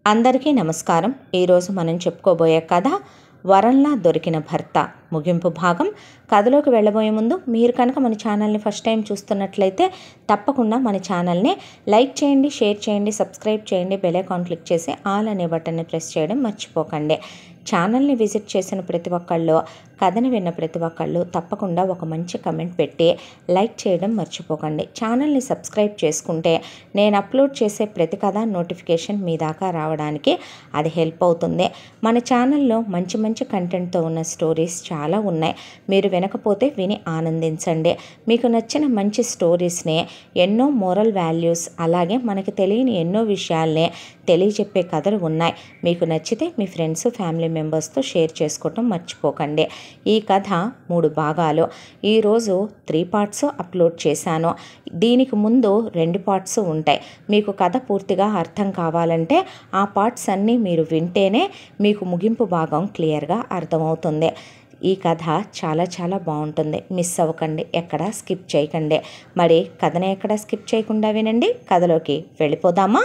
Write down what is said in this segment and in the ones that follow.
అందరికీ నమస్కారం ఈరోజు మనం చెప్పుకోబోయే కథ వరంలా దొరికిన భర్త ముగింపు భాగం కథలోకి వెళ్ళబోయే ముందు మీరు కనుక మన ఛానల్ని ఫస్ట్ టైం చూస్తున్నట్లయితే తప్పకుండా మన ఛానల్ని లైక్ చేయండి షేర్ చేయండి సబ్స్క్రైబ్ చేయండి బెల్ ఐకాన్ క్లిక్ చేసి ఆల్ అనే బటన్ని ప్రెస్ చేయడం మర్చిపోకండి ఛానల్ని విజిట్ చేసిన ప్రతి ఒక్కళ్ళు కథని విన్న ప్రతి ఒక్కళ్ళు తప్పకుండా ఒక మంచి కమెంట్ పెట్టి లైక్ చేయడం మర్చిపోకండి ఛానల్ని సబ్స్క్రైబ్ చేసుకుంటే నేను అప్లోడ్ చేసే ప్రతి కథ నోటిఫికేషన్ మీ దాకా రావడానికి అది హెల్ప్ అవుతుంది మన ఛానల్లో మంచి మంచి కంటెంట్తో ఉన్న స్టోరీస్ చాలా ఉన్నాయి మీరు వినకపోతే విని ఆనందించండి మీకు నచ్చిన మంచి స్టోరీస్ని ఎన్నో మోరల్ వాల్యూస్ అలాగే మనకి తెలియని ఎన్నో విషయాల్ని తెలియజెప్పే కథలు ఉన్నాయి మీకు నచ్చితే మీ ఫ్రెండ్స్ ఫ్యామిలీ మెంబర్స్తో షేర్ చేసుకోవటం మర్చిపోకండి ఈ కథ మూడు భాగాలు ఈరోజు త్రీ పార్ట్స్ అప్లోడ్ చేశాను దీనికి ముందు రెండు పార్ట్స్ ఉంటాయి మీకు కథ పూర్తిగా అర్థం కావాలంటే ఆ పార్ట్స్ అన్నీ మీరు వింటేనే మీకు ముగింపు భాగం క్లియర్గా అర్థమవుతుంది ఈ కథ చాలా చాలా బాగుంటుంది మిస్ అవ్వకండి ఎక్కడ స్కిప్ చేయకండి మరి కథని ఎక్కడ స్కిప్ చేయకుండా వినండి కథలోకి వెళ్ళిపోదామా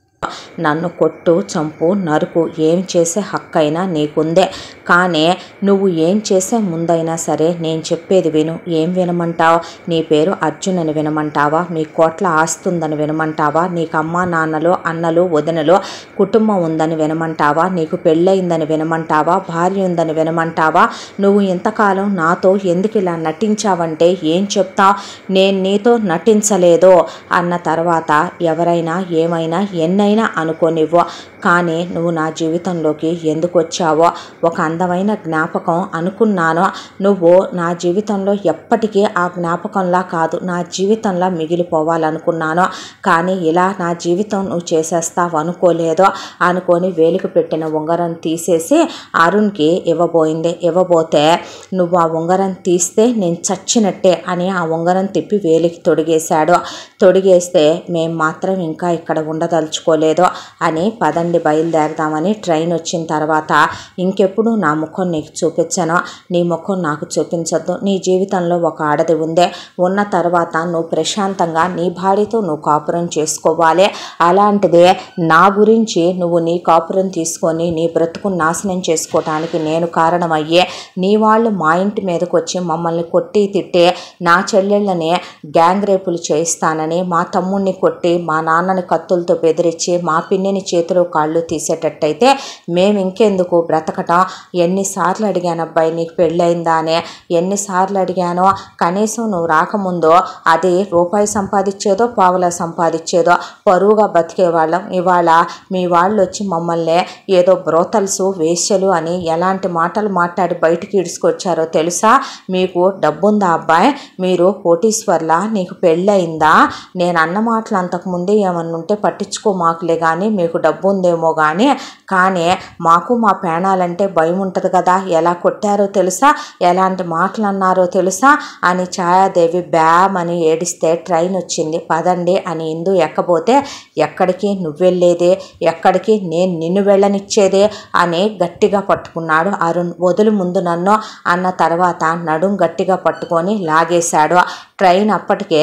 నన్ను కొట్టు చంపు నరుకు ఏం చేసే హక్కైనా నీకుందే కానీ నువ్వు ఏం చేసే ముందైనా సరే నేను చెప్పేది విను ఏం వినమంటావు నీ పేరు అర్జున్ అని వినమంటావా మీ కోట్ల ఆస్తుందని వినమంటావా నీకు అమ్మ నాన్నలు అన్నలు వదినలు కుటుంబం ఉందని వినమంటావా నీకు పెళ్ళయిందని వినమంటావా భార్య ఉందని వినమంటావా నువ్వు ఇంతకాలం నాతో ఎందుకు ఇలా నటించావంటే ఏం చెప్తావు నేను నీతో నటించలేదో అన్న తర్వాత ఎవరైనా ఏమైనా ఎన్నైనా అనుకోనివ్వో కానీ నువ్వు నా జీవితంలోకి ఎందుకు వచ్చావో ఒక అందమైన జ్ఞాపకం అనుకున్నాను నువ్వు నా జీవితంలో ఎప్పటికీ ఆ జ్ఞాపకంలా కాదు నా జీవితంలో మిగిలిపోవాలనుకున్నాను కానీ ఇలా నా జీవితం నువ్వు చేసేస్తావు అనుకోలేదో అనుకొని వేలికి పెట్టిన ఉంగరం తీసేసి అరుణ్కి ఇవ్వబోయింది ఇవ్వబోతే నువ్వు ఆ ఉంగరం తీస్తే నేను చచ్చినట్టే అని ఆ ఉంగరం తిప్పి వేలికి తొడిగేశాడు తొడిగేస్తే మేము మాత్రం ఇంకా ఇక్కడ ఉండదలుచుకోలేదు అని పదండి బయలుదేరదామని ట్రైన్ వచ్చిన తర్వాత ఇంకెప్పుడు నా ముఖం నీకు చూపించను నీ ముఖం నాకు చూపించద్దు నీ జీవితంలో ఒక ఆడది ఉందే ఉన్న తర్వాత నువ్వు ప్రశాంతంగా నీ భార్యతో నువ్వు కాపురం చేసుకోవాలి అలాంటిదే నా గురించి నువ్వు నీ కాపురం తీసుకొని నీ బ్రతుకు నాశనం చేసుకోవటానికి నేను కారణమయ్యే నీ వాళ్ళు మా ఇంటి మీదకి వచ్చి మమ్మల్ని కొట్టి తిట్టే నా చెల్లెళ్ళని గ్యాంగ్ రేపులు చేయిస్తానని మా తమ్ముడిని కొట్టి మా నాన్నని కత్తులతో బెదిరించి మా పిన్నిని చేతులు కాళ్ళు తీసేటట్టయితే మేము ఇంకెందుకు బ్రతకటం ఎన్నిసార్లు అడిగాను అబ్బాయి నీకు పెళ్ళయిందా అని ఎన్నిసార్లు అడిగానో కనీసం నువ్వు రాకముందో అది రూపాయి సంపాదించేదో పావులా సంపాదించేదో పరువుగా బతికేవాళ్ళం ఇవాళ మీ వాళ్ళు వచ్చి మమ్మల్ని ఏదో బ్రోతల్స్ వేశ్యలు అని ఎలాంటి మాటలు మాట్లాడి బయటికి ఇడుచుకొచ్చారో తెలుసా మీకు డబ్బుందా అబ్బాయి మీరు కోటీశ్వర్లా నీకు పెళ్ళయిందా నేను అన్న మాటలు అంతకుముందే ఏమన్నా ఉంటే పట్టించుకో మాకులే కానీ మీకు డబ్బు ఉందేమో కానీ కానీ మాకు మా పేణాలంటే భయం ఉంటుంది కదా ఎలా కొట్టారో తెలుసా ఎలాంటి మాటలు అన్నారో తెలుసా అని ఛాయాదేవి బ్యామ్ అని ఏడిస్తే ట్రైన్ వచ్చింది పదండి అని ఇందు ఎక్కబోతే ఎక్కడికి నువ్వెళ్ళేదే ఎక్కడికి నేను నిన్ను వెళ్ళనిచ్చేదే అని గట్టిగా పట్టుకున్నాడు అరుణ్ వదులు ముందు నన్ను అన్న తర్వాత నడుం గట్టిగా పట్టుకొని లాగేశాడు ట్రైన్ అప్పటికే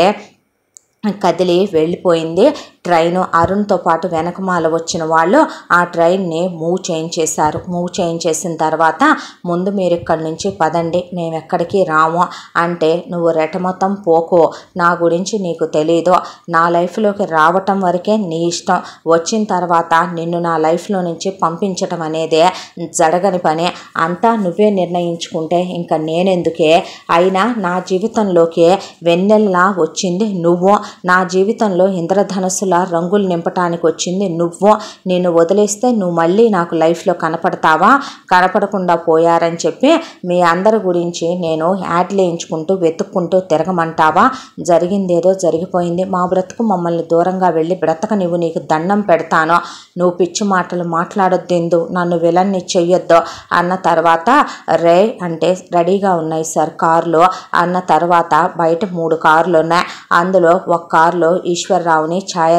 కదిలి వెళ్ళిపోయింది ట్రైన్ అరుణ్తో పాటు వెనకమాల వచ్చిన వాళ్ళు ఆ ట్రైన్ని మూవ్ చేయించేశారు మూవ్ చేయించేసిన తర్వాత ముందు మీరు ఇక్కడి నుంచి పదండి మేము ఎక్కడికి రాము అంటే నువ్వు రెటమొత్తం పోకో నా గురించి నీకు తెలీదు నా లైఫ్లోకి రావటం వరకే నీ ఇష్టం వచ్చిన తర్వాత నిన్ను నా లైఫ్లో నుంచి పంపించటం అనేదే జరగని పని అంతా నువ్వే నిర్ణయించుకుంటే ఇంకా నేనెందుకే అయినా నా జీవితంలోకి వెన్నెల్లా వచ్చింది నువ్వు నా జీవితంలో ఇంద్రధనస్సుల రంగులు నింపటానికి వచ్చింది నువ్వు నేను వదిలేస్తే నువ్వు మళ్ళీ నాకు లైఫ్లో కనపడతావా కనపడకుండా పోయారని చెప్పి మీ అందరి గురించి నేను యాడ్లు వేయించుకుంటూ వెతుక్కుంటూ తిరగమంటావా జరిగిందేదో జరిగిపోయింది మా బ్రతుకు మమ్మల్ని దూరంగా వెళ్ళి బ్రతక నువ్వు నీకు దండం పెడతాను నువ్వు పిచ్చి మాటలు మాట్లాడొద్దు నన్ను విలన్ని చెయ్యొద్దు అన్న తర్వాత రే అంటే రెడీగా ఉన్నాయి సార్ కార్లు అన్న తర్వాత బయట మూడు కార్లు ఉన్నాయి అందులో ఒక కారులో ఈశ్వరరావుని ఛాయాదేవి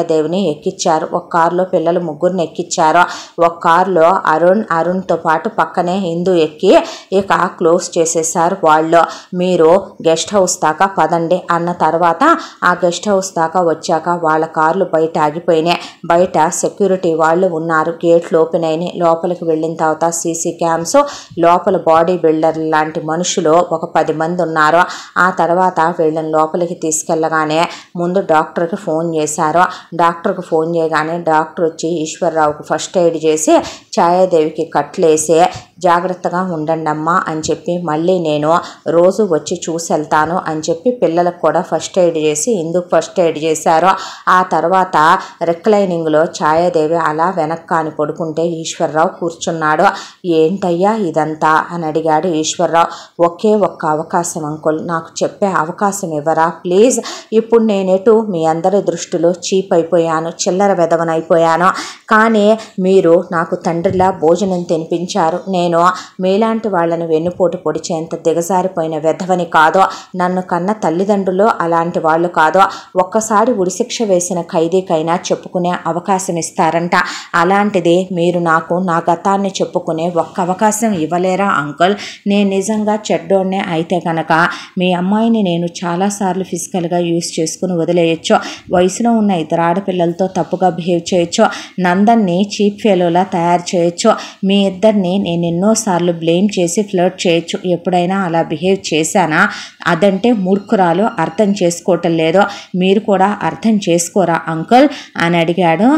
ఛాయాదేవిని ఎక్కిచ్చారు ఒక కారులో పిల్లలు ముగ్గురిని ఎక్కిచ్చారు ఒక కారులో అరుణ్ అరుణ్తో పాటు పక్కనే హిందూ ఎక్కి ఇక క్లోజ్ చేసేసారు వాళ్ళు మీరు గెస్ట్ హౌస్ దాకా పదండి అన్న తర్వాత ఆ గెస్ట్ హౌస్ దాకా వచ్చాక వాళ్ళ కార్లు బయట ఆగిపోయినాయి బయట సెక్యూరిటీ వాళ్ళు ఉన్నారు గేట్లు ఓపెన్ అయినాయి లోపలికి వెళ్ళిన తర్వాత సీసీ క్యామ్స్ లోపల బాడీ బిల్డర్ లాంటి మనుషులు ఒక పది మంది ఉన్నారు ఆ తర్వాత వీళ్ళని లోపలికి తీసుకెళ్ళగానే ముందు డాక్టర్కి ఫోన్ చేశారు డాక్టర్కి ఫోన్ చేయగానే డాక్టర్ వచ్చి ఈశ్వర్రావుకు ఫస్ట్ ఎయిడ్ చేసి ఛాయాదేవికి కట్లేసి జాగ్రత్తగా ఉండండి అమ్మా అని చెప్పి మళ్ళీ నేను రోజు వచ్చి చూసి వెళ్తాను అని చెప్పి పిల్లలకు కూడా ఫస్ట్ ఎయిడ్ చేసి ఎందుకు ఫస్ట్ ఎయిడ్ చేశారో ఆ తర్వాత రిక్లైనింగ్లో ఛాయాదేవి అలా వెనక్కాని పడుకుంటే ఈశ్వర్రావు కూర్చున్నాడు ఏంటయ్యా ఇదంతా అని అడిగాడు ఈశ్వర్రావు ఒకే ఒక్క అవకాశం అంకుల్ నాకు చెప్పే అవకాశం ఇవ్వరా ప్లీజ్ ఇప్పుడు నేనెటు మీ అందరి దృష్టిలో చీప్ అయిపోయాను చిల్లర వెదవనైపోయాను కానీ మీరు నాకు తండ్రిలా భోజనం తినిపించారు నేను మీలాంటి వాళ్ళని వెన్నుపోటు పొడిచేంత దిగజారిపోయిన వెధవని కాదో నన్ను కన్న తల్లిదండ్రులు అలాంటి వాళ్ళు కాదో ఒక్కసారి ఉరిశిక్ష వేసిన ఖైదీకైనా చెప్పుకునే అవకాశం ఇస్తారంట అలాంటిది మీరు నాకు నా గతాన్ని చెప్పుకునే ఒక్క అవకాశం ఇవ్వలేరా అంకుల్ నేను నిజంగా చెడ్డోడ్నే అయితే కనుక మీ అమ్మాయిని నేను చాలాసార్లు ఫిజికల్గా యూస్ చేసుకుని వదిలేయచ్చు వయసులో ఉన్న ఇద్దరు ఆడపిల్లలతో తప్పుగా బిహేవ్ చేయొచ్చు నందన్ని చీప్ ఫెలోలా తయారు చేయొచ్చు మీ ఇద్దరిని నేను ఎన్నోసార్లు బ్లేమ్ చేసి ఫ్లర్ట్ చేయొచ్చు ఎప్పుడైనా అలా బిహేవ్ చేశానా అదంటే మూర్ఖురాలు అర్థం చేసుకోవటం లేదో మీరు కూడా అర్థం చేసుకోరా అంకుల్ అని అడిగాడు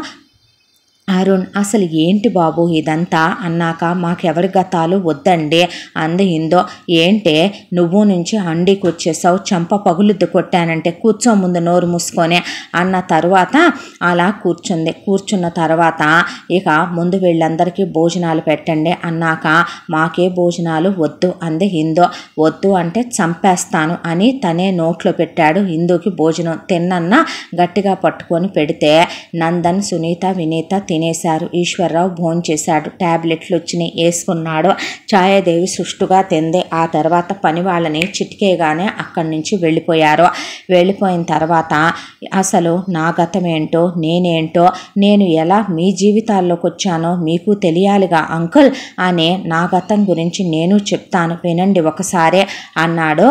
అరుణ్ అసలు ఏంటి బాబు ఇదంతా అన్నాక మాకెవరి గతాలు వద్దండి అంది హిందో ఏంటే నువ్వు నుంచి అండికి వచ్చేసావు చంప పగులుద్దు కొట్టానంటే కూర్చో ముందు నోరు మూసుకొని అన్న తర్వాత అలా కూర్చుంది కూర్చున్న తర్వాత ఇక ముందు వీళ్ళందరికీ భోజనాలు పెట్టండి అన్నాక మాకే భోజనాలు వద్దు అంది హిందో వద్దు అంటే చంపేస్తాను అని తనే నోట్లో పెట్టాడు హిందూకి భోజనం తిన్నన్న గట్టిగా పట్టుకొని పెడితే నందన్ సునీత వినీత తినేశారు ఈశ్వరరావు భోంచేశాడు ట్యాబ్లెట్లు వచ్చినాయి వేసుకున్నాడు ఛాయాదేవి సుష్టుగా తింది ఆ తర్వాత పని వాళ్ళని చిటికేగానే అక్కడి నుంచి వెళ్ళిపోయారు వెళ్ళిపోయిన తర్వాత అసలు నా గతం ఏంటో నేనేంటో నేను ఎలా మీ జీవితాల్లోకి వచ్చానో మీకు తెలియాలిగా అంకుల్ అనే నా గతం గురించి నేను చెప్తాను వినండి ఒకసారే అన్నాడు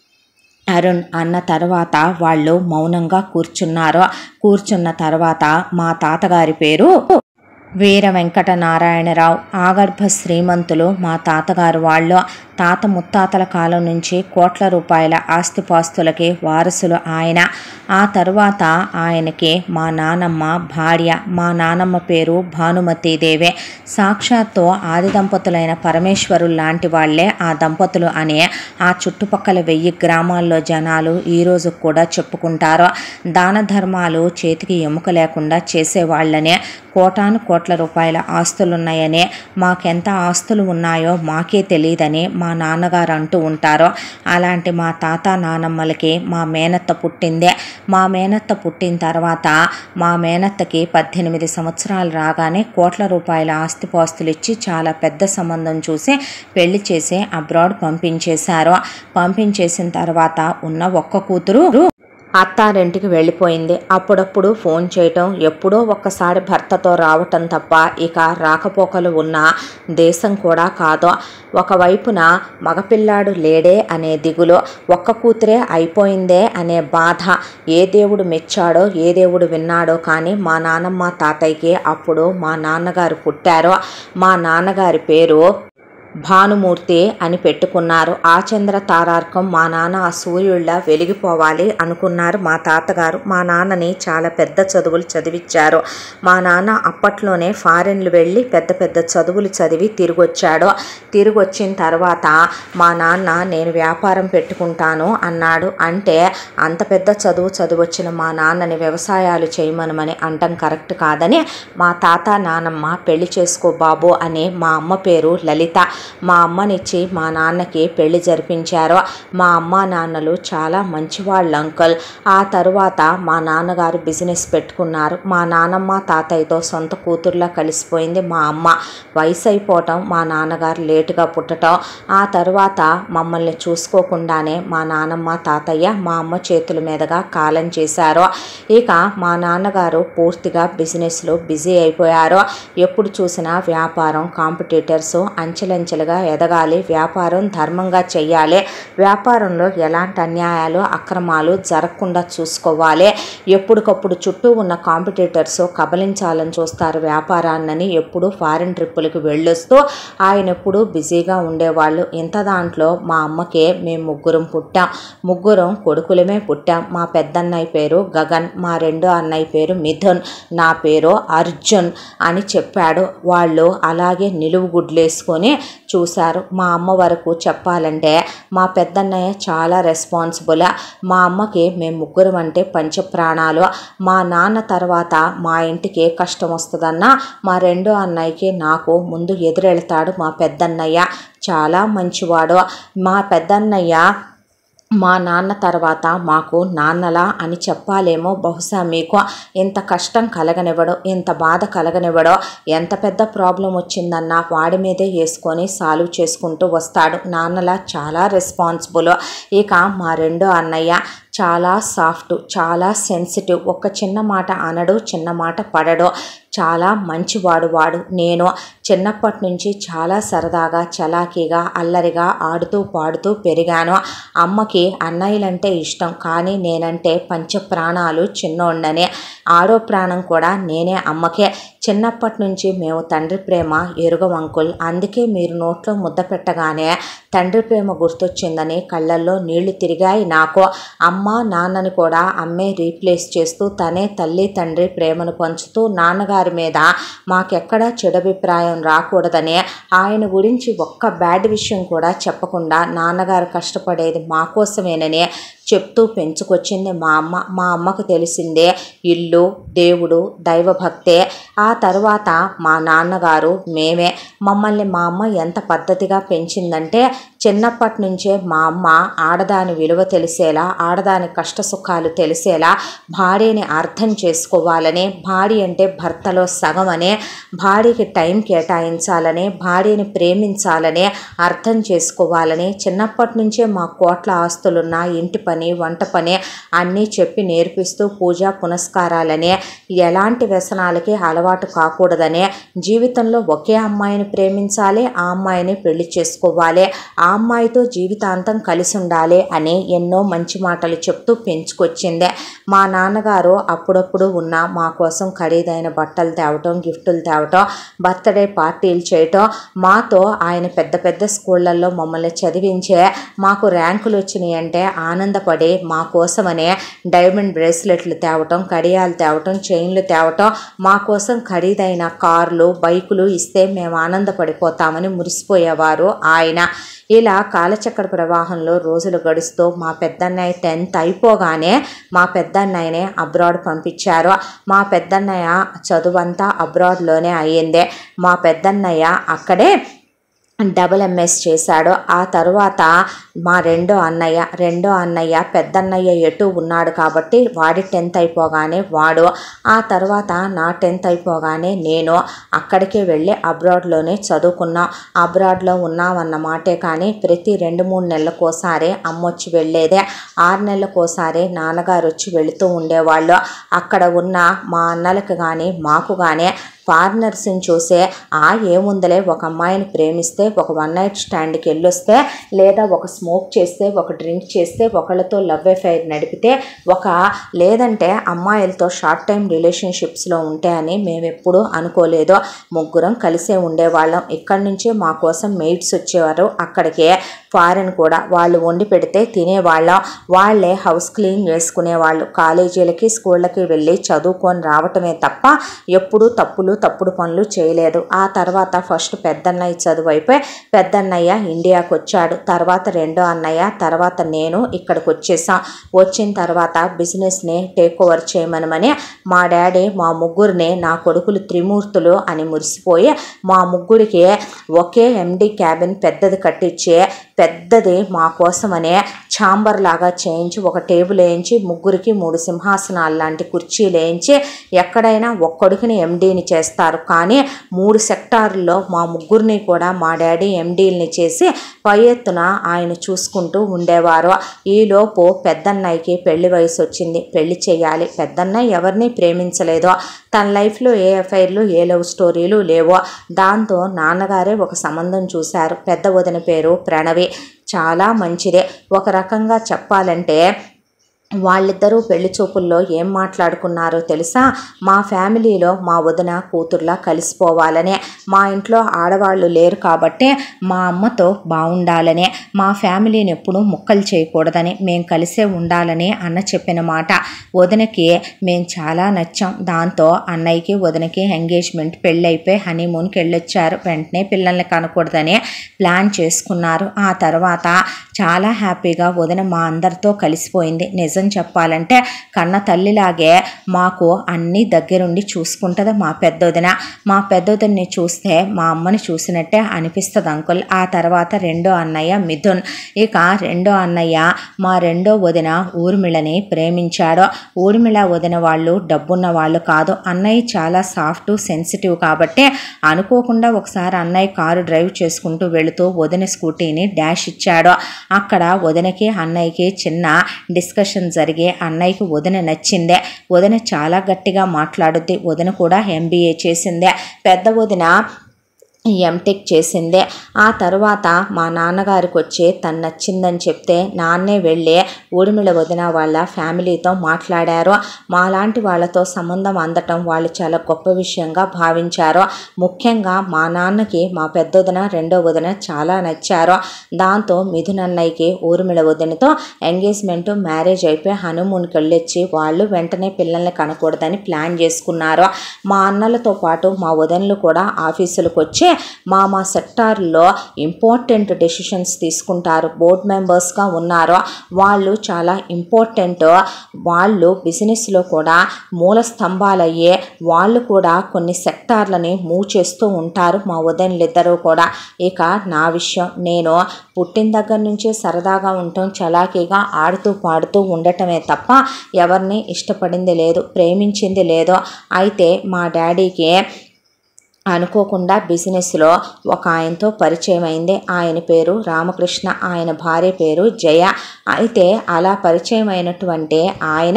అరుణ్ అన్న తర్వాత వాళ్ళు మౌనంగా కూర్చున్నారు కూర్చున్న తర్వాత మా తాతగారి పేరు వీర వెంకట నారాయణరావు ఆగర్భ శ్రీమంతులు మా తాతగారు వాళ్ళు తాత ముత్తాతల కాలం నుంచి కోట్ల రూపాయల ఆస్తిపాస్తులకి వారసులు ఆయన ఆ తరువాత ఆయనకి మా నానమ్మ భార్య మా నానమ్మ పేరు భానుమతీదేవే సాక్షాత్తు ఆది దంపతులైన పరమేశ్వరులు లాంటి వాళ్లే ఆ దంపతులు అనే ఆ చుట్టుపక్కల వెయ్యి గ్రామాల్లో జనాలు ఈరోజు కూడా చెప్పుకుంటారు దాన ధర్మాలు చేతికి ఎముక లేకుండా చేసేవాళ్లనే కోటాను కోట్ల రూపాయల ఆస్తులున్నాయనే మాకెంత ఆస్తులు ఉన్నాయో మాకే తెలియదని మా నాన్నగారు అంటూ ఉంటారు అలాంటి మా తాత నానమ్మలకి మా మేనత్త పుట్టిందే మా మేనత్త పుట్టిన తర్వాత మా మేనత్తకి పద్దెనిమిది సంవత్సరాలు రాగానే కోట్ల రూపాయల ఆస్తిపాస్తులు ఇచ్చి చాలా పెద్ద సంబంధం చూసి పెళ్లి చేసి అబ్రాడ్ పంపించేశారు పంపించేసిన తర్వాత ఉన్న ఒక్క కూతురు అత్తారింటికి వెళ్ళిపోయింది అప్పుడప్పుడు ఫోన్ చేయటం ఎప్పుడో ఒక్కసారి భర్తతో రావటం తప్ప ఇక రాకపోకలు ఉన్న దేశం కూడా కాదు ఒకవైపున మగపిల్లాడు లేడే అనే దిగులు ఒక్క కూతురే అయిపోయిందే అనే బాధ ఏ దేవుడు మెచ్చాడో ఏ దేవుడు విన్నాడో కానీ మా నానమ్మ తాతయ్యకి అప్పుడు మా నాన్నగారు పుట్టారో మా నాన్నగారి పేరు భానుమూర్తి అని పెట్టుకున్నారు ఆ చంద్ర తారార్కం మా నాన్న ఆ సూర్యుళ్ళ వెలిగిపోవాలి అనుకున్నారు మా తాతగారు మా నాన్నని చాలా పెద్ద చదువులు చదివించారు మా నాన్న అప్పట్లోనే ఫారెన్లు వెళ్ళి పెద్ద పెద్ద చదువులు చదివి తిరిగి వచ్చాడు తిరిగి వచ్చిన తర్వాత మా నాన్న నేను వ్యాపారం పెట్టుకుంటాను అన్నాడు అంటే అంత పెద్ద చదువు చదివొచ్చిన మా నాన్నని వ్యవసాయాలు చేయమనమని అంటం కరెక్ట్ కాదని మా తాత నానమ్మ పెళ్లి చేసుకో బాబు అని మా అమ్మ పేరు లలిత మా అమ్మనిచ్చి మా నాన్నకి పెళ్లి జరిపించారు మా అమ్మ నాన్నలు చాలా మంచివాళ్ళు అంకుల్ ఆ తరువాత మా నాన్నగారు బిజినెస్ పెట్టుకున్నారు మా నానమ్మ తాతయ్యతో సొంత కూతుర్లా కలిసిపోయింది మా అమ్మ వయసు అయిపోవటం మా నాన్నగారు లేటుగా పుట్టడం ఆ తరువాత మమ్మల్ని చూసుకోకుండానే మా నానమ్మ తాతయ్య మా అమ్మ చేతుల మీదుగా కాలం చేశారు ఇక మా నాన్నగారు పూర్తిగా బిజినెస్లో బిజీ అయిపోయారు ఎప్పుడు చూసినా వ్యాపారం కాంపిటీటర్స్ అంచెలంచెలుగా ఎదగాలి వ్యాపారం ధర్మంగా చెయ్యాలి వ్యాపారంలో ఎలాంటి అన్యాయాలు అక్రమాలు జరగకుండా చూసుకోవాలి ఎప్పటికప్పుడు చుట్టూ ఉన్న కాంపిటీటర్స్ కబలించాలని చూస్తారు వ్యాపారాన్నని ఎప్పుడు ఫారిన్ ట్రిప్పులకు వెళ్ళొస్తూ ఆయన ఎప్పుడు బిజీగా ఉండేవాళ్ళు ఇంత దాంట్లో మా అమ్మకే మేము ముగ్గురం పుట్టాం ముగ్గురం కొడుకులమే పుట్టాం మా పెద్దన్నయ్య పేరు గగన్ మా రెండో అన్నయ్య పేరు మిథున్ నా పేరు అర్జున్ అని చెప్పాడు వాళ్ళు అలాగే నిలువు గుడ్లేసుకొని చూశారు మా అమ్మ వరకు చెప్పాలంటే మా పెద్దన్నయ్య చాలా రెస్పాన్సిబుల్ మా అమ్మకి మేము ముగ్గురం అంటే పంచప్రాణాలు మా నాన్న తర్వాత మా ఇంటికి ఏ కష్టం వస్తుందన్నా మా రెండో అన్నయ్యకి నాకు ముందు ఎదురెళ్తాడు మా పెద్దన్నయ్య చాలా మంచివాడు మా పెద్దన్నయ్య మా నాన్న తర్వాత మాకు నాన్నలా అని చెప్పాలేమో బహుశా మీకు ఇంత కష్టం కలగనివ్వడు ఇంత బాధ కలగనివ్వడో ఎంత పెద్ద ప్రాబ్లం వచ్చిందన్నా వాడి మీదే వేసుకొని సాల్వ్ చేసుకుంటూ వస్తాడు నాన్నలా చాలా రెస్పాన్సిబుల్ ఇక మా రెండో అన్నయ్య చాలా సాఫ్ట్ చాలా సెన్సిటివ్ ఒక చిన్న మాట అనడు చిన్న మాట పడడు చాలా మంచివాడు వాడు నేను చిన్నప్పటి నుంచి చాలా సరదాగా చలాకీగా అల్లరిగా ఆడుతూ పాడుతూ పెరిగాను అమ్మకి అన్నయ్యలంటే ఇష్టం కానీ నేనంటే పంచ ప్రాణాలు చిన్నోండనే ఆరో ప్రాణం కూడా నేనే అమ్మకే చిన్నప్పటి నుంచి మేము తండ్రి ప్రేమ ఎరుగం అంకుల్ అందుకే మీరు నోట్లో ముద్ద పెట్టగానే తండ్రి ప్రేమ గుర్తొచ్చిందని కళ్ళల్లో నీళ్లు తిరిగాయి నాకు అమ్మ నాన్నని కూడా అమ్మే రీప్లేస్ చేస్తూ తనే తల్లి తండ్రి ప్రేమను పంచుతూ నాన్నగారి మీద మాకెక్కడా చెడభిప్రాయం రాకూడదని ఆయన గురించి ఒక్క బ్యాడ్ విషయం కూడా చెప్పకుండా నాన్నగారు కష్టపడేది మా కోసమేనని చెప్తూ పెంచుకొచ్చింది మా అమ్మ మా అమ్మకు తెలిసిందే ఇల్లు దేవుడు దైవభక్తే ఆ తర్వాత మా నాన్నగారు మేమే మమ్మల్ని మా అమ్మ ఎంత పద్ధతిగా పెంచిందంటే చిన్నప్పటి నుంచే మా అమ్మ ఆడదాని విలువ తెలిసేలా ఆడదాని కష్ట సుఖాలు తెలిసేలా భార్యని అర్థం చేసుకోవాలని భార్య అంటే భర్తలో సగం అనే భార్యకి టైం కేటాయించాలని భార్యని ప్రేమించాలని అర్థం చేసుకోవాలని చిన్నప్పటి నుంచే మా కోట్ల ఆస్తులున్న ఇంటి పని వంట పని అన్నీ చెప్పి నేర్పిస్తూ పూజా పునస్కారాలనే ఎలాంటి వ్యసనాలకి అలవాటు కాకూడదనే జీవితంలో ఒకే అమ్మాయిని ప్రేమించాలి ఆ అమ్మాయిని పెళ్లి చేసుకోవాలి ఆ అమ్మాయితో జీవితాంతం కలిసి ఉండాలి అని ఎన్నో మంచి మాటలు చెప్తూ పెంచుకొచ్చిందే మా నాన్నగారు అప్పుడప్పుడు ఉన్న మా కోసం ఖరీదైన బట్టలు తేవటం గిఫ్టులు తేవటం బర్త్డే పార్టీలు చేయటం మాతో ఆయన పెద్ద పెద్ద స్కూళ్ళల్లో మమ్మల్ని చదివించే మాకు ర్యాంకులు వచ్చినాయి అంటే ఆనందపడి మా కోసమనే డైమండ్ బ్రేస్లెట్లు తేవటం కడియాలు తేవటం చైన్లు తేవటం మా కోసం ఖరీదైన కార్లు బైకులు ఇస్తే మేము ఆనందపడిపోతామని మురిసిపోయేవారు ఆయన ఇలా కాలచక్ర ప్రవాహంలో రోజులు గడుస్తూ మా పెద్దన్నయ్య టెన్త్ అయిపోగానే మా పెద్దన్నయ్యనే అబ్రాడ్ పంపించారు మా పెద్దన్నయ్య చదువంతా అబ్రాడ్లోనే అయ్యిందే మా పెద్దన్నయ్య అక్కడే డబుల్ ఎంఎస్ చేశాడు ఆ తరువాత మా రెండో అన్నయ్య రెండో అన్నయ్య పెద్దన్నయ్య ఎటు ఉన్నాడు కాబట్టి వాడి టెన్త్ అయిపోగానే వాడు ఆ తర్వాత నా టెన్త్ అయిపోగానే నేను అక్కడికే వెళ్ళి అబ్రాడ్లోనే చదువుకున్నాం అబ్రాడ్లో ఉన్నామన్న మాటే కానీ ప్రతి రెండు మూడు నెలలకోసారి అమ్మ వచ్చి వెళ్ళేదే ఆరు నెలలకోసారి నాన్నగారు వచ్చి వెళుతూ ఉండేవాళ్ళు అక్కడ ఉన్న మా అన్నలకు కానీ మాకు కానీ ఫారినర్స్ని చూసే ఆ ఏముందలే ఒక అమ్మాయిని ప్రేమిస్తే ఒక వన్ నైట్ స్టాండ్కి వెళ్ళొస్తే లేదా ఒక స్మోక్ చేస్తే ఒక డ్రింక్ చేస్తే ఒకళ్ళతో లవ్ అఫైర్ నడిపితే ఒక లేదంటే అమ్మాయిలతో షార్ట్ టైం రిలేషన్షిప్స్లో ఉంటే అని మేము ఎప్పుడూ అనుకోలేదు ముగ్గురం కలిసే ఉండేవాళ్ళం ఇక్కడి నుంచే మా కోసం మెయిట్స్ వచ్చేవారు అక్కడికే ఫారెన్ కూడా వాళ్ళు వండి పెడితే తినేవాళ్ళం వాళ్ళే హౌస్ క్లీన్ చేసుకునేవాళ్ళు కాలేజీలకి స్కూళ్ళకి వెళ్ళి చదువుకొని రావటమే తప్ప ఎప్పుడూ తప్పులు తప్పుడు పనులు చేయలేదు ఆ తర్వాత ఫస్ట్ పెద్దన్నయ్య చదువు అయిపోయి పెద్దన్నయ్య ఇండియాకి వచ్చాడు తర్వాత రెండో అన్నయ్య తర్వాత నేను ఇక్కడికి వచ్చేసాం వచ్చిన తర్వాత బిజినెస్ని టేక్ ఓవర్ చేయమనమని మా డాడీ మా ముగ్గురిని నా కొడుకులు త్రిమూర్తులు అని మురిసిపోయి మా ముగ్గురికి ఒకే ఎండి క్యాబిన్ పెద్దది కట్టించి పెద్దది మా కోసమనే ఛాంబర్ లాగా చేయించి ఒక టేబుల్ వేయించి ముగ్గురికి మూడు సింహాసనాలు లాంటి కుర్చీలు వేయించి ఎక్కడైనా ఒక్కడికిని ఎండీని చేస్తారు కానీ మూడు సెక్టార్లలో మా ముగ్గురిని కూడా మా డాడీ ఎండీల్ని చేసి పై ఎత్తున ఆయన చూసుకుంటూ ఉండేవారు ఈలోపు పెద్దన్నయ్యకి పెళ్లి వయసు వచ్చింది పెళ్లి చేయాలి పెద్దన్నయ్య ఎవరిని ప్రేమించలేదు తన లైఫ్లో ఏ ఎఫ్ఐఆర్లు ఏ లవ్ స్టోరీలు లేవో దాంతో నాన్నగారే ఒక సంబంధం చూశారు పెద్ద వదిన పేరు ప్రణవి చాలా మంచిదే ఒక రకంగా చెప్పాలంటే వాళ్ళిద్దరూ పెళ్లి చూపుల్లో ఏం మాట్లాడుకున్నారో తెలుసా మా ఫ్యామిలీలో మా వదిన కూతుర్లా కలిసిపోవాలనే మా ఇంట్లో ఆడవాళ్ళు లేరు కాబట్టి మా అమ్మతో బాగుండాలనే మా ఫ్యామిలీని ఎప్పుడూ ముక్కలు చేయకూడదని మేము కలిసే ఉండాలని అన్న చెప్పిన మాట వదినకి మేము చాలా నచ్చాం దాంతో అన్నయ్యకి వదినకి ఎంగేజ్మెంట్ పెళ్ళైపోయి హనీమూన్కి వెళ్ళొచ్చారు వెంటనే పిల్లల్ని కనకూడదని ప్లాన్ చేసుకున్నారు ఆ తర్వాత చాలా హ్యాపీగా వదిన మా అందరితో కలిసిపోయింది నిజం చెప్పాలంటే కన్న తల్లిలాగే మాకు అన్నీ దగ్గరుండి చూసుకుంటుంది మా పెద్దొదిన మా పెద్దొదిని చూస్తే మా అమ్మని చూసినట్టే అనిపిస్తుంది అంకుల్ ఆ తర్వాత రెండో అన్నయ్య మిథున్ ఇక రెండో అన్నయ్య మా రెండో వదిన ఊర్మిళని ప్రేమించాడు ఊర్మిళ వదిన వాళ్ళు డబ్బున్న వాళ్ళు కాదు అన్నయ్య చాలా సాఫ్ట్ సెన్సిటివ్ కాబట్టి అనుకోకుండా ఒకసారి అన్నయ్య కారు డ్రైవ్ చేసుకుంటూ వెళుతూ వదిన స్కూటీని డాష్ ఇచ్చాడు అక్కడ వదినకి అన్నయ్యకి చిన్న డిస్కషన్ జరిగి అన్నయ్యకి వదిన నచ్చిందే వదిన చాలా గట్టిగా మాట్లాడుద్ది వదిన కూడా ఎంబీఏ చేసిందే పెద్ద వదిన ఎంటెక్ చేసిందే ఆ తర్వాత మా నాన్నగారికి వచ్చి తను నచ్చిందని చెప్తే నాన్నే వెళ్ళి ఊడిమిళ వదిన వాళ్ళ ఫ్యామిలీతో మాట్లాడారు మాలాంటి వాళ్ళతో సంబంధం అందటం వాళ్ళు చాలా గొప్ప విషయంగా భావించారు ముఖ్యంగా మా నాన్నకి మా పెద్దొదిన రెండో వదిన చాలా నచ్చారు దాంతో మిథునన్నయ్యకి ఊర్మిళ వదినతో ఎంగేజ్మెంట్ మ్యారేజ్ అయిపోయి హనుమూన్కి వెళ్ళొచ్చి వాళ్ళు వెంటనే పిల్లల్ని కనకూడదని ప్లాన్ చేసుకున్నారు మా అన్నలతో పాటు మా వదినలు కూడా ఆఫీసులకు వచ్చి మా మా సెక్టార్లో ఇంపార్టెంట్ డెసిషన్స్ తీసుకుంటారు బోర్డ్ మెంబర్స్గా ఉన్నారు వాళ్ళు చాలా ఇంపార్టెంట్ వాళ్ళు బిజినెస్లో కూడా మూల స్తంభాలయ్యే వాళ్ళు కూడా కొన్ని సెక్టార్లని మూవ్ చేస్తూ ఉంటారు మా వదినలిద్దరూ కూడా ఇక నా విషయం నేను పుట్టిన దగ్గర నుంచే సరదాగా ఉండటం చలాకీగా ఆడుతూ పాడుతూ ఉండటమే తప్ప ఎవరిని ఇష్టపడింది లేదు ప్రేమించింది లేదు అయితే మా డాడీకి అనుకోకుండా బిజినెస్లో ఒక ఆయనతో పరిచయం అయింది ఆయన పేరు రామకృష్ణ ఆయన భార్య పేరు జయ అయితే అలా పరిచయం అయినటువంటి ఆయన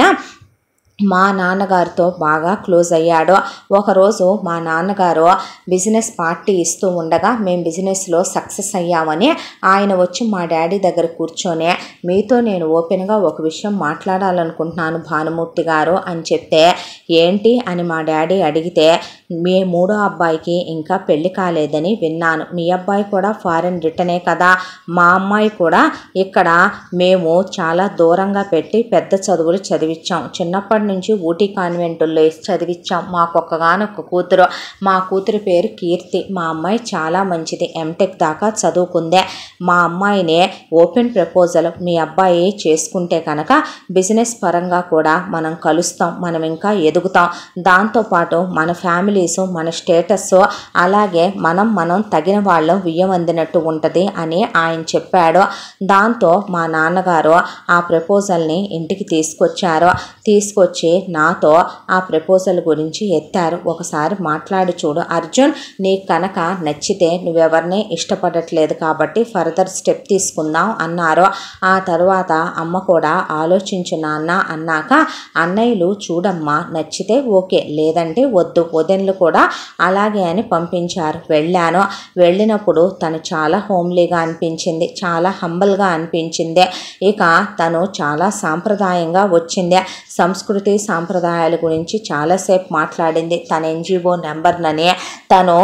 మా నాన్నగారితో బాగా క్లోజ్ అయ్యాడు ఒకరోజు మా నాన్నగారు బిజినెస్ పార్టీ ఇస్తూ ఉండగా మేము బిజినెస్లో సక్సెస్ అయ్యామని ఆయన వచ్చి మా డాడీ దగ్గర కూర్చొని మీతో నేను ఓపెన్గా ఒక విషయం మాట్లాడాలనుకుంటున్నాను భానుమూర్తి గారు అని చెప్తే ఏంటి అని మా డాడీ అడిగితే మీ మూడో అబ్బాయికి ఇంకా పెళ్లి కాలేదని విన్నాను మీ అబ్బాయి కూడా ఫారెన్ రిటర్నే కదా మా అమ్మాయి కూడా ఇక్కడ మేము చాలా దూరంగా పెట్టి పెద్ద చదువులు చదివించాం చిన్నప్పటి నుంచి ఊటీ కాన్వెంటుల్లో వేసి చదివించాం మాకు ఒక్కగానొక్క కూతురు మా కూతురి పేరు కీర్తి మా అమ్మాయి చాలా మంచిది ఎంటెక్ దాకా చదువుకుందే మా అమ్మాయినే ఓపెన్ ప్రపోజల్ మీ అబ్బాయి చేసుకుంటే కనుక బిజినెస్ పరంగా కూడా మనం కలుస్తాం మనం ఇంకా ఎదుగుతాం దాంతోపాటు మన ఫ్యామిలీస్ మన స్టేటస్ అలాగే మనం మనం తగిన వాళ్ళం వియ్యమందినట్టు ఉంటుంది అని ఆయన చెప్పాడు దాంతో మా నాన్నగారు ఆ ప్రపోజల్ని ఇంటికి తీసుకొచ్చారు తీసుకొచ్చి నాతో ఆ ప్రపోజల్ గురించి ఎత్తారు ఒకసారి మాట్లాడి చూడు అర్జున్ నీకు కనుక నచ్చితే నువ్వెవరిని ఇష్టపడట్లేదు కాబట్టి ఫర్దర్ స్టెప్ తీసుకుందాం అన్నారు ఆ తర్వాత అమ్మ కూడా ఆలోచించు నాన్న అన్నాక అన్నయ్యలు చూడమ్మా నచ్చితే ఓకే లేదంటే వద్దు వదినలు కూడా అలాగే అని పంపించారు వెళ్ళాను వెళ్ళినప్పుడు తను చాలా హోమ్లీగా అనిపించింది చాలా హంబల్గా అనిపించింది ఇక తను చాలా సాంప్రదాయంగా వచ్చింది సంస్కృతి సాంప్రదాయాల గురించి చాలాసేపు మాట్లాడింది తన ఎన్జిఓ నెంబర్నని తను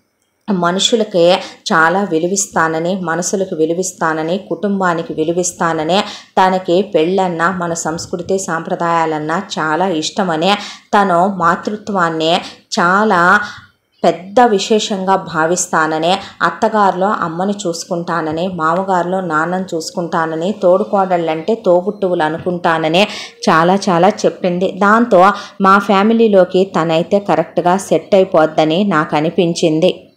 మనుషులకే చాలా విలువిస్తానని మనసులకు విలువిస్తానని కుటుంబానికి విలువిస్తానని తనకి పెళ్ళన్నా మన సంస్కృతి సాంప్రదాయాలన్నా చాలా ఇష్టమని తను మాతృత్వాన్ని చాలా పెద్ద విశేషంగా భావిస్తానని అత్తగారిలో అమ్మని చూసుకుంటానని మామగారిలో నాన్నని చూసుకుంటానని తోడుకోడళ్ళంటే తోబుట్టువులు అనుకుంటానని చాలా చాలా చెప్పింది దాంతో మా ఫ్యామిలీలోకి తనైతే కరెక్ట్గా సెట్ అయిపోద్దని నాకు అనిపించింది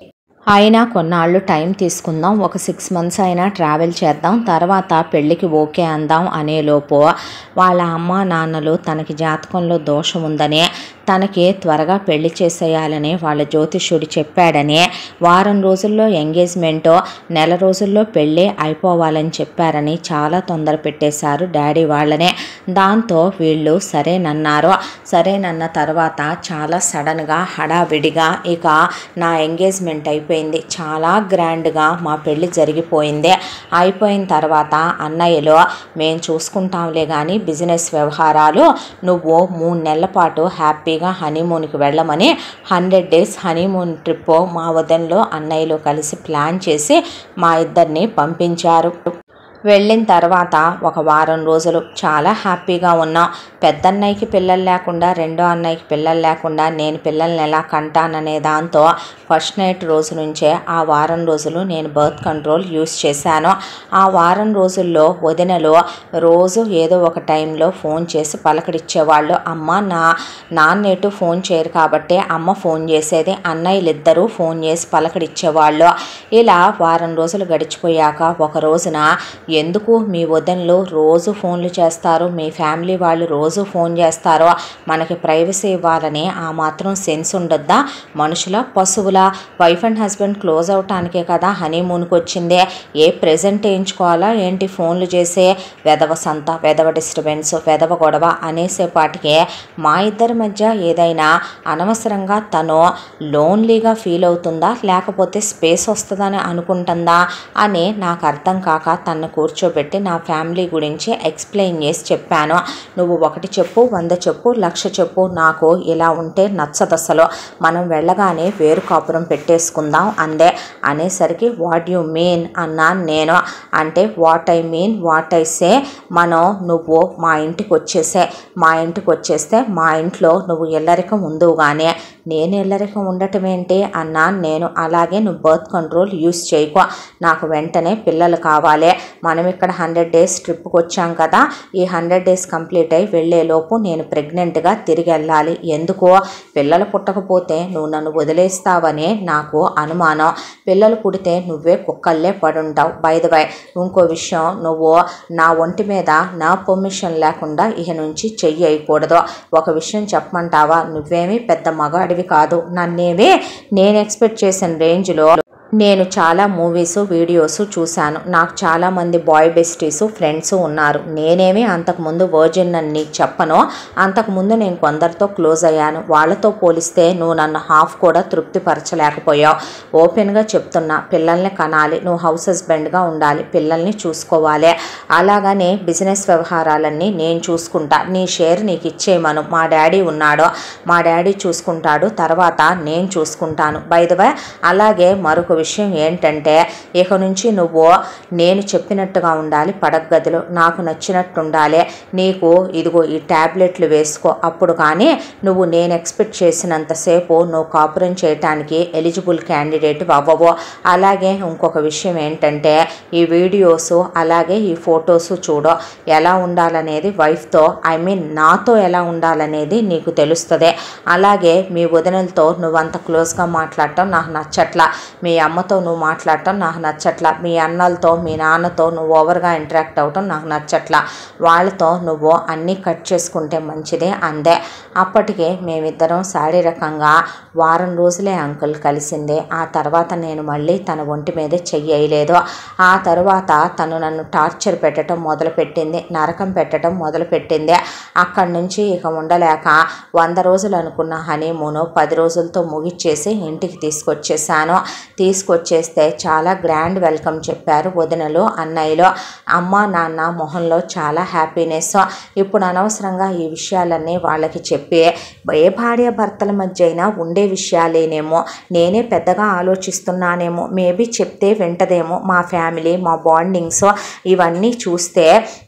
అయినా కొన్నాళ్ళు టైం తీసుకుందాం ఒక సిక్స్ మంత్స్ అయినా ట్రావెల్ చేద్దాం తర్వాత పెళ్ళికి ఓకే అందాం అనేలోపు వాళ్ళ అమ్మ నాన్నలు తనకి జాతకంలో దోషం ఉందని తనకి త్వరగా పెళ్లి చేసేయాలని వాళ్ళ జ్యోతిష్యుడు చెప్పాడని వారం రోజుల్లో ఎంగేజ్మెంట్ నెల రోజుల్లో పెళ్ళి అయిపోవాలని చెప్పారని చాలా తొందర పెట్టేశారు డాడీ వాళ్ళనే దాంతో వీళ్ళు సరేనన్నారు సరేనన్న తర్వాత చాలా సడన్గా హడావిడిగా ఇక నా ఎంగేజ్మెంట్ అయిపోయింది చాలా గ్రాండ్గా మా పెళ్ళి జరిగిపోయింది అయిపోయిన తర్వాత అన్నయ్యలో మేము చూసుకుంటాంలే కానీ బిజినెస్ వ్యవహారాలు నువ్వు మూడు నెలల పాటు హ్యాపీగా హనీమూన్కి వెళ్ళమని హండ్రెడ్ డేస్ హనీమూన్ ట్రిప్ మా వదన్లో అన్నయ్యలో కలిసి ప్లాన్ చేసి మా ఇద్దరిని పంపించారు వెళ్ళిన తర్వాత ఒక వారం రోజులు చాలా హ్యాపీగా ఉన్నాం పెద్దన్నయ్యకి పిల్లలు లేకుండా రెండో అన్నయ్యకి పిల్లలు లేకుండా నేను పిల్లల్ని ఎలా కంటాననే దాంతో ఫస్ట్ నైట్ రోజు నుంచే ఆ వారం రోజులు నేను బర్త్ కంట్రోల్ యూస్ చేశాను ఆ వారం రోజుల్లో వదినలు రోజు ఏదో ఒక టైంలో ఫోన్ చేసి పలకరించేవాళ్ళు అమ్మ నా నాన్నేటు ఫోన్ చేయరు కాబట్టి అమ్మ ఫోన్ చేసేది అన్నయ్యలు ఇద్దరూ ఫోన్ చేసి పలకరించేవాళ్ళు ఇలా వారం రోజులు గడిచిపోయాక ఒక రోజున ఎందుకు మీ వదనలు రోజు ఫోన్లు చేస్తారు మీ ఫ్యామిలీ వాళ్ళు రోజు ఫోన్ చేస్తారో మనకి ప్రైవసీ ఇవ్వాలని ఆ మాత్రం సెన్స్ ఉండొద్దా మనుషుల పశువుల వైఫ్ అండ్ హస్బెండ్ క్లోజ్ అవటానికే కదా హనీమూన్కి వచ్చిందే ఏ ప్రెజెంట్ వేయించుకోవాలా ఏంటి ఫోన్లు చేసే వెదవ సంత వెదవ డిస్టర్బెన్స్ వెదవ గొడవ అనేసేపాటికే మా ఇద్దరి మధ్య ఏదైనా అనవసరంగా తను లోన్లీగా ఫీల్ అవుతుందా లేకపోతే స్పేస్ వస్తుందని అనుకుంటుందా అని నాకు అర్థం కాక తను కూర్చోబెట్టి నా ఫ్యామిలీ గురించి ఎక్స్ప్లెయిన్ చేసి చెప్పాను నువ్వు ఒకటి చెప్పు వంద చెప్పు లక్ష చెప్పు నాకు ఇలా ఉంటే నచ్చదు అసలు మనం వెళ్ళగానే వేరు కాపురం పెట్టేసుకుందాం అందే అనేసరికి వాట్ యు మీన్ అన్నాను నేను అంటే what I mean what I say మనం నువ్వు మా ఇంటికి వచ్చేసే మా ఇంటికి వచ్చేస్తే మా ఇంట్లో నువ్వు ఎల్లరికం ఉందువుగానే నేను ఎల్లరికం ఉండటం ఏంటి అన్నాను నేను అలాగే నువ్వు బర్త్ కంట్రోల్ యూస్ చేయకు నాకు వెంటనే పిల్లలు కావాలి మనం ఇక్కడ హండ్రెడ్ డేస్ ట్రిప్కి వచ్చాం కదా ఈ హండ్రెడ్ డేస్ కంప్లీట్ అయి వెళ్ళేలోపు నేను ప్రెగ్నెంట్గా తిరిగి వెళ్ళాలి ఎందుకో పిల్లలు పుట్టకపోతే నువ్వు నన్ను వదిలేస్తావని నాకు అనుమానం పిల్లలు పుడితే నువ్వే కుక్కల్లే పడుంటావు బై ద బై ఇంకో విషయం నువ్వు నా ఒంటి మీద నా పర్మిషన్ లేకుండా ఇక నుంచి చెయ్యి అయికూడదు ఒక విషయం చెప్పమంటావా నువ్వేమీ పెద్ద మగాడివి కాదు నన్నేమి నేను ఎక్స్పెక్ట్ చేసిన రేంజ్లో నేను చాలా మూవీస్ వీడియోస్ చూశాను నాకు చాలామంది బాయ్ బెస్టీస్ ఫ్రెండ్స్ ఉన్నారు నేనేమి అంతకుముందు వర్జిన్ అని నీకు చెప్పను అంతకుముందు నేను కొందరితో క్లోజ్ అయ్యాను వాళ్ళతో పోలిస్తే నువ్వు నన్ను హాఫ్ కూడా తృప్తిపరచలేకపోయావు ఓపెన్గా చెప్తున్నా పిల్లల్ని కనాలి నువ్వు హౌస్ హస్బెండ్గా ఉండాలి పిల్లల్ని చూసుకోవాలి అలాగనే బిజినెస్ వ్యవహారాలన్నీ నేను చూసుకుంటా నీ షేర్ నీకు ఇచ్చేయమను మా డాడీ ఉన్నాడు మా డాడీ చూసుకుంటాడు తర్వాత నేను చూసుకుంటాను బై ద వే అలాగే మరొక విషయం ఏంటంటే ఇక నుంచి నువ్వు నేను చెప్పినట్టుగా ఉండాలి పడక గదిలో నాకు నచ్చినట్టు ఉండాలి నీకు ఇదిగో ఈ ట్యాబ్లెట్లు వేసుకో అప్పుడు కానీ నువ్వు నేను ఎక్స్పెక్ట్ చేసినంతసేపు నువ్వు కాపురం చేయటానికి ఎలిజిబుల్ క్యాండిడేట్ అవ్వవు అలాగే ఇంకొక విషయం ఏంటంటే ఈ వీడియోస్ అలాగే ఈ ఫొటోస్ చూడు ఎలా ఉండాలనేది వైఫ్తో ఐ మీన్ నాతో ఎలా ఉండాలనేది నీకు తెలుస్తుంది అలాగే మీ వదినలతో నువ్వంత క్లోజ్గా మాట్లాడటం నాకు నచ్చట్లా మీ అమ్మతో నువ్వు మాట్లాడటం నాకు నచ్చట్లా మీ అన్నలతో మీ నాన్నతో నువ్వు ఓవర్గా ఇంటరాక్ట్ అవ్వటం నాకు నచ్చట్లా వాళ్ళతో నువ్వు అన్నీ కట్ చేసుకుంటే మంచిదే అందే అప్పటికే మేమిద్దరం శారీరకంగా వారం రోజులే అంకుల్ కలిసిందే ఆ తర్వాత నేను మళ్ళీ తన ఒంటి మీదే చెయ్యలేదు ఆ తర్వాత తను నన్ను టార్చర్ పెట్టడం మొదలుపెట్టింది నరకం పెట్టడం మొదలుపెట్టింది అక్కడి నుంచి ఇక ఉండలేక వంద రోజులు అనుకున్న హనీమూను పది రోజులతో ముగిచ్చేసి ఇంటికి తీసుకొచ్చేసాను తీసుకొచ్చేస్తే చాలా గ్రాండ్ వెల్కమ్ చెప్పారు వదినలు అన్నయ్యలు అమ్మ నాన్న మొహంలో చాలా హ్యాపీనెస్ ఇప్పుడు అనవసరంగా ఈ విషయాలన్నీ వాళ్ళకి చెప్పి ఏ భార్య భర్తల మధ్య అయినా ఉండే విషయాలేనేమో నేనే పెద్దగా ఆలోచిస్తున్నానేమో మేబీ చెప్తే వింటదేమో మా ఫ్యామిలీ మా బాండింగ్స్ ఇవన్నీ చూస్తే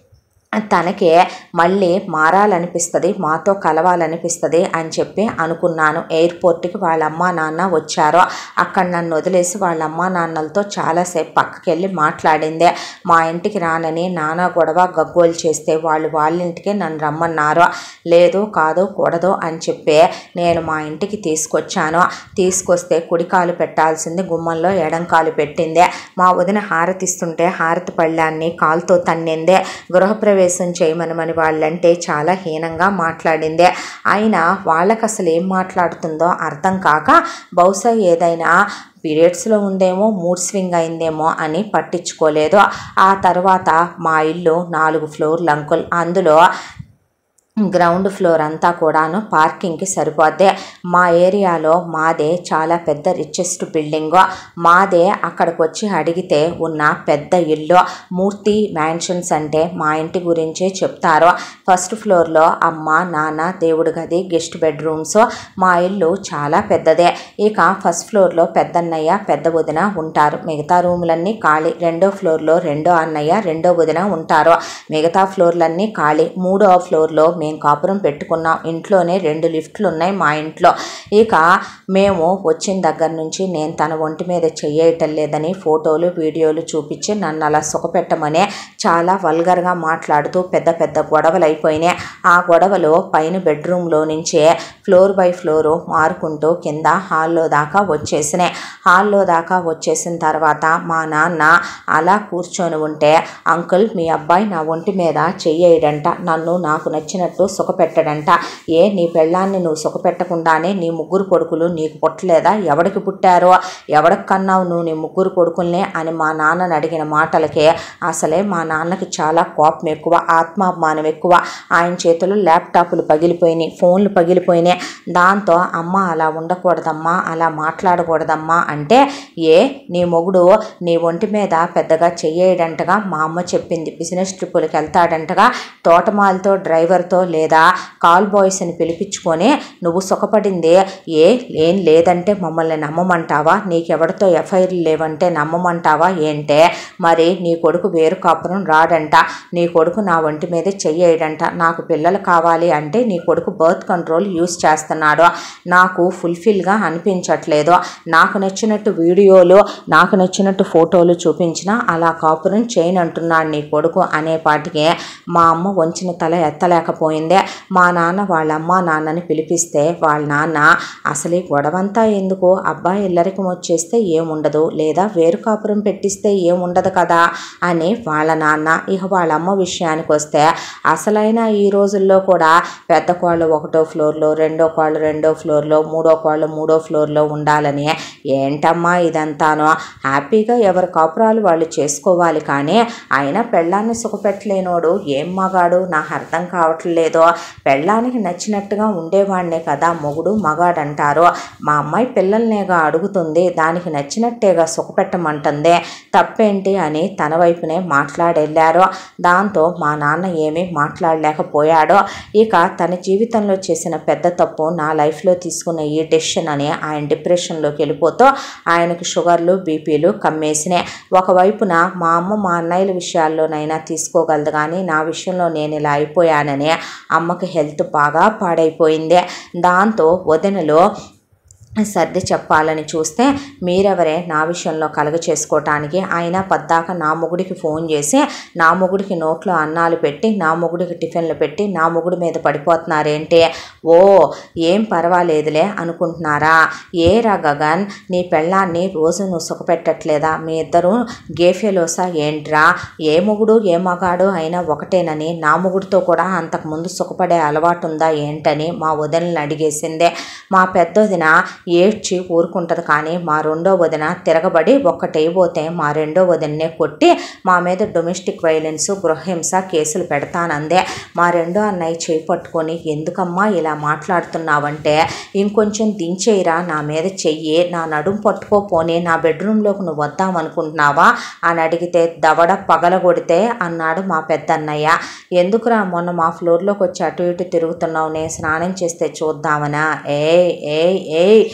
తనకే మళ్ళీ మారాలనిపిస్తుంది మాతో కలవాలనిపిస్తుంది అని చెప్పి అనుకున్నాను ఎయిర్పోర్ట్కి వాళ్ళ అమ్మా నాన్న వచ్చారు అక్కడ నన్ను వదిలేసి వాళ్ళ అమ్మా నాన్నలతో చాలాసేపు పక్కకి వెళ్ళి మాట్లాడిందే మా ఇంటికి రానని నానా గొడవ గగ్గోలు చేస్తే వాళ్ళు వాళ్ళ ఇంటికి నన్ను రమ్మన్నారు లేదు కాదు కూడదు అని చెప్పి నేను మా ఇంటికి తీసుకొచ్చాను తీసుకొస్తే కుడికాలు పెట్టాల్సింది గుమ్మంలో ఎడంకాలు పెట్టిందే మా వదిన హారతిస్తుంటే హారతి పళ్ళాన్ని కాలుతో తన్నిందే గృహప్రవేశం చేయమనమని వాళ్ళంటే చాలా హీనంగా మాట్లాడిందే అయినా వాళ్ళకి అసలు ఏం మాట్లాడుతుందో అర్థం కాక బహుశా ఏదైనా పీరియడ్స్లో ఉందేమో మూడ్ స్వింగ్ అయిందేమో అని పట్టించుకోలేదు ఆ తర్వాత మా ఇల్లు నాలుగు ఫ్లోర్లు అంకుల్ అందులో గ్రౌండ్ ఫ్లోర్ అంతా కూడాను పార్కింగ్కి సరిపోద్ది మా ఏరియాలో మాదే చాలా పెద్ద రిచెస్ట్ బిల్డింగ్ మాదే అక్కడికి వచ్చి అడిగితే ఉన్న పెద్ద ఇల్లు మూర్తి మ్యాన్షన్స్ అంటే మా ఇంటి గురించే చెప్తారు ఫస్ట్ ఫ్లోర్లో అమ్మ నాన్న దేవుడి గది గెస్ట్ బెడ్రూమ్స్ మా ఇల్లు చాలా పెద్దదే ఇక ఫస్ట్ ఫ్లోర్లో పెద్దన్నయ్య పెద్ద వదిన ఉంటారు మిగతా రూములన్నీ ఖాళీ రెండో ఫ్లోర్లో రెండో అన్నయ్య రెండో వదిన ఉంటారు మిగతా ఫ్లోర్లన్నీ ఖాళీ మూడో ఫ్లోర్లో మేము కాపురం పెట్టుకున్నాం ఇంట్లోనే రెండు లిఫ్ట్లు ఉన్నాయి మా ఇంట్లో ఇక మేము వచ్చిన దగ్గర నుంచి నేను తన ఒంటి మీద చెయ్యటం లేదని ఫోటోలు వీడియోలు చూపించి నన్ను అలా సుఖపెట్టమనే చాలా వల్గర్గా మాట్లాడుతూ పెద్ద పెద్ద గొడవలు అయిపోయినాయి ఆ గొడవలు పైన బెడ్రూమ్లో నుంచే ఫ్లోర్ బై ఫ్లోరు మారుకుంటూ కింద హాల్లో దాకా వచ్చేసినాయి హాల్లో దాకా వచ్చేసిన తర్వాత మా నాన్న అలా కూర్చొని ఉంటే అంకుల్ మీ అబ్బాయి నా ఒంటి మీద చెయ్యడంట నన్ను నాకు నచ్చినట్టు సుఖపెట్టడంట ఏ నీ పెళ్ళాన్ని నువ్వు సుఖపెట్టకుండానే నీ ముగ్గురు కొడుకులు నీకు పుట్టలేదా ఎవడికి పుట్టారో ఎవడికి కన్నావు నువ్వు నీ ముగ్గురు కొడుకుల్ని అని మా నాన్నని అడిగిన మాటలకే అసలే మా నాన్నకి చాలా కోపం ఎక్కువ ఆత్మాభిమానం ఎక్కువ ఆయన చేతులు ల్యాప్టాప్లు పగిలిపోయినాయి ఫోన్లు పగిలిపోయినాయి దాంతో అమ్మ అలా ఉండకూడదమ్మా అలా మాట్లాడకూడదమ్మా అంటే ఏ నీ మొగుడు నీ ఒంటి మీద పెద్దగా చెయ్యడంటగా మా అమ్మ చెప్పింది బిజినెస్ ట్రిప్పులకి వెళ్తాడంటగా తోటమాలతో డ్రైవర్తో లేదా కాల్ బాయ్స్ని పిలిపించుకొని నువ్వు సుఖపడింది ఏ ఏం లేదంటే మమ్మల్ని నమ్మమంటావా నీకెవరితో ఎఫ్ఐఆర్లు లేవంటే నమ్మమంటావా ఏంటే మరి నీ కొడుకు వేరు కాపురం రాడంట నీ కొడుకు నా ఒంటి మీద చెయ్యడంట నాకు పిల్లలు కావాలి అంటే నీ కొడుకు బర్త్ కంట్రోల్ యూస్ చేస్తున్నాడు నాకు ఫుల్ఫిల్గా అనిపించట్లేదు నాకు నచ్చినట్టు వీడియోలు నాకు నచ్చినట్టు ఫోటోలు చూపించినా అలా కాపురం చేయను అంటున్నాడు నీ కొడుకు అనే పాటికి మా అమ్మ వంచిన తల ఎత్తలేకపోయిందే మా నాన్న వాళ్ళ అమ్మ నాన్నని పిలిపిస్తే వాళ్ళ నాన్న అసలు ఈ గొడవంతా ఎందుకు అబ్బాయి ఇల్లరికం వచ్చేస్తే ఏముండదు లేదా వేరు కాపురం పెట్టిస్తే ఏముండదు కదా అని వాళ్ళ నాన్న ఇక వాళ్ళ అమ్మ విషయానికి వస్తే అసలైన ఈ రోజుల్లో కూడా పెద్ద కోళ్ళు ఒకటో ఫ్లోర్లో రెండో కోళ్ళు రెండో ఫ్లోర్లో మూడో కోళ్ళు మూడో ఫ్లోర్లో ఉండాలని ఏంటమ్మా ఇదంతానో హ్యాపీగా ఎవరి కాపురాలు వాళ్ళు చేసుకోవాలి కానీ అయినా పెళ్ళాన్ని సుఖపెట్టలేనోడు ఏం మగాడు నాకు అర్థం కావట్లేదు పెళ్ళానికి నచ్చినట్టుగా ఉండేవాడినే కదా మొగుడు మగాడంటారు మా అమ్మాయి పిల్లల్నేగా అడుగుతుంది దానికి నచ్చినట్టేగా సుఖపెట్టమంటుంది తప్పేంటి అని తన వైపునే మాట్లాడెళ్ళారు దాంతో మా నాన్న ఏమీ మాట్లాడలేకపోయాడు ఇక తన జీవితంలో చేసిన పెద్ద తప్పు నా లైఫ్లో తీసుకున్న ఈ డెసిషన్ అని ఆయన డిప్రెషన్లోకి వెళ్ళిపోతూ ఆయనకు షుగర్లు బీపీలు కమ్మేసినాయి ఒకవైపున మా అమ్మ మా అన్నయ్యల విషయాల్లోనైనా తీసుకోగలదు కానీ నా విషయంలో నేను ఇలా అయిపోయానని అమ్మకి హెల్త్ బాగా పాడైపోయింది దాంతో వదినలో సర్ది చెప్పాలని చూస్తే మీరెవరే నా విషయంలో కలగ చేసుకోవటానికి ఆయన పద్దాక నా మొగుడికి ఫోన్ చేసి నా మొగుడికి నోట్లో అన్నాలు పెట్టి నా మొగుడికి టిఫిన్లు పెట్టి నా మొగుడి మీద పడిపోతున్నారేంటి ఓ ఏం పర్వాలేదులే అనుకుంటున్నారా ఏ రా గగన్ నీ పెళ్ళాన్ని రోజు నువ్వు సుఖపెట్టట్లేదా మీ ఇద్దరు గేఫెలోసా ఏంట్రా ఏ మొగుడు ఏ మగాడు అయినా ఒకటేనని నా మొగుడితో కూడా అంతకుముందు సుఖపడే అలవాటు ఉందా ఏంటని మా వదినని అడిగేసిందే మా పెద్దోదిన ఏడ్చి ఊరుకుంటుంది కానీ మా రెండో వదిన తిరగబడి ఒక్కటైపోతే మా రెండో వదిన్నే కొట్టి మా మీద డొమెస్టిక్ వైలెన్స్ గృహహింస కేసులు పెడతానందే మా రెండో అన్నయ్య చేయి పట్టుకొని ఎందుకమ్మా ఇలా మాట్లాడుతున్నావంటే ఇంకొంచెం దించేయిరా నా మీద చెయ్యి నా నడుం పట్టుకోపోని నా బెడ్రూమ్లోకి నువ్వు వద్దామనుకుంటున్నావా అని అడిగితే దవడ పగలగొడితే అన్నాడు మా పెద్దన్నయ్య ఎందుకురా మొన్న మా ఫ్లోర్లోకి వచ్చి అటు ఇటు తిరుగుతున్నావు నేను స్నానం చేస్తే చూద్దామనా ఏయ్ ఏయ్ ఏయ్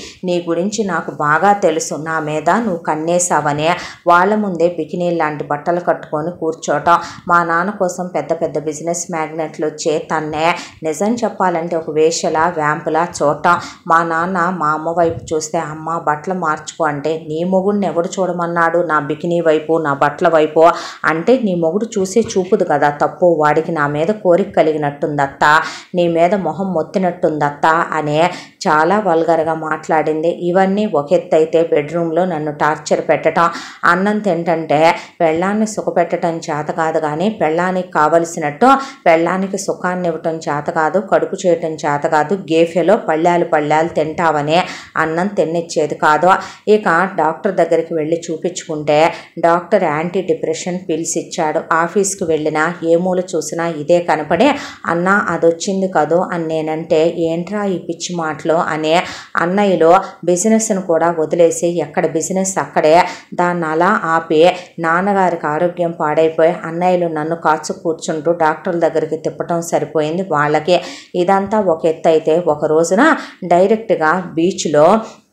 నీ గురించి నాకు బాగా తెలుసు నా మీద నువ్వు కన్నేసావనే వాళ్ళ ముందే బికినీ లాంటి బట్టలు కట్టుకొని కూర్చోటం మా నాన్న కోసం పెద్ద పెద్ద బిజినెస్ మ్యాగ్నెట్లు వచ్చే తన్నే నిజం చెప్పాలంటే ఒక వేషలా వ్యాంపులా చూడటం మా నాన్న మా అమ్మ వైపు చూస్తే అమ్మ బట్టలు మార్చుకో అంటే నీ మొగుడిని ఎవడు చూడమన్నాడు నా బికినీ వైపు నా బట్టల వైపు అంటే నీ మొగుడు చూసే చూపుదు కదా తప్పు వాడికి నా మీద కోరిక కలిగినట్టుందత్త నీ మీద మొహం మొత్తినట్టుందత్త అనే చాలా వల్గర్గా మాట్లాడింది ఇవన్నీ ఒక ఎత్తు అయితే బెడ్రూమ్లో నన్ను టార్చర్ పెట్టడం అన్నం తింటంటే పెళ్ళాన్ని సుఖపెట్టడం చేత కాదు కానీ పెళ్ళానికి కావలసినట్టు పెళ్ళానికి సుఖాన్ని ఇవ్వటం చేత కాదు కడుపు చేయటం చేత కాదు గేఫెలో పళ్ళాలు పళ్ళాలు తింటావనే అన్నం తిన్నిచ్చేది కాదు ఇక డాక్టర్ దగ్గరికి వెళ్ళి చూపించుకుంటే డాక్టర్ యాంటీ డిప్రెషన్ పిల్స్ ఇచ్చాడు ఆఫీస్కి వెళ్ళినా ఏ మూల చూసినా ఇదే కనపడే అన్న అదొచ్చింది కదూ అని నేనంటే ఏంట్రా ఈ పిచ్చి మాటలు అనే అన్నయ్యలో బిజినెస్ను కూడా వదిలేసి ఎక్కడ బిజినెస్ అక్కడే దాన్ని అలా ఆపి నాన్నగారికి ఆరోగ్యం పాడైపోయి అన్నయ్యలు నన్ను కాచు కూర్చుంటూ డాక్టర్ల దగ్గరికి తిప్పటం సరిపోయింది వాళ్ళకి ఇదంతా ఒక ఎత్తు అయితే ఒక రోజున డైరెక్ట్గా బీచ్లో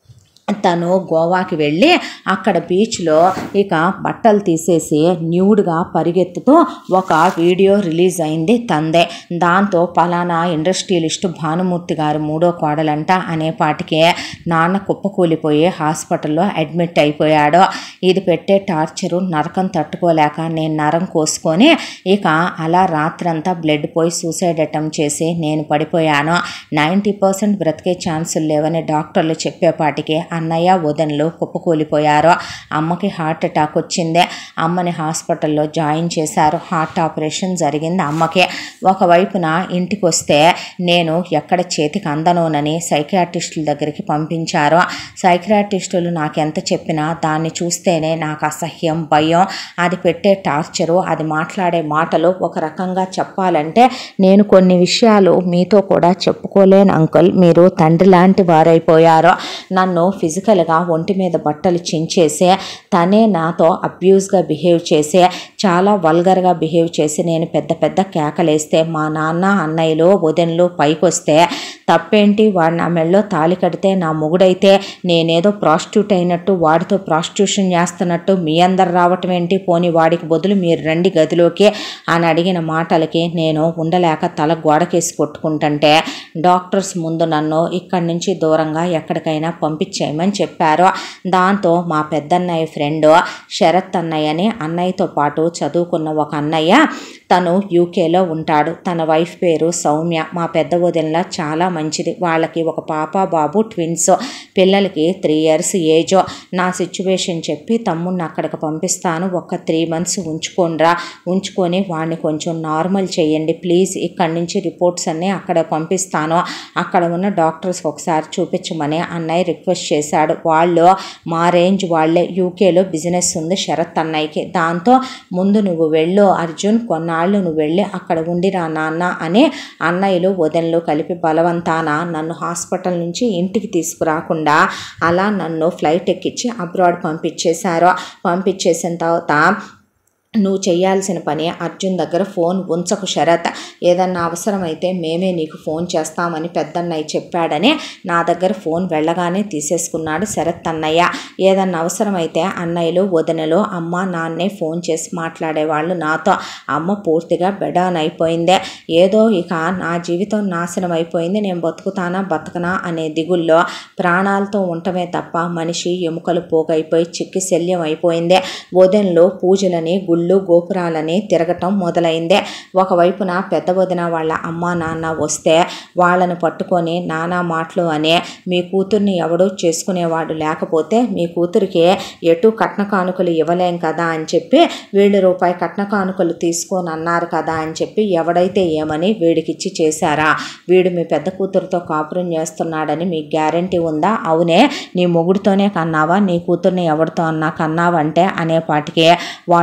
తను గోవాకి వెళ్ళి అక్కడ బీచ్లో ఇక బట్టలు తీసేసి న్యూడ్గా పరిగెత్తుతూ ఒక వీడియో రిలీజ్ అయింది తందే దాంతో పలానా ఇండస్ట్రియలిస్ట్ భానుమూర్తి గారు మూడో కోడలంట అనే పాటికే నాన్న కుప్పకూలిపోయి హాస్పిటల్లో అడ్మిట్ అయిపోయాడు ఇది పెట్టే టార్చరు నరకం తట్టుకోలేక నేను నరం కోసుకొని ఇక అలా రాత్రంతా బ్లడ్ పోయి సూసైడ్ అటెంప్ట్ చేసి నేను పడిపోయాను నైంటీ పర్సెంట్ బ్రతికే ఛాన్సులు లేవని డాక్టర్లు చెప్పేపాటికి అన్నయ్య వదనలు కుప్పకూలిపోయారు అమ్మకి హార్ట్ అటాక్ వచ్చింది అమ్మని హాస్పిటల్లో జాయిన్ చేశారు హార్ట్ ఆపరేషన్ జరిగింది అమ్మకి ఒకవైపున ఇంటికి వస్తే నేను ఎక్కడ చేతికి అందనోనని సైకియాట్రిస్టుల దగ్గరికి పంపించారు సైకియాట్రిస్టులు నాకెంత చెప్పినా దాన్ని చూస్తేనే నాకు అసహ్యం భయం అది పెట్టే టార్చరు అది మాట్లాడే మాటలు ఒక రకంగా చెప్పాలంటే నేను కొన్ని విషయాలు మీతో కూడా చెప్పుకోలేను అంకుల్ మీరు తండ్రి లాంటి వారైపోయారు నన్ను ఫిజికల్గా ఒంటి మీద బట్టలు చించేసి తనే నాతో అబ్యూస్గా బిహేవ్ చేసి చాలా వల్గర్గా బిహేవ్ చేసి నేను పెద్ద పెద్ద కేకలేస్తే మా నాన్న అన్నయ్యలు వదినలు పైకి వస్తే తప్పేంటి వాడు నా మెళ్ళలో తాళి కడితే నా మొగుడైతే నేనేదో ప్రాస్టిట్యూట్ అయినట్టు వాడితో ప్రాస్టిట్యూషన్ చేస్తున్నట్టు మీ అందరు రావటం ఏంటి పోని వాడికి బదులు మీరు రండి గదిలోకి అని అడిగిన మాటలకి నేను ఉండలేక తల గోడకేసి కొట్టుకుంటుంటే డాక్టర్స్ ముందు నన్ను ఇక్కడి నుంచి దూరంగా ఎక్కడికైనా పంపించేయమని చెప్పారు దాంతో మా పెద్దన్నయ్య ఫ్రెండ్ శరత్ అన్నయ్య అని అన్నయ్యతో పాటు చదువుకున్న ఒక అన్నయ్య తను యూకేలో ఉంటాడు తన వైఫ్ పేరు సౌమ్య మా పెద్ద వదినలా చాలా మంచిది వాళ్ళకి ఒక పాప బాబు ట్విన్స్ పిల్లలకి త్రీ ఇయర్స్ ఏజ్ నా సిచ్యువేషన్ చెప్పి తమ్ముడిని అక్కడికి పంపిస్తాను ఒక త్రీ మంత్స్ ఉంచుకోండిరా ఉంచుకొని వాడిని కొంచెం నార్మల్ చేయండి ప్లీజ్ ఇక్కడి నుంచి రిపోర్ట్స్ అన్నీ అక్కడ పంపిస్తాను అక్కడ ఉన్న డాక్టర్స్ ఒకసారి చూపించమని అన్నయ్య రిక్వెస్ట్ చేశాడు వాళ్ళు మా రేంజ్ వాళ్ళే యూకేలో బిజినెస్ ఉంది శరత్ అన్నయ్యకి దాంతో ముందు నువ్వు వెళ్ళు అర్జున్ కొన్నాళ్ళు నువ్వు వెళ్ళి అక్కడ ఉండిరా నాన్న అని అన్నయ్యలు వదనలు కలిపి బలవంతాన నన్ను హాస్పిటల్ నుంచి ఇంటికి తీసుకురాకుండా అలా నన్ను ఫ్లైట్ ఎక్కించి అబ్రాడ్ పంపించేశారు పంపించేసిన తర్వాత నువ్వు చేయాల్సిన పని అర్జున్ దగ్గర ఫోన్ ఉంచకు శరత్ ఏదన్నా అవసరమైతే మేమే నీకు ఫోన్ చేస్తామని పెద్దన్నయ్య చెప్పాడని నా దగ్గర ఫోన్ వెళ్ళగానే తీసేసుకున్నాడు శరత్ అన్నయ్య ఏదన్నా అవసరమైతే అన్నయ్యలు వదినలు అమ్మ నాన్నే ఫోన్ చేసి మాట్లాడేవాళ్ళు నాతో అమ్మ పూర్తిగా బెడాన్ అయిపోయిందే ఏదో ఇక నా జీవితం నాశనం అయిపోయింది నేను బతుకుతానా బతకనా అనే దిగుల్లో ప్రాణాలతో ఉండటమే తప్ప మనిషి ఎముకలు పోగైపోయి చిక్కి శల్యం అయిపోయిందే వదనలు పూజలని గుళ్ళు గోపురాలని తిరగటం మొదలైందే ఒకవైపున పెద్ద వదిన వాళ్ళ అమ్మ నాన్న వస్తే వాళ్ళను పట్టుకొని నానా మాటలు అనే మీ కూతుర్ని ఎవడూ చేసుకునేవాడు లేకపోతే మీ కూతురికి ఎటు కట్న కానుకలు ఇవ్వలేం కదా అని చెప్పి వీళ్ళు రూపాయి కట్న కానుకలు తీసుకొని అన్నారు కదా అని చెప్పి ఎవడైతే ఏమని వీడికిచ్చి చేశారా వీడు మీ పెద్ద కూతురుతో కాపురం చేస్తున్నాడని మీకు గ్యారంటీ ఉందా అవునే నీ మొగుడితోనే కన్నావా నీ కూతుర్ని ఎవరితో అన్నా కన్నావంటే అనేపాటికే వాళ్ళు కాండ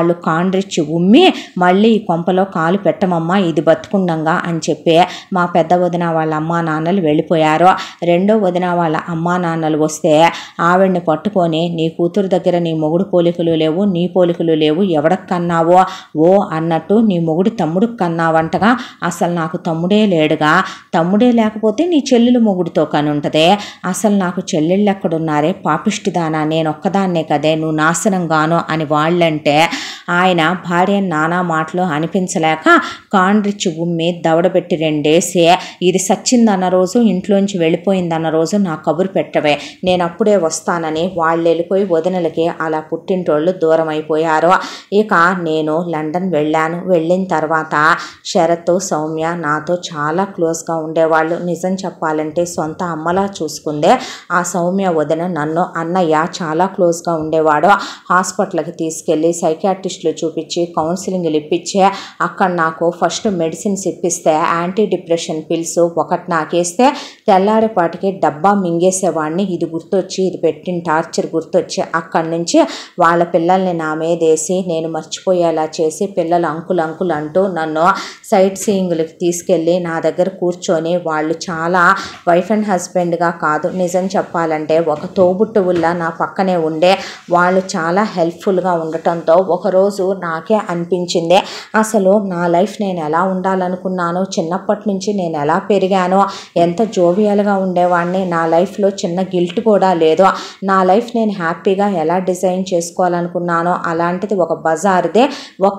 కాండ్రిచ్చి ఉమ్మి మళ్ళీ ఈ కొంపలో కాలు పెట్టమమ్మా ఇది బతుకుండంగా అని చెప్పి మా పెద్ద వదిన వాళ్ళ అమ్మా నాన్నలు వెళ్ళిపోయారు రెండో వదిన వాళ్ళ అమ్మా నాన్నలు వస్తే ఆవిడ్ని పట్టుకొని నీ కూతురు దగ్గర నీ మొగుడు పోలికలు లేవు నీ పోలికలు లేవు ఎవడకు కన్నావో ఓ అన్నట్టు నీ మొగుడు తమ్ముడు కన్నావంటగా అసలు నాకు తమ్ముడే లేడుగా తమ్ముడే లేకపోతే నీ చెల్లెలు మొగుడితో కని ఉంటుంది అసలు నాకు చెల్లెళ్ళు ఎక్కడున్నారే పాపిష్టిదానా నేను ఒక్కదాన్నే కదే నువ్వు నాశనం గాను అని వాళ్ళంటే ఆయన భార్య నానా మాటలు అనిపించలేక కాండ్రిచ్చి ఉమ్మి దవడబెట్టి రెండేసి ఇది సచ్చిందన్న రోజు ఇంట్లోంచి వెళ్ళిపోయిందన్న రోజు నా కబురు పెట్టవే నేను అప్పుడే వస్తానని వాళ్ళు వెళ్ళిపోయి వదినలకి అలా పుట్టింటోళ్ళు దూరం అయిపోయారు ఇక నేను లండన్ వెళ్ళాను వెళ్ళిన తర్వాత శరత్ సౌమ్య నాతో చాలా క్లోజ్గా ఉండేవాళ్ళు నిజం చెప్పాలంటే సొంత అమ్మలా చూసుకుందే ఆ సౌమ్య వదిన నన్ను అన్నయ్య చాలా క్లోజ్గా ఉండేవాడు హాస్పిటల్కి తీసుకెళ్ళి సైకాట్రిస్టులు చూపించి కౌన్సిలింగ్లు ఇప్పించి అక్కడ నాకు ఫస్ట్ మెడిసిన్స్ ఇప్పిస్తే యాంటీ డిప్రెషన్ పిల్స్ ఒకటి నాకేస్తే తెల్లారేపాటికి డబ్బా మింగేసేవాడిని ఇది గుర్తొచ్చి ఇది పెట్టిన టార్చర్ గుర్తొచ్చి అక్కడి నుంచి వాళ్ళ పిల్లల్ని నా మీద వేసి నేను మర్చిపోయేలా చేసి పిల్లలు అంకులు అంకులు అంటూ నన్ను సైట్ సీయింగ్లకి తీసుకెళ్ళి నా దగ్గర కూర్చొని వాళ్ళు చాలా వైఫ్ అండ్ హస్బెండ్గా కాదు నిజం చెప్పాలంటే ఒక తోబుట్టువుల్లా నా పక్కనే ఉండే వాళ్ళు చాలా హెల్ప్ఫుల్గా ఉండటంతో ఒకరోజు నాకే అనిపించింది అసలు నా లైఫ్ నేను ఎలా ఉండాలనుకున్నానో చిన్నప్పటి నుంచి నేను ఎలా పెరిగానో ఎంత జోవియల్గా ఉండేవాడిని నా లైఫ్లో చిన్న గిల్ట్ కూడా లేదు నా లైఫ్ నేను హ్యాపీగా ఎలా డిజైన్ చేసుకోవాలనుకున్నానో అలాంటిది ఒక బజార్దే ఒక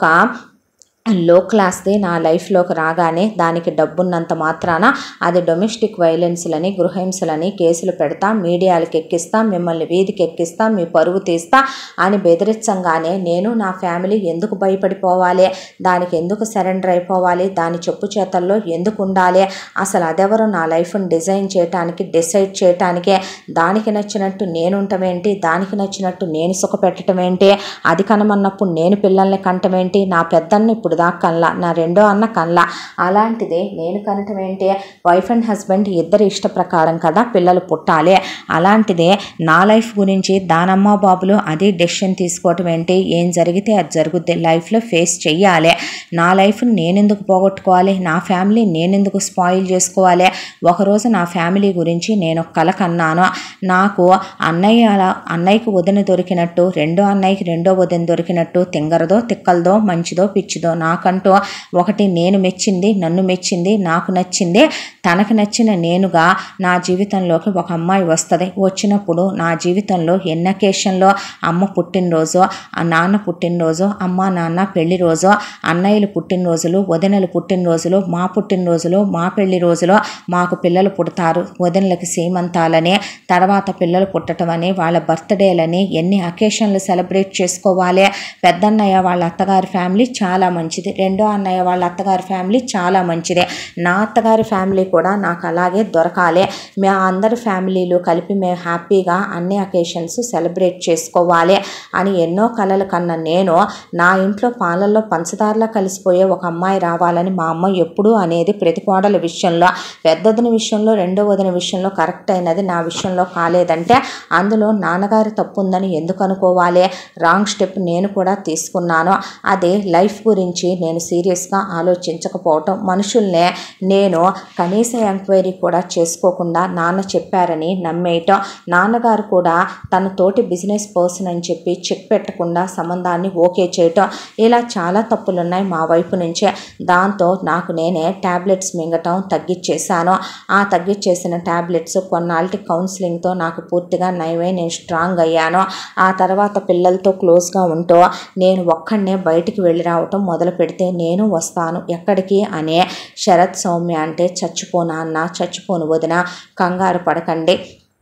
లో క్లాస్ది నా లైఫ్లోకి రాగానే దానికి డబ్బున్నంత మాత్రాన అది డొమెస్టిక్ వైలెన్స్లని గృహహింసలని కేసులు పెడతా మీడియాలకు ఎక్కిస్తా మిమ్మల్ని వీధికి ఎక్కిస్తా మీ పరువు తీస్తా అని బెదిరించంగానే నేను నా ఫ్యామిలీ ఎందుకు భయపడిపోవాలి దానికి ఎందుకు సరెండర్ అయిపోవాలి దాని చెప్పు చేతల్లో ఎందుకు ఉండాలి అసలు అదెవరు నా లైఫ్ని డిజైన్ చేయటానికి డిసైడ్ చేయటానికే దానికి నచ్చినట్టు నేను ఉండటమేంటి దానికి నచ్చినట్టు నేను సుఖపెట్టడం ఏంటి అది కనమన్నప్పుడు నేను పిల్లల్ని కంటం ఏంటి నా పెద్దన్న ఇప్పుడు దాకా కల్లా నా రెండో అన్న కల్లా అలాంటిది నేను కనటం ఏంటి వైఫ్ అండ్ హస్బెండ్ ఇద్దరి ఇష్ట ప్రకారం కదా పిల్లలు పుట్టాలి అలాంటిదే నా లైఫ్ గురించి దానమ్మ బాబులు అది డెసిషన్ తీసుకోవటం ఏంటి ఏం జరిగితే అది జరుగుద్ది లైఫ్లో ఫేస్ చెయ్యాలి నా లైఫ్ని నేనెందుకు పోగొట్టుకోవాలి నా ఫ్యామిలీ నేనెందుకు స్పాయిల్ చేసుకోవాలి ఒకరోజు నా ఫ్యామిలీ గురించి నేను ఒక కల కన్నాను నాకు అన్నయ్య అలా అన్నయ్యకి వదిన దొరికినట్టు రెండో అన్నయ్యకి రెండో వదిన దొరికినట్టు తింగరదో తిక్కలదో మంచిదో పిచ్చిదో నాకంటూ ఒకటి నేను మెచ్చింది నన్ను మెచ్చింది నాకు నచ్చింది తనకు నచ్చిన నేనుగా నా జీవితంలోకి ఒక అమ్మాయి వస్తుంది వచ్చినప్పుడు నా జీవితంలో ఎన్ని అకేషన్లో అమ్మ పుట్టినరోజు ఆ నాన్న పుట్టినరోజు అమ్మ నాన్న పెళ్లి రోజు అన్నయ్యలు పుట్టినరోజులు వదినలు పుట్టినరోజులు మా పుట్టినరోజులు మా పెళ్లి రోజులు మాకు పిల్లలు పుడతారు వదినలకి సీమంతాలని తర్వాత పిల్లలు పుట్టడం అని వాళ్ళ బర్త్డేలని ఎన్ని అకేషన్లు సెలబ్రేట్ చేసుకోవాలి పెద్దన్నయ్య వాళ్ళ అత్తగారి ఫ్యామిలీ చాలా మంచిది రెండో అన్నయ్య వాళ్ళ అత్తగారి ఫ్యామిలీ చాలా మంచిదే నా అత్తగారి ఫ్యామిలీ కూడా నాకు అలాగే దొరకాలి మా అందరి ఫ్యామిలీలు కలిపి మేము హ్యాపీగా అన్ని అకేషన్స్ సెలబ్రేట్ చేసుకోవాలి అని ఎన్నో కలలు కన్న నేను నా ఇంట్లో పాలల్లో పంచదారలా కలిసిపోయే ఒక అమ్మాయి రావాలని మా అమ్మ ఎప్పుడూ అనేది ప్రతి కోడల విషయంలో పెద్దదిన విషయంలో రెండో వదిన విషయంలో కరెక్ట్ అయినది నా విషయంలో కాలేదంటే అందులో నాన్నగారి తప్పు ఉందని ఎందుకు అనుకోవాలి రాంగ్ స్టెప్ నేను కూడా తీసుకున్నాను అదే లైఫ్ గురించి నేను సీరియస్గా ఆలోచించకపోవటం మనుషుల్నే నేను కనీస ఎంక్వైరీ కూడా చేసుకోకుండా నాన్న చెప్పారని నమ్మేయటం నాన్నగారు కూడా తన తోటి బిజినెస్ పర్సన్ అని చెప్పి చెక్ పెట్టకుండా సంబంధాన్ని ఓకే చేయటం ఇలా చాలా తప్పులు ఉన్నాయి మా వైపు నుంచే దాంతో నాకు నేనే ట్యాబ్లెట్స్ మింగటం తగ్గించేశాను ఆ తగ్గించేసిన ట్యాబ్లెట్స్ కొన్నాళ్ళకి కౌన్సిలింగ్తో నాకు పూర్తిగా నయమై నేను స్ట్రాంగ్ అయ్యాను ఆ తర్వాత పిల్లలతో క్లోజ్గా ఉంటూ నేను ఒక్కడనే బయటికి వెళ్ళి రావటం మొదలు పెడితే నేను వస్తాను ఎక్కడికి అనే శరత్ సౌమ్య అంటే చచ్చిపోనా అన్న చచ్చిపోను వదిన కంగారు పడకండి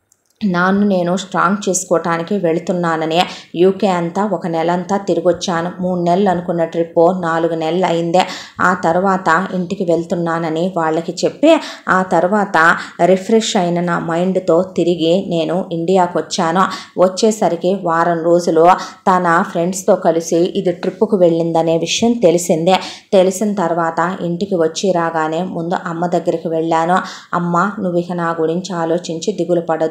నాన్ను నేను స్ట్రాంగ్ చేసుకోవటానికి వెళుతున్నానని యూకే అంతా ఒక నెలంతా తిరిగొచ్చాను మూడు నెలలు అనుకున్న ట్రిప్ నాలుగు నెలలు అయిందే ఆ తర్వాత ఇంటికి వెళ్తున్నానని వాళ్ళకి చెప్పి ఆ తర్వాత రిఫ్రెష్ అయిన నా మైండ్తో తిరిగి నేను ఇండియాకు వచ్చాను వచ్చేసరికి వారం రోజులు తన ఫ్రెండ్స్తో కలిసి ఇది ట్రిప్పుకు వెళ్ళిందనే విషయం తెలిసిందే తెలిసిన తర్వాత ఇంటికి వచ్చి రాగానే ముందు అమ్మ దగ్గరికి వెళ్ళాను అమ్మ నువ్వు ఇక నా గురించి ఆలోచించి దిగులు పడద్దు డాడీ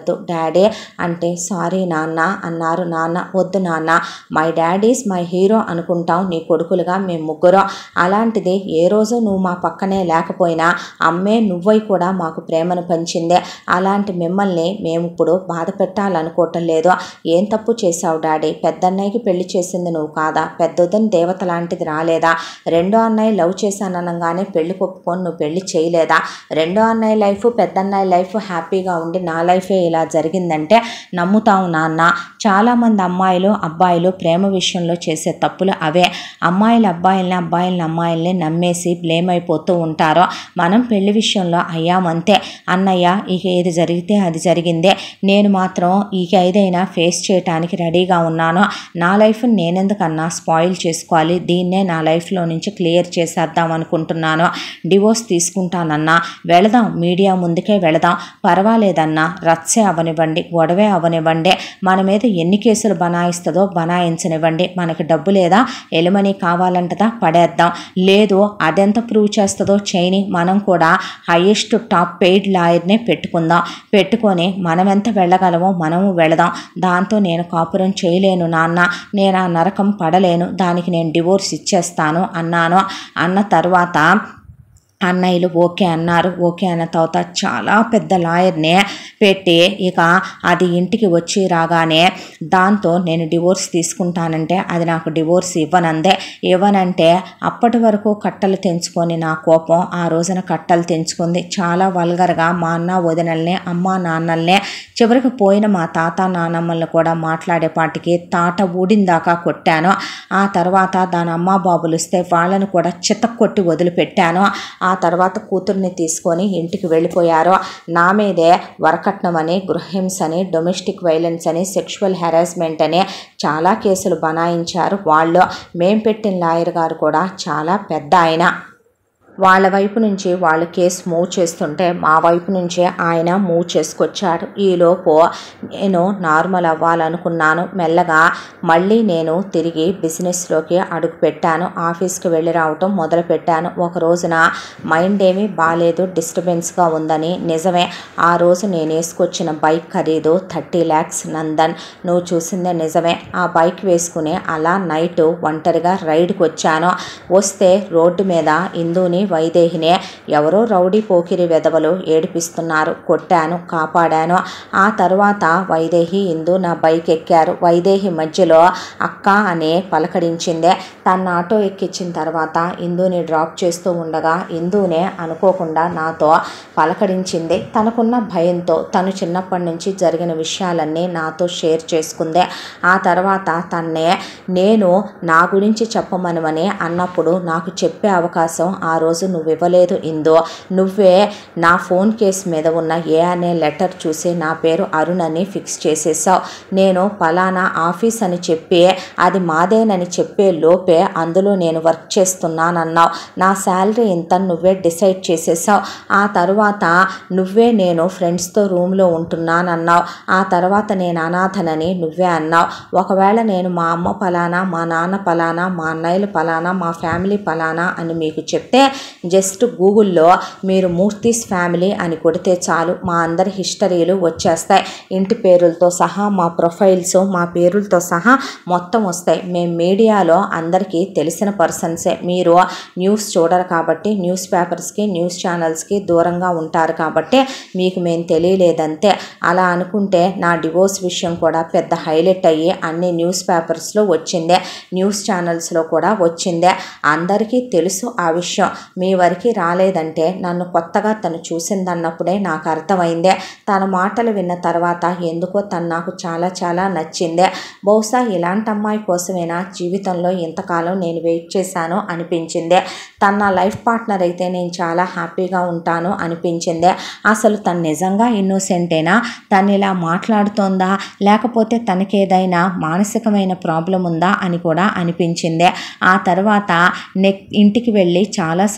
డాడీ అంటే సారీ నాన్న అన్నారు నాన్న వద్దు నాన్న my daddy is my hero అనుకుంటాం నీ కొడుకులుగా మేము ముగ్గురు అలాంటిది ఏ రోజు నువ్వు మా పక్కనే లేకపోయినా అమ్మే నువ్వై కూడా మాకు ప్రేమను పంచిందే అలాంటి మిమ్మల్ని మేము ఇప్పుడు బాధ పెట్టాలనుకోవటం లేదు ఏం తప్పు చేశావు డాడీ పెద్దన్నయ్యకి పెళ్లి చేసింది నువ్వు కాదా పెద్దదని దేవత లాంటిది రాలేదా రెండో అన్నయ్య లవ్ చేశాననగానే పెళ్లి ఒప్పుకొని నువ్వు పెళ్లి చేయలేదా రెండో అన్నయ్య లైఫ్ పెద్దన్నయ్య లైఫ్ హ్యాపీగా ఉండి నా లైఫే ఇలా జరిగిందంటే నమ్ముతావు నాన్న చాలామంది అమ్మాయిలు అబ్బాయిలు ప్రేమ విషయంలో చేసే తప్పులు అవే అమ్మాయిలు అబ్బాయిల్ని అబ్బాయిలని అమ్మాయిల్ని నమ్మేసి బ్లేమ్ అయిపోతూ ఉంటారు మనం పెళ్లి విషయంలో అయ్యామంతే అన్నయ్య ఇక ఏది జరిగితే అది జరిగిందే నేను మాత్రం ఇక ఏదైనా ఫేస్ చేయటానికి రెడీగా ఉన్నాను నా లైఫ్ నేనెందుకన్నా స్పాయిల్ చేసుకోవాలి దీన్నే నా లైఫ్లో నుంచి క్లియర్ చేసేద్దాం అనుకుంటున్నాను డివోర్స్ తీసుకుంటానన్నా వెళదాం మీడియా ముందుకే వెళదాం పర్వాలేదన్నా రచ్చే అవనివ్వండి గొడవే అవనివ్వండి మన మీద ఎన్ని కేసులు బనాయిస్తుందో బనాయించనివ్వండి మనకి డబ్బు లేదా ఎలుమని కావాలంటదా పడేద్దాం లేదు అదెంత ప్రూవ్ చేస్తుందో చేయని మనం కూడా హైయెస్ట్ టాప్ పెయిడ్ లాయర్నే పెట్టుకుందాం పెట్టుకొని మనం ఎంత వెళ్ళగలమో మనము వెళదాం దాంతో నేను కాపురం చేయలేను నాన్న నేను ఆ నరకం పడలేను దానికి నేను డివోర్స్ ఇచ్చేస్తాను అన్నాను అన్న తర్వాత అన్నయ్యలు ఓకే అన్నారు ఓకే అన్న తర్వాత చాలా పెద్ద లాయర్నే పెట్టి ఇక అది ఇంటికి వచ్చి రాగానే దాంతో నేను డివోర్స్ తీసుకుంటానంటే అది నాకు డివోర్స్ ఇవ్వనందే ఇవ్వనంటే అప్పటి వరకు కట్టలు తెంచుకొని నా కోపం ఆ రోజున కట్టలు తెంచుకుంది చాలా వల్గర్గా మా అన్న వదినల్ని అమ్మ నాన్నల్నే చివరికి పోయిన మా తాత నానమ్మల్ని కూడా మాట్లాడేపాటికి తాట ఊడిందాకా కొట్టాను ఆ తర్వాత దాని అమ్మ బాబులు వస్తే వాళ్ళను కూడా చిత్త కొట్టి వదిలిపెట్టాను ఆ తర్వాత కూతుర్ని తీసుకొని ఇంటికి వెళ్ళిపోయారు నా మీదే వరకట్నం అని గృహహింస అని డొమెస్టిక్ వైలెన్స్ అని సెక్షువల్ హెరాస్మెంట్ అని చాలా కేసులు బనాయించారు వాళ్ళు మేం పెట్టిన లాయర్ గారు కూడా చాలా పెద్ద ఆయన వాళ్ళ వైపు నుంచి వాళ్ళు కేసు మూవ్ చేస్తుంటే మా వైపు నుంచే ఆయన మూవ్ చేసుకొచ్చాడు ఈలోపు నేను నార్మల్ అవ్వాలనుకున్నాను మెల్లగా మళ్ళీ నేను తిరిగి బిజినెస్లోకి అడుగు పెట్టాను ఆఫీస్కి వెళ్ళి రావటం మొదలు పెట్టాను ఒక రోజున మైండ్ ఏమీ బాగాలేదు డిస్టర్బెన్స్గా ఉందని నిజమే ఆ రోజు నేను వేసుకొచ్చిన బైక్ ఖరీదు థర్టీ ల్యాక్స్ నందన్ నువ్వు చూసిందే నిజమే ఆ బైక్ వేసుకుని అలా నైట్ ఒంటరిగా రైడ్కి వచ్చాను వస్తే రోడ్డు మీద ఇందుని వైదేహినే ఎవరో రౌడీ పోకిరి వెధవలు ఏడిపిస్తున్నారు కొట్టాను కాపాడాను ఆ తర్వాత వైదేహి ఇందు నా బైక్ ఎక్కారు వైదేహి మధ్యలో అక్క అని పలకరించిందే తన ఆటో ఎక్కించిన తర్వాత ఇందుని డ్రాప్ చేస్తూ ఉండగా ఇందునే అనుకోకుండా నాతో పలకరించింది తనకున్న భయంతో తను చిన్నప్పటి నుంచి జరిగిన విషయాలన్నీ నాతో షేర్ చేసుకుందే ఆ తర్వాత తన్నే నేను నా గురించి చెప్పమనమని అన్నప్పుడు నాకు చెప్పే అవకాశం ఆ రోజు నువ్వు ఇవ్వలేదు ఇందో నువ్వే నా ఫోన్ కేసు మీద ఉన్న ఏ అనే లెటర్ చూసి నా పేరు అరుణ్ అని ఫిక్స్ చేసేసావు నేను పలానా ఆఫీస్ అని చెప్పి అది మాదేనని చెప్పే లోపే అందులో నేను వర్క్ చేస్తున్నానన్నావు నా శాలరీ ఇంత నువ్వే డిసైడ్ చేసేసావు ఆ తర్వాత నువ్వే నేను ఫ్రెండ్స్తో రూమ్లో ఉంటున్నానన్నావు ఆ తర్వాత నేను అనాథనని నువ్వే అన్నావు ఒకవేళ నేను మా అమ్మ పలానా మా నాన్న పలానా మా అన్నయ్యలు పలానా మా ఫ్యామిలీ పలానా అని మీకు చెప్తే జస్ట్ గూగుల్లో మీరు మూర్తిస్ ఫ్యామిలీ అని కొడితే చాలు మా అందరి హిస్టరీలు వచ్చేస్తాయి ఇంటి పేరులతో సహా మా ప్రొఫైల్స్ మా పేరులతో సహా మొత్తం వస్తాయి మేము మీడియాలో అందరికీ తెలిసిన పర్సన్సే మీరు న్యూస్ చూడరు కాబట్టి న్యూస్ పేపర్స్కి న్యూస్ ఛానల్స్కి దూరంగా ఉంటారు కాబట్టి మీకు మేము తెలియలేదంతే అలా అనుకుంటే నా డివోర్స్ విషయం కూడా పెద్ద హైలైట్ అయ్యి అన్ని న్యూస్ పేపర్స్లో వచ్చిందే న్యూస్ ఛానల్స్లో కూడా వచ్చిందే అందరికీ తెలుసు ఆ విషయం మీ వరకు రాలేదంటే నన్ను కొత్తగా తను చూసిందన్నప్పుడే నాకు అర్థమైందే తన మాటలు విన్న తర్వాత ఎందుకో తను నాకు చాలా చాలా నచ్చిందే బహుశా ఇలాంటి అమ్మాయి కోసమేనా జీవితంలో ఇంతకాలం నేను వెయిట్ చేశాను అనిపించిందే తన నా లైఫ్ పార్ట్నర్ అయితే నేను చాలా హ్యాపీగా ఉంటాను అనిపించిందే అసలు తను నిజంగా ఇన్నోసెంటేనా తను ఇలా మాట్లాడుతోందా లేకపోతే తనకేదైనా మానసికమైన ప్రాబ్లం ఉందా అని కూడా అనిపించిందే ఆ తర్వాత నెక్ ఇంటికి వెళ్ళి చాలాసార్లు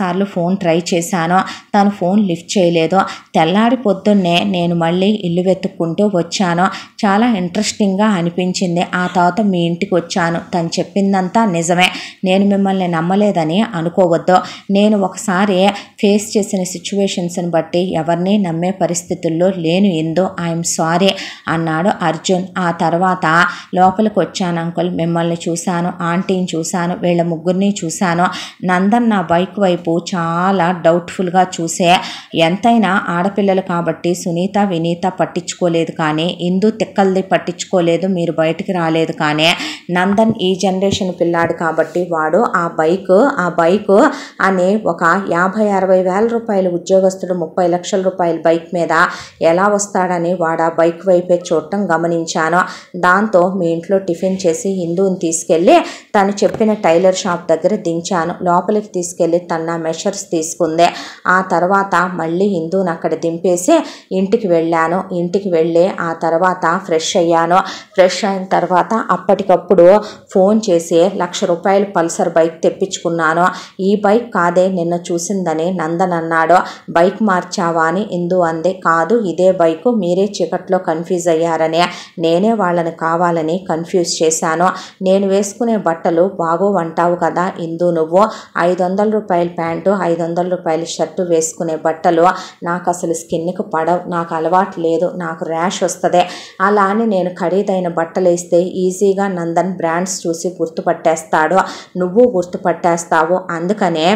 చాలాసార్లు ఫోన్ ట్రై చేశాను తను ఫోన్ లిఫ్ట్ చేయలేదు తెల్లారి పొద్దున్నే నేను మళ్ళీ ఇల్లు వెతుక్కుంటూ వచ్చాను చాలా ఇంట్రెస్టింగ్గా అనిపించింది ఆ తర్వాత మీ ఇంటికి వచ్చాను తను చెప్పిందంతా నిజమే నేను మిమ్మల్ని నమ్మలేదని అనుకోవద్దు నేను ఒకసారి ఫేస్ చేసిన సిచ్యువేషన్స్ని బట్టి ఎవరిని నమ్మే పరిస్థితుల్లో లేను ఎందు ఐఎమ్ సారీ అన్నాడు అర్జున్ ఆ తర్వాత లోపలికి వచ్చాను అంకుల్ మిమ్మల్ని చూశాను ఆంటీని చూశాను వీళ్ళ ముగ్గురిని చూశాను నందన్ నా బైక్ వైపు చాలా డౌట్ఫుల్గా చూసే ఎంతైనా ఆడపిల్లలు కాబట్టి సునీత వినీత పట్టించుకోలేదు కానీ ఇందు తిక్కల్ది పట్టించుకోలేదు మీరు బయటికి రాలేదు కానీ నందన్ ఈ జనరేషన్ పిల్లాడు కాబట్టి వాడు ఆ బైక్ ఆ బైక్ అని ఒక యాభై అరవై వేల రూపాయల ఉద్యోగస్తుడు ముప్పై లక్షల రూపాయల బైక్ మీద ఎలా వస్తాడని వాడు ఆ బైక్ వైపే చూడటం గమనించాను దాంతో మీ ఇంట్లో టిఫిన్ చేసి హిందూని తీసుకెళ్ళి తను చెప్పిన టైలర్ షాప్ దగ్గర దించాను లోపలికి తీసుకెళ్ళి తన నా మెషర్స్ తీసుకుంది ఆ తర్వాత మళ్ళీ హిందూని అక్కడ దింపేసి ఇంటికి వెళ్ళాను ఇంటికి వెళ్ళి ఆ తర్వాత ఫ్రెష్ అయ్యాను ఫ్రెష్ అయిన తర్వాత అప్పటికప్పుడు ఫోన్ చేసి లక్ష రూపాయలు పల్సర్ బైక్ తెప్పించుకున్నాను ఈ బైక్ కాదే నిన్న చూసిందని నందన్ అన్నాడు బైక్ మార్చావా అని ఇందు అంది కాదు ఇదే బైకు మీరే చీకట్లో కన్ఫ్యూజ్ అయ్యారని నేనే వాళ్ళని కావాలని కన్ఫ్యూజ్ చేశాను నేను వేసుకునే బట్టలు బాగోవంటావు కదా ఇందు నువ్వు ఐదు వందల రూపాయల ప్యాంటు ఐదు వందల రూపాయల షర్టు వేసుకునే బట్టలు నాకు అసలు స్కిన్కి పడవు నాకు అలవాటు లేదు నాకు ర్యాష్ వస్తుంది అలా అని నేను ఖరీదైన బట్టలు వేస్తే ఈజీగా నందన్ బ్రాండ్స్ చూసి గుర్తుపట్టేస్తాడు నువ్వు గుర్తుపట్టేస్తావు అందుకనే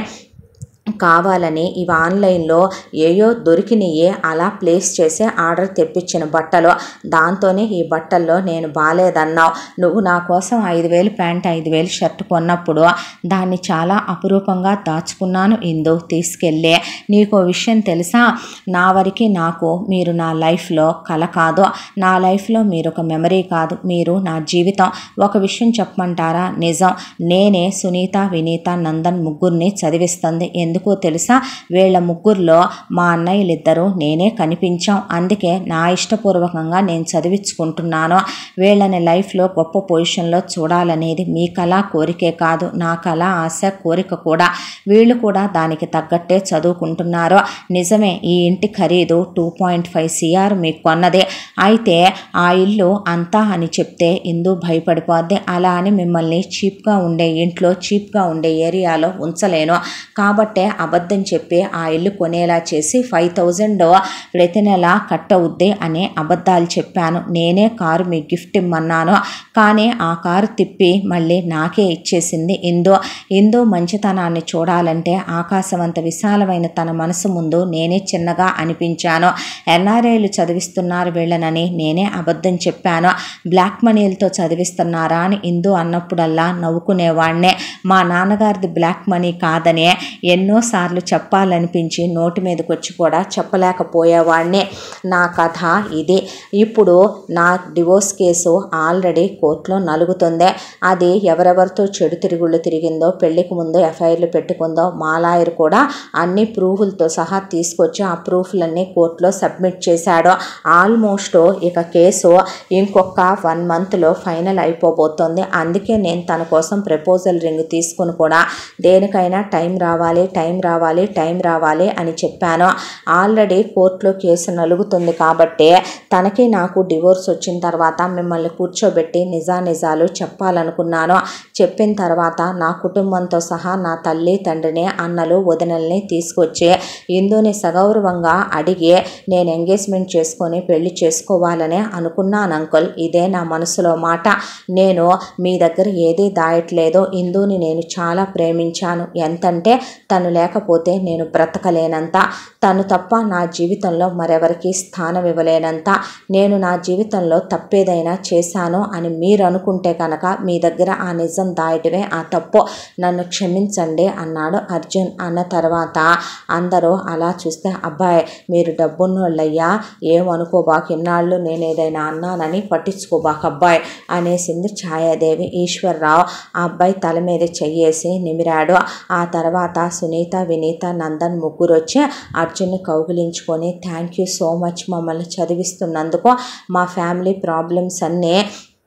కావాలని ఇవి ఆన్లైన్లో ఏయో దొరికినయే అలా ప్లేస్ చేసి ఆర్డర్ తెప్పించిన బట్టలు దాంతోనే ఈ బట్టల్లో నేను బాగాలేదన్నావు నువ్వు నా కోసం ఐదు వేలు ప్యాంట్ ఐదు వేలు షర్ట్ కొన్నప్పుడు దాన్ని చాలా అపురూపంగా దాచుకున్నాను ఇందు తీసుకెళ్ళి నీకు ఓ విషయం తెలుసా నా వరకు నాకు మీరు నా లైఫ్లో కల కాదు నా లైఫ్లో మీరు ఒక మెమరీ కాదు మీరు నా జీవితం ఒక విషయం చెప్పమంటారా నిజం నేనే సునీత వినీత నందన్ ముగ్గురిని చదివిస్తుంది ఎందుకో తెలుసా వీళ్ళ ముగ్గురులో మా అన్నయ్యలిద్దరూ నేనే కనిపించాం అందుకే నా ఇష్టపూర్వకంగా నేను చదివించుకుంటున్నాను వీళ్ళని లైఫ్లో గొప్ప పొజిషన్లో చూడాలనేది మీ కళ కోరికే కాదు నా కళ ఆశ కోరిక కూడా వీళ్ళు కూడా దానికి తగ్గట్టే చదువుకుంటున్నారు నిజమే ఈ ఇంటి ఖరీదు టూ పాయింట్ ఫైవ్ సిఆర్ మీకు కొన్నదే అయితే ఆ ఇల్లు అంతా అని చెప్తే ఇందు భయపడిపోద్ది అలా అని మిమ్మల్ని చీప్గా ఉండే ఇంట్లో చీప్గా ఉండే ఏరియాలో ఉంచలేను కాబట్టే అబద్ధం చెప్పి ఆ ఇల్లు కొనేలా చేసి ఫైవ్ థౌజండ్ ప్రతి నెల కట్ అవుద్ది అనే అబద్ధాలు చెప్పాను నేనే కారు మీకు గిఫ్ట్ ఇమ్మన్నాను కానీ ఆ కారు తిప్పి మళ్ళీ నాకే ఇచ్చేసింది ఇందో ఇందో మంచితనాన్ని చూడాలంటే ఆకాశవంత విశాలమైన తన మనసు ముందు నేనే చిన్నగా అనిపించాను ఎన్ఆర్ఐలు చదివిస్తున్నారు వీళ్ళనని నేనే అబద్ధం చెప్పాను బ్లాక్ మనీలతో చదివిస్తున్నారా అని ఇందు అన్నప్పుడల్లా నవ్వుకునేవాడినే మా నాన్నగారిది బ్లాక్ మనీ కాదనే ఎన్నోసార్లు చెప్పాలనిపించి నోటి మీదకి వచ్చి కూడా చెప్పలేకపోయేవాడిని నా కథ ఇది ఇప్పుడు నా డివోర్స్ కేసు ఆల్రెడీ కోర్టులో నలుగుతుంది అది ఎవరెవరితో చెడు తిరుగుళ్ళు తిరిగిందో పెళ్లికి ముందు ఎఫ్ఐఆర్లు పెట్టుకుందో మా లాయర్ కూడా అన్ని ప్రూఫ్లతో సహా తీసుకొచ్చి ఆ ప్రూఫ్లన్నీ కోర్టులో సబ్మిట్ చేశాడు ఆల్మోస్ట్ ఇక కేసు ఇంకొక వన్ మంత్లో ఫైనల్ అయిపోబోతోంది అందుకే నేను తన కోసం ప్రపోజల్ రింగ్ తీసుకుని కూడా దేనికైనా టైం రావాలి టైం రావాలి టైం రావాలి అని చెప్పాను ఆల్రెడీ కోర్టులో కేసు నలుగుతుంది కాబట్టి తనకి నాకు డివోర్స్ వచ్చిన తర్వాత మిమ్మల్ని కూర్చోబెట్టి నిజానిజాలు చెప్పాలనుకున్నాను చెప్పిన తర్వాత నా కుటుంబంతో సహా నా తల్లి తండ్రిని అన్నలు వదినల్ని తీసుకొచ్చి ఇందుని సగౌరవంగా అడిగి నేను ఎంగేజ్మెంట్ చేసుకొని పెళ్లి చేసుకోవాలనే అనుకున్నాను అంకుల్ ఇదే నా మనసులో మాట నేను మీ దగ్గర ఏదీ దాయట్లేదో ఇందుని నేను చాలా ప్రేమించాను ఎంతంటే తను లేకపోతే నేను బ్రతకలేనంత తను తప్ప నా జీవితంలో మరెవరికి స్థానం ఇవ్వలేనంత నేను నా జీవితంలో తప్పేదైనా చేశాను అని మీరు అనుకుంటే కనుక మీ దగ్గర ఆ నిజం దాయటమే ఆ తప్పు నన్ను క్షమించండి అన్నాడు అర్జున్ అన్న తర్వాత అందరూ అలా చూస్తే అబ్బాయి మీరు డబ్బున్నోళ్ళయ్యా ఏమనుకోబాకు ఇన్నాళ్ళు నేను ఏదైనా అన్నానని పట్టించుకోబాకు అబ్బాయి అనేసింది ఛాయాదేవి ఈశ్వర్రావు ఆ అబ్బాయి తల మీద చెయ్యేసి నిమిరాడు ఆ తర్వాత సునీత వినీత నందన్ ముగ్గురు వచ్చి అర్జున్ని కౌగిలించుకొని థ్యాంక్ యూ సో మచ్ మమ్మల్ని చదివిస్తున్నందుకు మా ఫ్యామిలీ ప్రాబ్లమ్స్ అన్నీ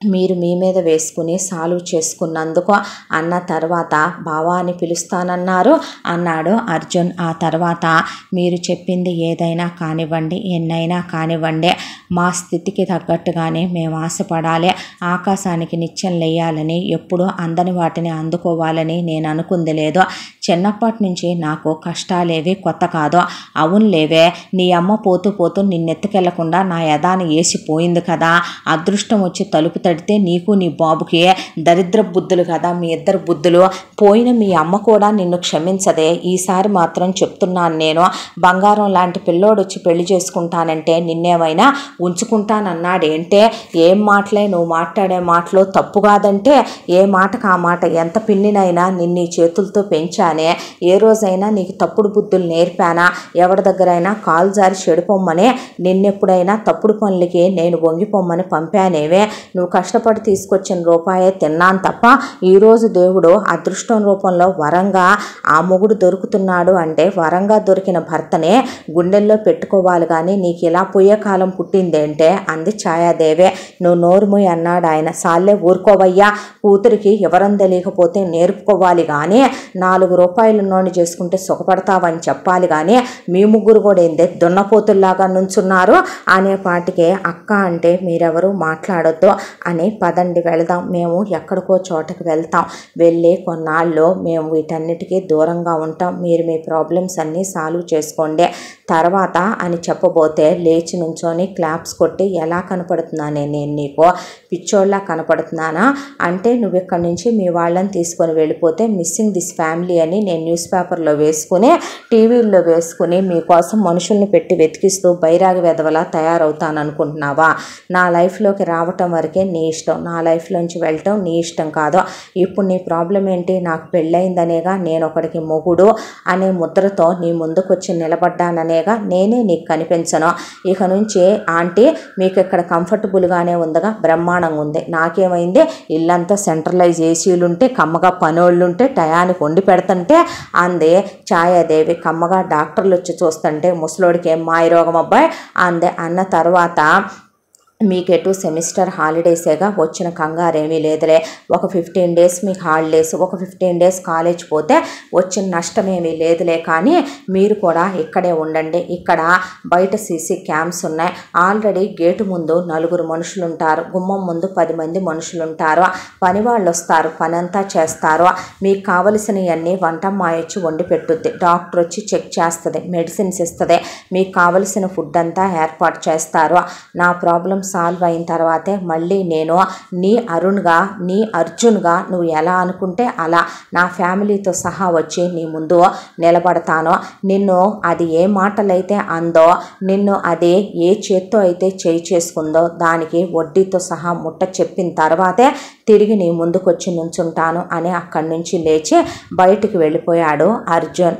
మీరు మీ మీద వేసుకుని సాల్వ్ చేసుకున్నందుకు అన్న తర్వాత బావా అని పిలుస్తానన్నారు అన్నాడు అర్జున్ ఆ తర్వాత మీరు చెప్పింది ఏదైనా కానివ్వండి ఎన్నైనా కానివ్వండి మా స్థితికి తగ్గట్టుగానే మేము ఆశపడాలి ఆకాశానికి నిత్యం లేయాలని ఎప్పుడూ అందని వాటిని అందుకోవాలని నేను అనుకుంది లేదు చిన్నప్పటి నుంచి నాకు కష్టాలేవి కొత్త కాదు అవును లేవే నీ అమ్మ పోతూ పోతూ నిన్నెత్తుకెళ్లకుండా నా యదాని వేసిపోయింది కదా అదృష్టం వచ్చి తలుపు తడితే నీకు నీ బాబుకి దరిద్ర బుద్ధులు కదా మీ ఇద్దరు బుద్ధులు పోయిన మీ అమ్మ కూడా నిన్ను క్షమించదే ఈసారి మాత్రం చెప్తున్నాను నేను బంగారం లాంటి పిల్లోడు వచ్చి పెళ్లి చేసుకుంటానంటే నిన్నేమైనా ఉంచుకుంటానన్నాడేంటే ఏం మాటలే నువ్వు మాట్లాడే మాటలు తప్పు కాదంటే ఏ మాటకు ఆ మాట ఎంత పిన్నినైనా నిన్ను ఈ చేతులతో పెంచానే ఏ రోజైనా నీకు తప్పుడు బుద్ధులు నేర్పానా ఎవరి దగ్గరైనా కాలు జారి చెడిపోమ్మనే నిన్నెప్పుడైనా తప్పుడు పనులకి నేను వంగిపోమ్మని పంపానేవే నువ్వు కష్టపడి తీసుకొచ్చిన రూపాయే తిన్నాను తప్ప ఈరోజు దేవుడు అదృష్టం రూపంలో వరంగా ఆ మొగుడు దొరుకుతున్నాడు అంటే వరంగా దొరికిన భర్తనే గుండెల్లో పెట్టుకోవాలి కానీ నీకు ఇలా పోయే కాలం పుట్టిందేంటే అంది ఛాయాదేవే నువ్వు నోరుముయి అన్నాడు ఆయన సాల్లే ఊరుకోవయ్యా కూతురికి ఎవరం తెలియకపోతే నేర్పుకోవాలి కానీ నాలుగు రూపాయలు నోని చేసుకుంటే సుఖపడతావని చెప్పాలి కానీ మీ ముగ్గురు కూడా ఏందే దున్నపోతుల్లాగా నుంచున్నారు అనే పాటికే అక్క అంటే మీరెవరు మాట్లాడొద్దు అని పదండి వెళదాం మేము ఎక్కడికో చోటకి వెళ్తాం వెళ్ళి కొన్నాళ్ళు మేము వీటన్నిటికీ దూరంగా ఉంటాం మీరు మీ ప్రాబ్లమ్స్ అన్నీ సాల్వ్ చేసుకోండి తర్వాత అని చెప్పబోతే లేచి నుంచొని క్లాప్స్ కొట్టి ఎలా కనపడుతున్నానే నేను నీకు పిచ్చోళ్ళ కనపడుతున్నానా అంటే నువ్వు ఇక్కడి నుంచి మీ వాళ్ళని తీసుకొని వెళ్ళిపోతే మిస్సింగ్ దిస్ ఫ్యామిలీ అని నేను న్యూస్ పేపర్లో వేసుకుని టీవీల్లో వేసుకుని మీకోసం మనుషుల్ని పెట్టి వెతికిస్తూ బైరాగి వెధవలా తయారవుతాను అనుకుంటున్నావా నా లైఫ్లోకి రావటం వరకే నీ ఇష్టం నా లైఫ్లోంచి వెళ్ళటం నీ ఇష్టం కాదు ఇప్పుడు నీ ప్రాబ్లం ఏంటి నాకు పెళ్ళయిందనేగా నేను ఒకడికి మొగుడు అనే ముద్రతో నీ ముందుకు వచ్చి నిలబడ్డాననేగా నేనే నీకు కనిపించను ఇక నుంచి ఆంటీ మీకు ఇక్కడ కంఫర్టబుల్గానే ఉందిగా బ్రహ్మాండంగా ఉంది నాకేమైంది ఇల్లంతా సెంట్రలైజ్ ఏసీలు ఉంటే కమ్మగా పనోళ్ళు ఉంటే టయానికి వండి పెడుతుంటే అందే ఛాయాదేవి కమ్మగా డాక్టర్లు వచ్చి చూస్తుంటే ముసలోడికి ఏం మాయరోగం అబ్బాయి అందే అన్న తర్వాత మీకెటు సెమిస్టర్ హాలిడేసేగా వచ్చిన కంగారేమీ లేదులే ఒక ఫిఫ్టీన్ డేస్ మీకు హాలిడేస్ ఒక ఫిఫ్టీన్ డేస్ కాలేజ్ పోతే వచ్చిన నష్టమేమీ లేదులే కానీ మీరు కూడా ఇక్కడే ఉండండి ఇక్కడ బయట సీసీ క్యామ్స్ ఉన్నాయి ఆల్రెడీ గేటు ముందు నలుగురు మనుషులు ఉంటారు గుమ్మం ముందు పది మంది మనుషులు ఉంటారు పని వాళ్ళు వస్తారు పని అంతా చేస్తారు మీకు కావలసినవన్నీ వంటమ్మాయి వచ్చి వండి పెట్టుద్ది డాక్టర్ వచ్చి చెక్ చేస్తుంది మెడిసిన్స్ ఇస్తుంది మీకు కావలసిన ఫుడ్ అంతా ఏర్పాటు చేస్తారు నా ప్రాబ్లం సాల్వ్ అయిన తర్వాతే మళ్ళీ నేను నీ అరుణ్గా నీ అర్జున్గా నువ్వు ఎలా అనుకుంటే అలా నా ఫ్యామిలీతో సహా వచ్చి నీ ముందు నిలబడతానో నిన్ను అది ఏ మాటలైతే అందో నిన్ను అది ఏ చేత్తో అయితే చేయి చేసుకుందో దానికి వడ్డీతో సహా ముట్ట చెప్పిన తర్వాతే తిరిగి నీ ముందుకొచ్చి నుంచుంటాను అని అక్కడి నుంచి లేచి బయటికి వెళ్ళిపోయాడు అర్జున్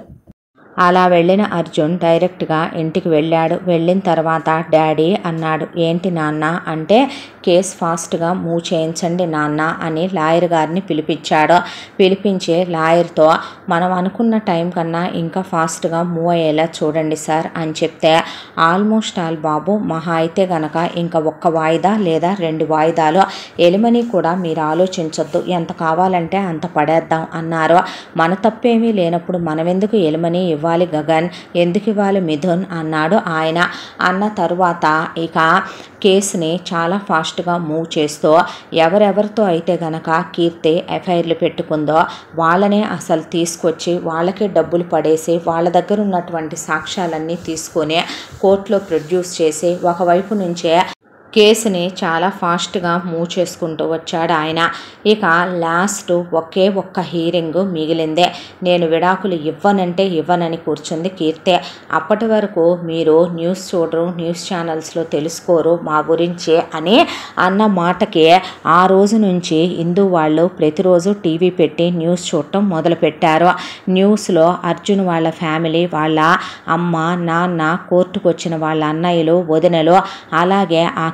అలా వెళ్ళిన అర్జున్ డైరెక్ట్గా ఇంటికి వెళ్ళాడు వెళ్ళిన తర్వాత డాడీ అన్నాడు ఏంటి నాన్న అంటే కేస్ ఫాస్ట్గా మూవ్ చేయించండి నాన్న అని లాయర్ గారిని పిలిపించాడు పిలిపించి లాయర్తో మనం అనుకున్న టైం కన్నా ఇంకా ఫాస్ట్గా మూవ్ అయ్యేలా చూడండి సార్ అని చెప్తే ఆల్మోస్ట్ ఆల్ బాబు మహా అయితే గనక ఇంకా ఒక్క వాయిదా లేదా రెండు వాయిదాలు ఎలిమని కూడా మీరు ఆలోచించొద్దు ఎంత కావాలంటే అంత పడేద్దాం అన్నారు మన తప్పేమీ లేనప్పుడు మనం ఎందుకు ఎలిమని ఇవ్వాలి గగన్ ఎందుకు ఇవ్వాలి మిథున్ అన్నాడు ఆయన అన్న తరువాత ఇక కేసుని చాలా ఫాస్ట్గా మూవ్ చేస్తూ ఎవరెవరితో అయితే గనక కీర్తి ఎఫ్ఐఆర్లు పెట్టుకుందో వాళ్ళనే అసలు తీసుకొచ్చి వాళ్ళకే డబ్బులు పడేసి వాళ్ళ దగ్గర ఉన్నటువంటి సాక్ష్యాలన్నీ తీసుకొని కోర్టులో ప్రొడ్యూస్ చేసి ఒకవైపు నుంచే కేసుని చాలా ఫాస్ట్గా మూవ్ చేసుకుంటూ వచ్చాడు ఆయన ఇక లాస్ట్ ఒకే ఒక్క హీరింగ్ మిగిలిందే నేను విడాకులు ఇవ్వనంటే ఇవ్వనని కూర్చుంది కీర్తే అప్పటి వరకు మీరు న్యూస్ చూడరు న్యూస్ ఛానల్స్లో తెలుసుకోరు మా గురించి అని అన్న మాటకి ఆ రోజు నుంచి హిందూ వాళ్ళు ప్రతిరోజు టీవీ పెట్టి న్యూస్ చూడటం మొదలుపెట్టారు న్యూస్లో అర్జున్ వాళ్ళ ఫ్యామిలీ వాళ్ళ అమ్మ నాన్న కోర్టుకు వచ్చిన వాళ్ళ అన్నయ్యలు వదినలు అలాగే ఆ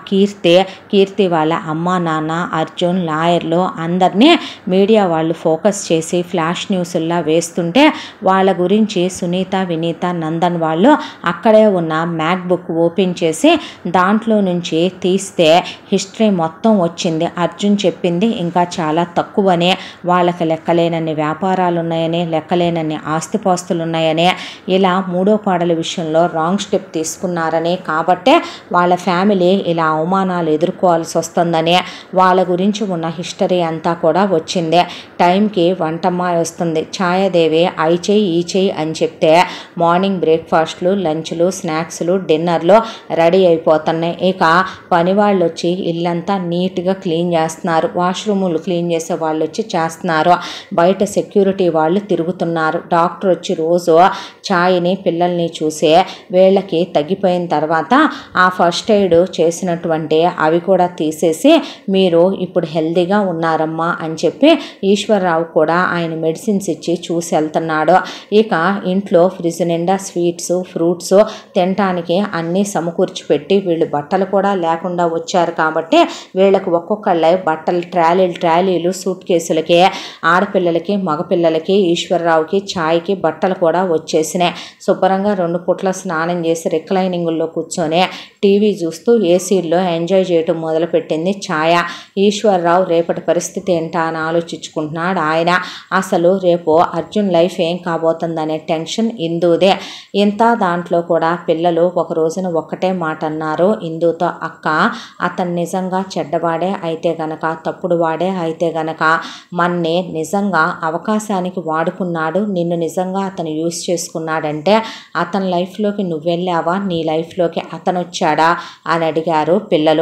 కీర్తి కీర్తి వాళ్ళ అమ్మ నాన్న అర్జున్ లాయర్లు అందరినీ మీడియా వాళ్ళు ఫోకస్ చేసి ఫ్లాష్ న్యూస్లా వేస్తుంటే వాళ్ళ గురించి సునీత వినీత నందన్ వాళ్ళు అక్కడే ఉన్న మ్యాక్ బుక్ ఓపెన్ చేసి దాంట్లో నుంచి తీస్తే హిస్టరీ మొత్తం వచ్చింది అర్జున్ చెప్పింది ఇంకా చాలా తక్కువనే వాళ్ళకి లెక్కలేనన్ని వ్యాపారాలు ఉన్నాయని లెక్కలేనన్ని ఆస్తిపాస్తులు ఉన్నాయని ఇలా మూడో పాడల విషయంలో రాంగ్ స్టెప్ తీసుకున్నారని కాబట్టే వాళ్ళ ఫ్యామిలీ ఇలా అవమానాలు ఎదుర్కోవాల్సి వస్తుందని వాళ్ళ గురించి ఉన్న హిస్టరీ అంతా కూడా వచ్చింది టైంకి వంటమ్మాయి వస్తుంది ఛాయాదేవి ఐ చేయి ఈ చేయి అని చెప్తే మార్నింగ్ బ్రేక్ఫాస్ట్లు లంచ్లు స్నాక్స్లు డిన్నర్లు రెడీ అయిపోతున్నాయి ఇక పని వాళ్ళు వచ్చి ఇల్లంతా నీట్గా క్లీన్ చేస్తున్నారు వాష్రూములు క్లీన్ చేసే వాళ్ళు వచ్చి చేస్తున్నారు బయట సెక్యూరిటీ వాళ్ళు తిరుగుతున్నారు డాక్టర్ వచ్చి రోజు ఛాయ్ని పిల్లల్ని చూసి వీళ్ళకి తగ్గిపోయిన తర్వాత ఆ ఫస్ట్ ఎయిడ్ చేసినటువంటి అవి కూడా తీసేసి మీరు ఇప్పుడు హెల్తీగా ఉన్నారమ్మా అని చెప్పి ఈశ్వరరావు కూడా ఆయన మెడిసిన్స్ ఇచ్చి చూసి వెళ్తున్నాడు ఇక ఇంట్లో ఫ్రిడ్జ్ నిండా స్వీట్స్ ఫ్రూట్స్ తినటానికి అన్నీ సమకూర్చి పెట్టి వీళ్ళు బట్టలు కూడా లేకుండా వచ్చారు కాబట్టి వీళ్ళకి ఒక్కొక్కళ్ళ బట్టలు ట్రాలీలు ట్రాలీలు సూట్ కేసులకి ఆడపిల్లలకి మగపిల్లలకి ఈశ్వరరావుకి ఛాయ్కి బట్టలు కూడా వచ్చేసినాయి శుభ్రంగా రెండు పుట్ల స్నానం చేసి రిక్లైనింగుల్లో కూర్చొని టీవీ చూస్తూ ఏసీల్లో ఎంజాయ్ చేయటం మొదలుపెట్టింది ఛాయ ఈశ్వరరావు రేపటి పరిస్థితి ఏంటా అని ఆలోచించుకుంటున్నాడు ఆయన అసలు రేపు అర్జున్ లైఫ్ ఏం కాబోతుందనే టెన్షన్ ఇందుదే ఇంత దాంట్లో కూడా పిల్లలు ఒక రోజున ఒక్కటే మాట అన్నారు ఇందుతో అక్క అతను నిజంగా చెడ్డవాడే అయితే గనక తప్పుడు వాడే అయితే గనక మన్ని నిజంగా అవకాశానికి వాడుకున్నాడు నిన్ను నిజంగా అతను యూస్ చేసుకున్నాడంటే అతని లైఫ్లోకి నువ్వు వెళ్ళావా నీ లైఫ్లోకి అతను వచ్చాడా అని అడిగారు పిల్లలు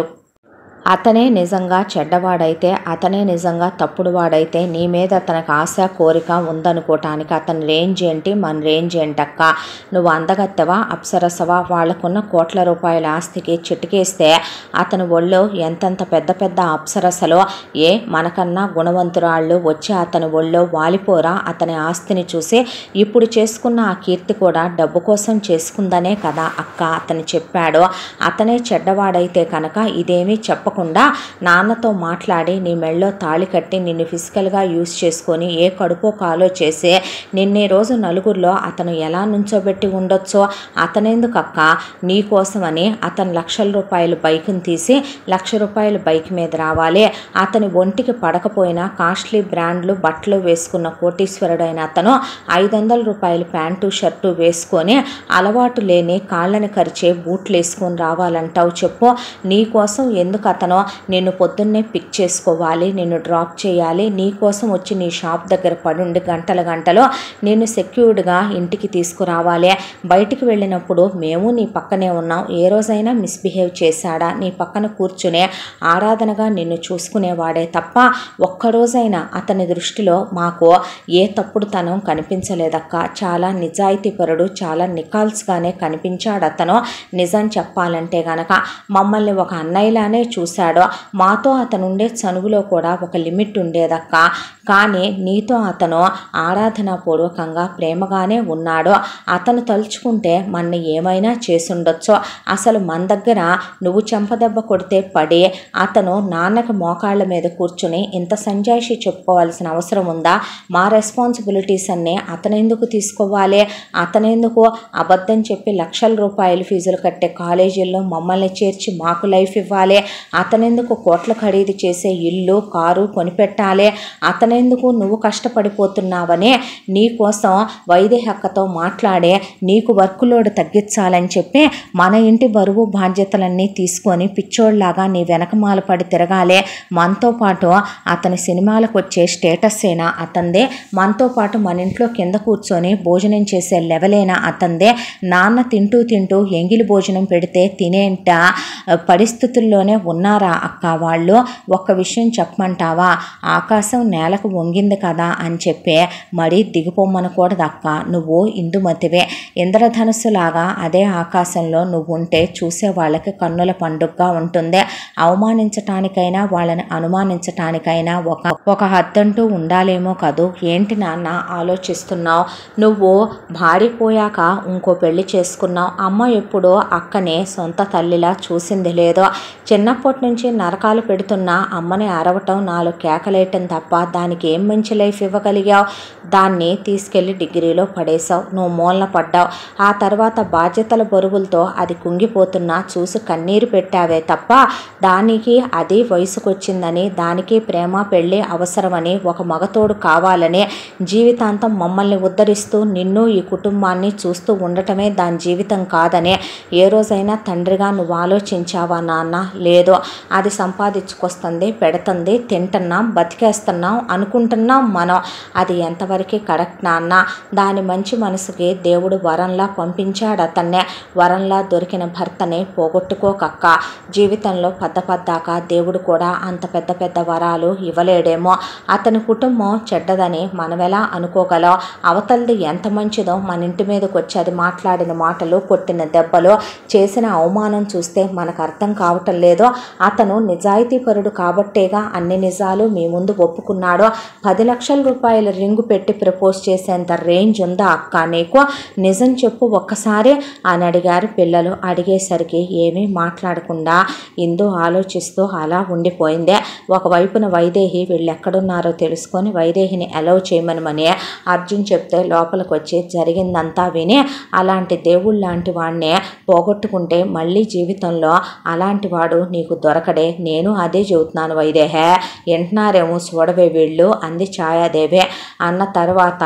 అతనే నిజంగా చెడ్డవాడైతే అతనే నిజంగా తప్పుడు వాడైతే నీ మీద అతనికి ఆశ కోరిక ఉందనుకోవటానికి అతని రేంజ్ ఏంటి మన రేంజ్ ఏంటక్క నువ్వు అందగత్తవా అప్సరసవా వాళ్ళకున్న కోట్ల రూపాయల ఆస్తికి చిటికేస్తే అతని ఒళ్ళో ఎంతెంత పెద్ద పెద్ద అప్సరసలో ఏ మనకన్నా గుణవంతురాళ్ళు వచ్చి అతని ఒళ్ళో వాలిపోరా అతని ఆస్తిని చూసి ఇప్పుడు చేసుకున్న ఆ కీర్తి కూడా డబ్బు కోసం చేసుకుందనే కదా అక్క అతను చెప్పాడు అతనే చెడ్డవాడైతే కనుక ఇదేమీ చెప్పకుండా నాన్నతో మాట్లాడి నీ మెళ్ళో తాళి కట్టి నిన్ను ఫిజికల్గా యూస్ చేసుకొని ఏ కడుపో కాలో చేసి నిన్న ఈ రోజు నలుగురిలో అతను ఎలా నుంచోబెట్టి ఉండొచ్చో అతనెందుకు అక్క నీ కోసమని అతను లక్షల రూపాయలు బైక్ని తీసి లక్ష రూపాయల బైక్ మీద రావాలి అతని ఒంటికి పడకపోయినా కాస్ట్లీ బ్రాండ్లు బట్టలు వేసుకున్న కోటీశ్వరుడైన అతను ఐదు వందల రూపాయల ప్యాంటు షర్టు వేసుకొని అలవాటు లేని కాళ్ళని కరిచే బూట్లు వేసుకొని రావాలంటావు చెప్పు నీ కోసం ఎందుకు అతను నిన్ను పొద్దున్నే పిక్ చేసుకోవాలి నిన్ను డ్రాప్ చేయాలి నీ కోసం వచ్చి నీ షాప్ దగ్గర పడుండి గంటల గంటలో నేను సెక్యూర్డ్గా ఇంటికి తీసుకురావాలి బయటికి వెళ్ళినప్పుడు మేము నీ పక్కనే ఉన్నాం ఏ రోజైనా మిస్బిహేవ్ చేశాడా నీ పక్కన కూర్చునే ఆరాధనగా నిన్ను చూసుకునేవాడే తప్ప ఒక్కరోజైనా అతని దృష్టిలో మాకు ఏ తప్పుడు తనం కనిపించలేదక్క చాలా నిజాయితీపరుడు చాలా నికాల్స్గానే కనిపించాడు అతను నిజం చెప్పాలంటే గనక మమ్మల్ని ఒక అన్నయ్యలానే చూశాడు మాతో అతను ఉండే చనువులో కూడా ఒక లిమిట్ ఉండేదక్క కానీ నీతో అతను ఆరాధనాపూర్వకంగా ప్రేమగానే ఉన్నాడు అతను తలుచుకుంటే మన ఏమైనా చేసుండొచ్చు అసలు మన దగ్గర నువ్వు చెంపదెబ్బ కొడితే పడి అతను నాన్నకి మోకాళ్ళ మీద కూర్చుని ఇంత సంజాయిషి చెప్పుకోవాల్సిన అవసరం ఉందా మా రెస్పాన్సిబిలిటీస్ అన్నీ అతనెందుకు తీసుకోవాలి అతనెందుకు అబద్ధం చెప్పి లక్షల రూపాయలు ఫీజులు కట్టే కాలేజీల్లో మమ్మల్ని చేర్చి మాకు లైఫ్ ఇవ్వాలి అతనెందుకు కోట్ల ఖరీదు చేసే ఇల్లు కారు కొనిపెట్టాలి అతనెందుకు నువ్వు కష్టపడిపోతున్నావని నీ కోసం వైదేహక్కతో మాట్లాడే నీకు వర్క్ లోడ్ తగ్గించాలని చెప్పి మన ఇంటి బరువు బాధ్యతలన్నీ తీసుకొని పిచ్చోళ్ళలాగా నీ వెనకమాల పడి తిరగాలి మనతో పాటు అతని సినిమాలకు వచ్చే స్టేటస్ అయినా అతందే మనతో పాటు మన ఇంట్లో కింద కూర్చొని భోజనం చేసే లెవెలేనా అతందే నాన్న తింటూ తింటూ ఎంగిలి భోజనం పెడితే తినేంట పరిస్థితుల్లోనే ఉన్నారా అక్క వాళ్ళు ఒక్క విషయం చెప్పమంటావా ఆకాశం నేలకు వేళకు వంగింది కదా అని చెప్పి మరీ దిగిపోమ్మనకూడదక్క నువ్వు ఇందుమతివే ఇంద్రధనుస్సులాగా అదే ఆకాశంలో నువ్వు ఉంటే చూసే వాళ్ళకి కన్నుల పండుగగా ఉంటుంది అవమానించటానికైనా వాళ్ళని అనుమానించటానికైనా ఒక ఒక హద్దంటూ ఉండాలేమో కదూ ఏంటి నాన్న ఆలోచిస్తున్నావు నువ్వు భారిపోయాక ఇంకో పెళ్లి చేసుకున్నావు అమ్మ ఎప్పుడో అక్కనే సొంత తల్లిలా చూసింది లేదో చిన్నప్పటి నుంచి నరకాలు పెడుతున్న అమ్మని అరవటం నాలుగు కేకలేయటం తప్ప దానికి ఏం మంచి లైఫ్ ఇవ్వగలిగావు దాన్ని తీసుకెళ్లి డిగ్రీలో పడేశావు నువ్వు మూలన పడ్డావు ఆ తర్వాత బాధ్యతల బరువులతో అది కుంగిపోతున్నా చూసి కన్నీరు పెట్టావే తప్ప దానికి అది వయసుకొచ్చిందని దానికి ప్రేమ పెళ్ళి అవసరమని ఒక మగతోడు కావాలని జీవితాంతం మమ్మల్ని ఉద్ధరిస్తూ నిన్ను ఈ కుటుంబాన్ని చూస్తూ ఉండటమే దాని జీవితం కాదని ఏ రోజైనా తండ్రిగా నువ్వు ఆలోచించావా నాన్న లేదు అది సంపాదించుకొస్తుంది పెడుతుంది తింటున్నాం బతికేస్తున్నాం అనుకుంటున్నాం మనం అది ఎంతవరకు కరెక్ట్ నాన్న దాని మంచి మనసుకి దేవుడు వరంలా పంపించాడు అతన్నే వరంలా దొరికిన భర్తని పోగొట్టుకోకక్క జీవితంలో పెద్ద పద్దాక దేవుడు కూడా అంత పెద్ద పెద్ద వరాలు ఇవ్వలేడేమో అతని కుటుంబం చెడ్డదని మనమెలా అనుకోగలం అవతలది ఎంత మంచిదో మన ఇంటి మీదకి వచ్చి అది మాట్లాడిన మాటలు కొట్టిన దెబ్బలు చేసిన అవమానం చూస్తే మనకు అర్థం కావటం లేదో అతను నిజాయితీపరుడు కాబట్టేగా అన్ని నిజాలు మీ ముందు ఒప్పుకున్నాడో పది లక్షల రూపాయల రింగు పెట్టి ప్రపోజ్ చేసేంత రేంజ్ ఉందా అక్క నీకు నిజం చెప్పు ఒక్కసారి అని అడిగారు పిల్లలు అడిగేసరికి ఏమీ మాట్లాడకుండా ఇందు ఆలోచిస్తూ అలా ఉండిపోయిందే ఒకవైపున వైదేహి వీళ్ళు ఎక్కడున్నారో తెలుసుకొని వైదేహిని అలౌ చేయమనమని అర్జున్ చెప్తే లోపలికి వచ్చి జరిగిందంతా విని అలాంటి దేవుళ్ళ లాంటి వాడినే పోగొట్టుకుంటే మళ్ళీ జీవితంలో అలాంటి వాడు నీకు దొరకడే నేను అదే చెబుతున్నాను వైదేహే వింటున్నారేమో చూడవే వీళ్ళు అంది ఛాయాదేవి అన్న తర్వాత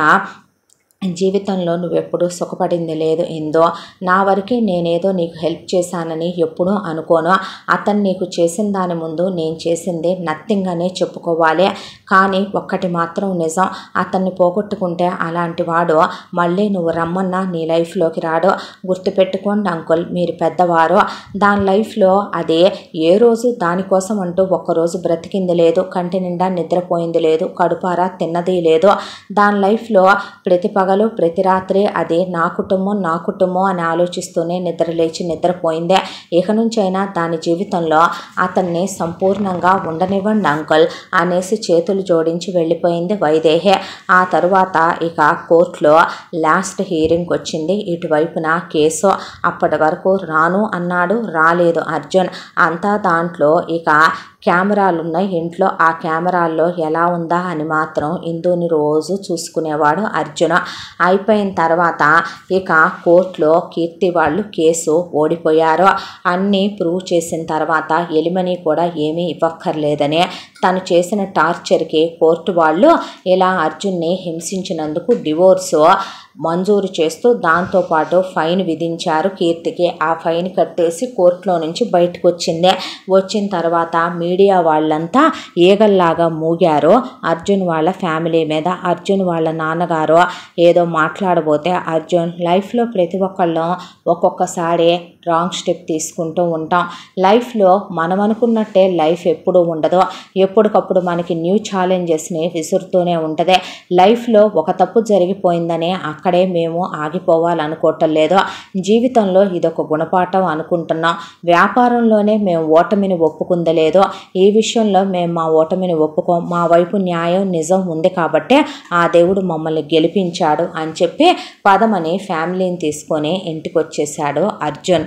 జీవితంలో నువ్వెప్పుడూ సుఖపడింది లేదు ఇందో నా వరకే నేనేదో నీకు హెల్ప్ చేశానని ఎప్పుడూ అనుకోను అతను నీకు చేసిన దాని ముందు నేను చేసింది నథింగ్ అనే చెప్పుకోవాలి కానీ ఒక్కటి మాత్రం నిజం అతన్ని పోగొట్టుకుంటే అలాంటి వాడు మళ్ళీ నువ్వు రమ్మన్నా నీ లైఫ్లోకి రాడు గుర్తుపెట్టుకోండి అంకుల్ మీరు పెద్దవారు దాని లైఫ్లో అదే ఏ రోజు దానికోసం అంటూ ఒక్కరోజు బ్రతికింది లేదు కంటి నిండా నిద్రపోయింది లేదు కడుపారా తిన్నది లేదు దాని లైఫ్లో ప్రతి పగలు ప్రతి రాత్రి అదే నా కుటుంబం నా కుటుంబం అని ఆలోచిస్తూనే నిద్ర లేచి నిద్రపోయిందే ఇక నుంచైనా దాని జీవితంలో అతన్ని సంపూర్ణంగా ఉండనివ్వండి అంకుల్ అనేసి చేతులు జోడించి వెళ్ళిపోయింది వైదేహి ఆ తరువాత ఇక కోర్టులో లాస్ట్ హియరింగ్ వచ్చింది ఇటువైపున కేసు అప్పటి వరకు రాను అన్నాడు రాలేదు అర్జున్ అంతా దాంట్లో ఇక కెమెరాలు ఉన్నాయి ఇంట్లో ఆ కెమెరాల్లో ఎలా ఉందా అని మాత్రం ఇందుని రోజు చూసుకునేవాడు అర్జున అయిపోయిన తర్వాత ఇక కోర్టులో కీర్తి వాళ్ళు కేసు ఓడిపోయారు అన్నీ ప్రూవ్ చేసిన తర్వాత ఎలిమని కూడా ఏమీ ఇవ్వక్కర్లేదని తను చేసిన టార్చర్కి కోర్టు వాళ్ళు ఇలా అర్జున్ని హింసించినందుకు డివోర్సు మంజూరు చేస్తూ దాంతోపాటు ఫైన్ విధించారు కీర్తికి ఆ ఫైన్ కట్టేసి కోర్టులో నుంచి బయటకు వచ్చింది వచ్చిన తర్వాత మీడియా వాళ్ళంతా ఈగల్లాగా మూగారు అర్జున్ వాళ్ళ ఫ్యామిలీ మీద అర్జున్ వాళ్ళ నాన్నగారు ఏదో మాట్లాడబోతే అర్జున్ లైఫ్లో ప్రతి ఒక్కళ్ళం ఒక్కొక్కసారి రాంగ్ స్టెప్ తీసుకుంటూ ఉంటాం లైఫ్లో మనం అనుకున్నట్టే లైఫ్ ఎప్పుడూ ఉండదు ఎప్పటికప్పుడు మనకి న్యూ ఛాలెంజెస్ని విసురుతూనే ఉంటుంది లైఫ్లో ఒక తప్పు జరిగిపోయిందనే అక్కడే మేము ఆగిపోవాలనుకోవటం లేదు జీవితంలో ఇదొక గుణపాఠం అనుకుంటున్నాం వ్యాపారంలోనే మేము ఓటమిని ఒప్పుకుందలేదో ఈ విషయంలో మేము మా ఓటమిని ఒప్పుకోం మా వైపు న్యాయం నిజం ఉంది కాబట్టే ఆ దేవుడు మమ్మల్ని గెలిపించాడు అని చెప్పి పదమని ఫ్యామిలీని తీసుకొని ఇంటికి వచ్చేసాడు అర్జున్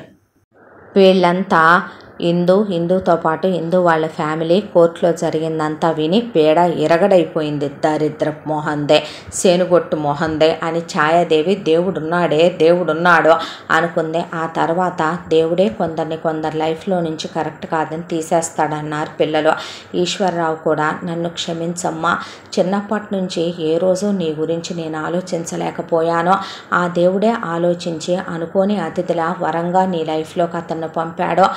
వీళ్ళంతా హిందూ హిందూతో పాటు హిందూ వాళ్ళ ఫ్యామిలీ కోర్టులో జరిగిందంతా విని పేడ ఇరగడైపోయింది దరిద్ర మొహందే సేనుగొట్టు మొహందే అని ఛాయాదేవి దేవుడున్నాడే దేవుడున్నాడు అనుకుంది ఆ తర్వాత దేవుడే కొందరిని కొందరి లైఫ్లో నుంచి కరెక్ట్ కాదని తీసేస్తాడన్నారు పిల్లలు ఈశ్వరరావు కూడా నన్ను క్షమించమ్మా చిన్నప్పటి నుంచి ఏ రోజు నీ గురించి నేను ఆలోచించలేకపోయానో ఆ దేవుడే ఆలోచించి అనుకోని అతిథిలా వరంగా నీ లైఫ్లోకి అతన్ని పంపాడో అతను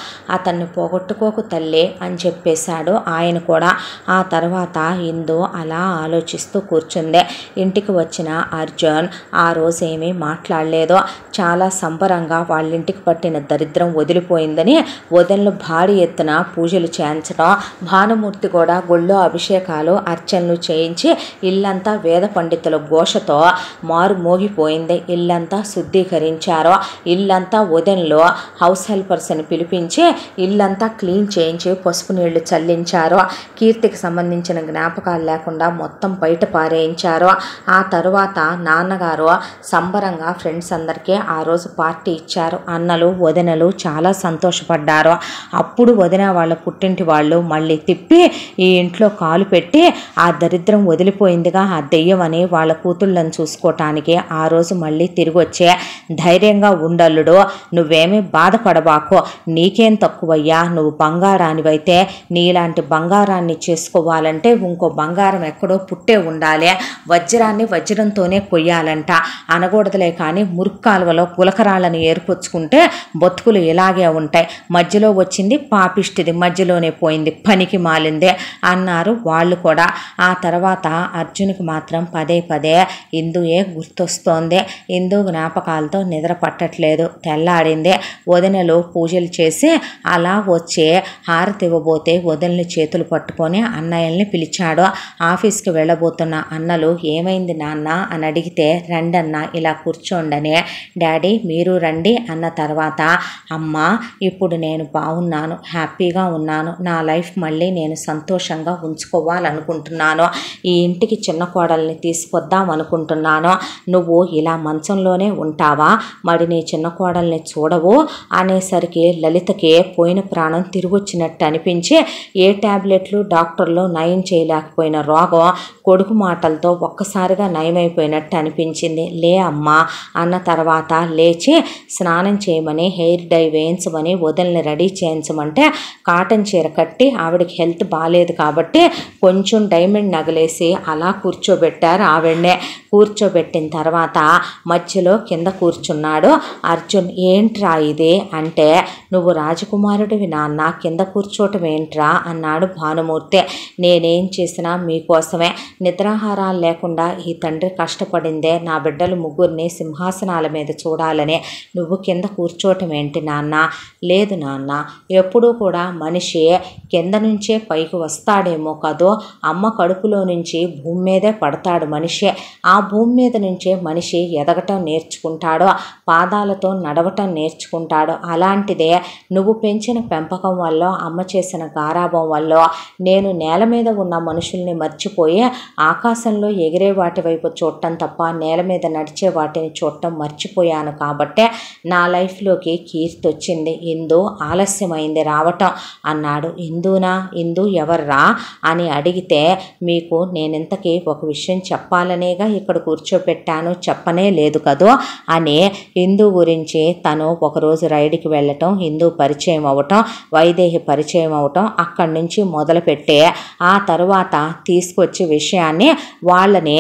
అతన్ని పోగొట్టుకోకు తల్లి అని చెప్పేశాడు ఆయన కూడా ఆ తర్వాత ఇందు అలా ఆలోచిస్తూ కూర్చుంది ఇంటికి వచ్చిన అర్జున్ ఆ రోజు ఏమీ మాట్లాడలేదు చాలా సంబరంగా వాళ్ళ ఇంటికి పట్టిన దరిద్రం వదిలిపోయిందని వదనలు భారీ ఎత్తున పూజలు చేయించడం భానుమూర్తి కూడా గుళ్ళో అభిషేకాలు అర్చనలు చేయించి ఇల్లంతా వేద పండితుల ఘోషతో మారు మోగిపోయింది ఇల్లంతా శుద్ధీకరించారు ఇల్లంతా ఉదయంలో హౌస్ హెల్పర్స్ని పిలిపించి ఇల్లంతా క్లీన్ చేయించి పసుపు నీళ్లు చల్లించారు కీర్తికి సంబంధించిన జ్ఞాపకాలు లేకుండా మొత్తం బయట పారేయించారు ఆ తరువాత నాన్నగారు సంబరంగా ఫ్రెండ్స్ అందరికీ ఆ రోజు పార్టీ ఇచ్చారు అన్నలు వదినలు చాలా సంతోషపడ్డారు అప్పుడు వదిన వాళ్ళ పుట్టింటి వాళ్ళు మళ్ళీ తిప్పి ఈ ఇంట్లో కాలు పెట్టి ఆ దరిద్రం వదిలిపోయిందిగా ఆ దెయ్యం అని వాళ్ళ కూతుళ్ళని చూసుకోవటానికి ఆ రోజు మళ్ళీ తిరిగి వచ్చే ధైర్యంగా ఉండల్లుడు నువ్వేమీ బాధపడబాకు నీకేం తక్కువయ్యా నువ్వు బంగారానివైతే నీలాంటి బంగారాన్ని చేసుకోవాలంటే ఇంకో బంగారం ఎక్కడో పుట్టే ఉండాలి వజ్రాన్ని వజ్రంతోనే కొయ్యాలంట అనకూడదులే కానీ మురుక్కాలువలో గులకరాళ్ళని ఏర్పరచుకుంటే బతుకులు ఇలాగే ఉంటాయి మధ్యలో వచ్చింది పాపిష్టిది మధ్యలోనే పోయింది పనికి మాలిందే అన్నారు వాళ్ళు కూడా ఆ తర్వాత అర్జున్కి మాత్రం పదే పదే ఇందుయే గుర్తొస్తోంది ఇందు జ్ఞాపకాలతో నిద్ర పట్టట్లేదు తెల్లాడింది వదినలు పూజలు చేసి అలా వచ్చి హారతి ఇవ్వబోతే వదినలు చేతులు పట్టుకొని అన్నయ్యల్ని పిలిచాడు ఆఫీస్కి వెళ్ళబోతున్న అన్నలు ఏమైంది నాన్న అని అడిగితే రండన్న ఇలా కూర్చోండని డాడీ మీరు రండి అన్న తర్వాత అమ్మ ఇప్పుడు నేను బాగున్నాను హ్యాపీగా ఉన్నాను నా లైఫ్ మళ్ళీ నేను సంతోషంగా ఉంచుకోవాలనుకుంటున్నాను ఈ ఇంటికి చిన్న కోడల్ని తీసుకొద్దాం అనుకుంటున్నాను నువ్వు ఇలా మంచంలోనే ఉంటావా మరి నీ చిన్న కోడల్ని చూడవు అనేసరికి లలితకి పోయిన ప్రాణం తిరిగొచ్చినట్టు అనిపించి ఏ టాబ్లెట్లు డాక్టర్లు నయం చేయలేకపోయిన రోగం కొడుకు మాటలతో ఒక్కసారిగా నయమైపోయినట్టు అనిపించింది లే అమ్మా అన్న తర్వాత లేచి స్నానం చేయమని హెయిర్ డై వేయించమని వదిలిని రెడీ చేయించమంటే కాటన్ చీర కట్టి ఆవిడకి హెల్త్ బాగాలేదు కాబట్టి కొంచెం డైమండ్ నగలేసి అలా కూర్చోబెట్టారు ఆవిడనే కూర్చోబెట్టిన తర్వాత మధ్యలో కింద కూర్చున్నాడు అర్జున్ ఏంట్రా ఇది అంటే నువ్వు రాజకుమారుడివి నాన్న కింద కూర్చోటం ఏంట్రా అన్నాడు భానుమూర్తి నేనేం చేసినా మీకోసమే నిద్రాహారాలు లేకుండా ఈ తండ్రి కష్టపడిందే నా బిడ్డలు ముగ్గురిని సింహాసనాల మీద చూడాలని నువ్వు కింద కూర్చోటం ఏంటి నాన్న లేదు నాన్న ఎప్పుడూ కూడా మనిషి కింద నుంచే పైకి వస్తాడేమో కదో అమ్మ కడుపులో నుంచి భూమి మీదే పడతాడు మనిషి ఆ భూమి మీద నుంచే మనిషి ఎదగటం నేర్చుకుంటాడో పాదాలతో నడవటం నేర్చుకుంటాడు అలాంటిదే నువ్వు పెంచిన పెంపకం వల్ల అమ్మ చేసిన గారాభం వల్ల నేను నేల మీద ఉన్న మనుషుల్ని మర్చిపోయి ఆకాశంలో ఎగిరే వాటి వైపు చూడటం తప్ప నేల మీద నడిచే వాటిని చూడటం మర్చిపోయాను కాబట్టే నా లైఫ్లోకి కీర్తి వచ్చింది ఇందు ఆలస్యమైంది రావటం అన్నాడు ఇందునా ఇందు ఎవర్రా అని అడిగితే మీకు నేనింతకీ ఒక విషయం చెప్పాలనేగా ఇక్కడ కూర్చోపెట్టాను చెప్పనే లేదు కదో అని హిందూ గురించి తను ఒకరోజు రైడ్కి వెళ్ళటం హిందూ పరిచయం అవ్వటం వైదేహి పరిచయం అవ్వటం అక్కడి నుంచి మొదలుపెట్టే ఆ తరువాత తీసుకొచ్చి విషయాన్ని వాళ్ళని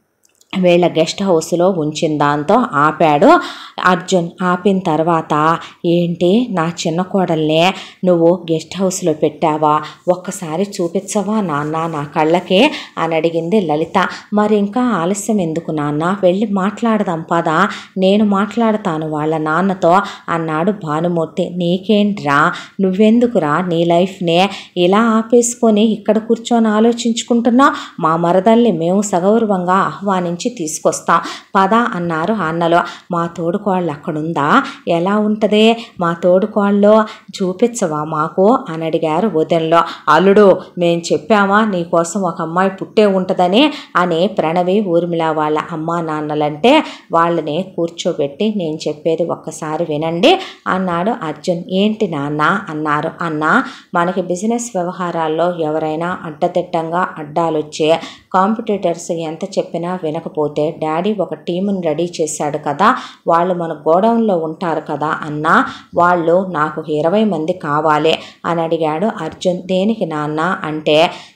వీళ్ళ గెస్ట్ హౌస్లో ఉంచిన దాంతో ఆపాడు అర్జున్ ఆపిన తర్వాత ఏంటి నా చిన్న కోడల్ని నువ్వు గెస్ట్ హౌస్లో పెట్టావా ఒక్కసారి చూపించవా నాన్న నా కళ్ళకే అని అడిగింది లలిత మరి ఇంకా ఆలస్యం ఎందుకు నాన్న వెళ్ళి మాట్లాడదాం పదా నేను మాట్లాడతాను వాళ్ళ నాన్నతో అన్నాడు భానుమూర్తి నీకేంట్రా నువ్వెందుకురా నీ లైఫ్నే ఇలా ఆపేసుకొని ఇక్కడ కూర్చొని ఆలోచించుకుంటున్నావు మా మరదల్ని మేము సగౌరవంగా ఆహ్వానించి తీసుకొస్తాం పద అన్నారు అన్నలో మా తోడుకోళ్ళు అక్కడుందా ఎలా ఉంటుంది మా తోడుకోళ్ళు చూపించవా మాకు అని అడిగారు వదినలో అల్లుడు మేము చెప్పామా నీకోసం ఒక అమ్మాయి పుట్టే ఉంటుందని అని ప్రణవి ఊర్మిళ వాళ్ళ అమ్మా నాన్నలంటే వాళ్ళని కూర్చోబెట్టి నేను చెప్పేది ఒక్కసారి వినండి అన్నాడు అర్జున్ ఏంటి నాన్న అన్నారు అన్న మనకి బిజినెస్ వ్యవహారాల్లో ఎవరైనా అడ్డదిడ్డంగా అడ్డాలొచ్చే కాంపిటీటర్స్ ఎంత చెప్పినా వినకపోతే డాడీ ఒక టీముని రెడీ చేశాడు కదా వాళ్ళు మన గోడౌన్లో ఉంటారు కదా అన్న వాళ్ళు నాకు ఇరవై మంది కావాలి అని అడిగాడు అర్జున్ దేనికి నాన్న అంటే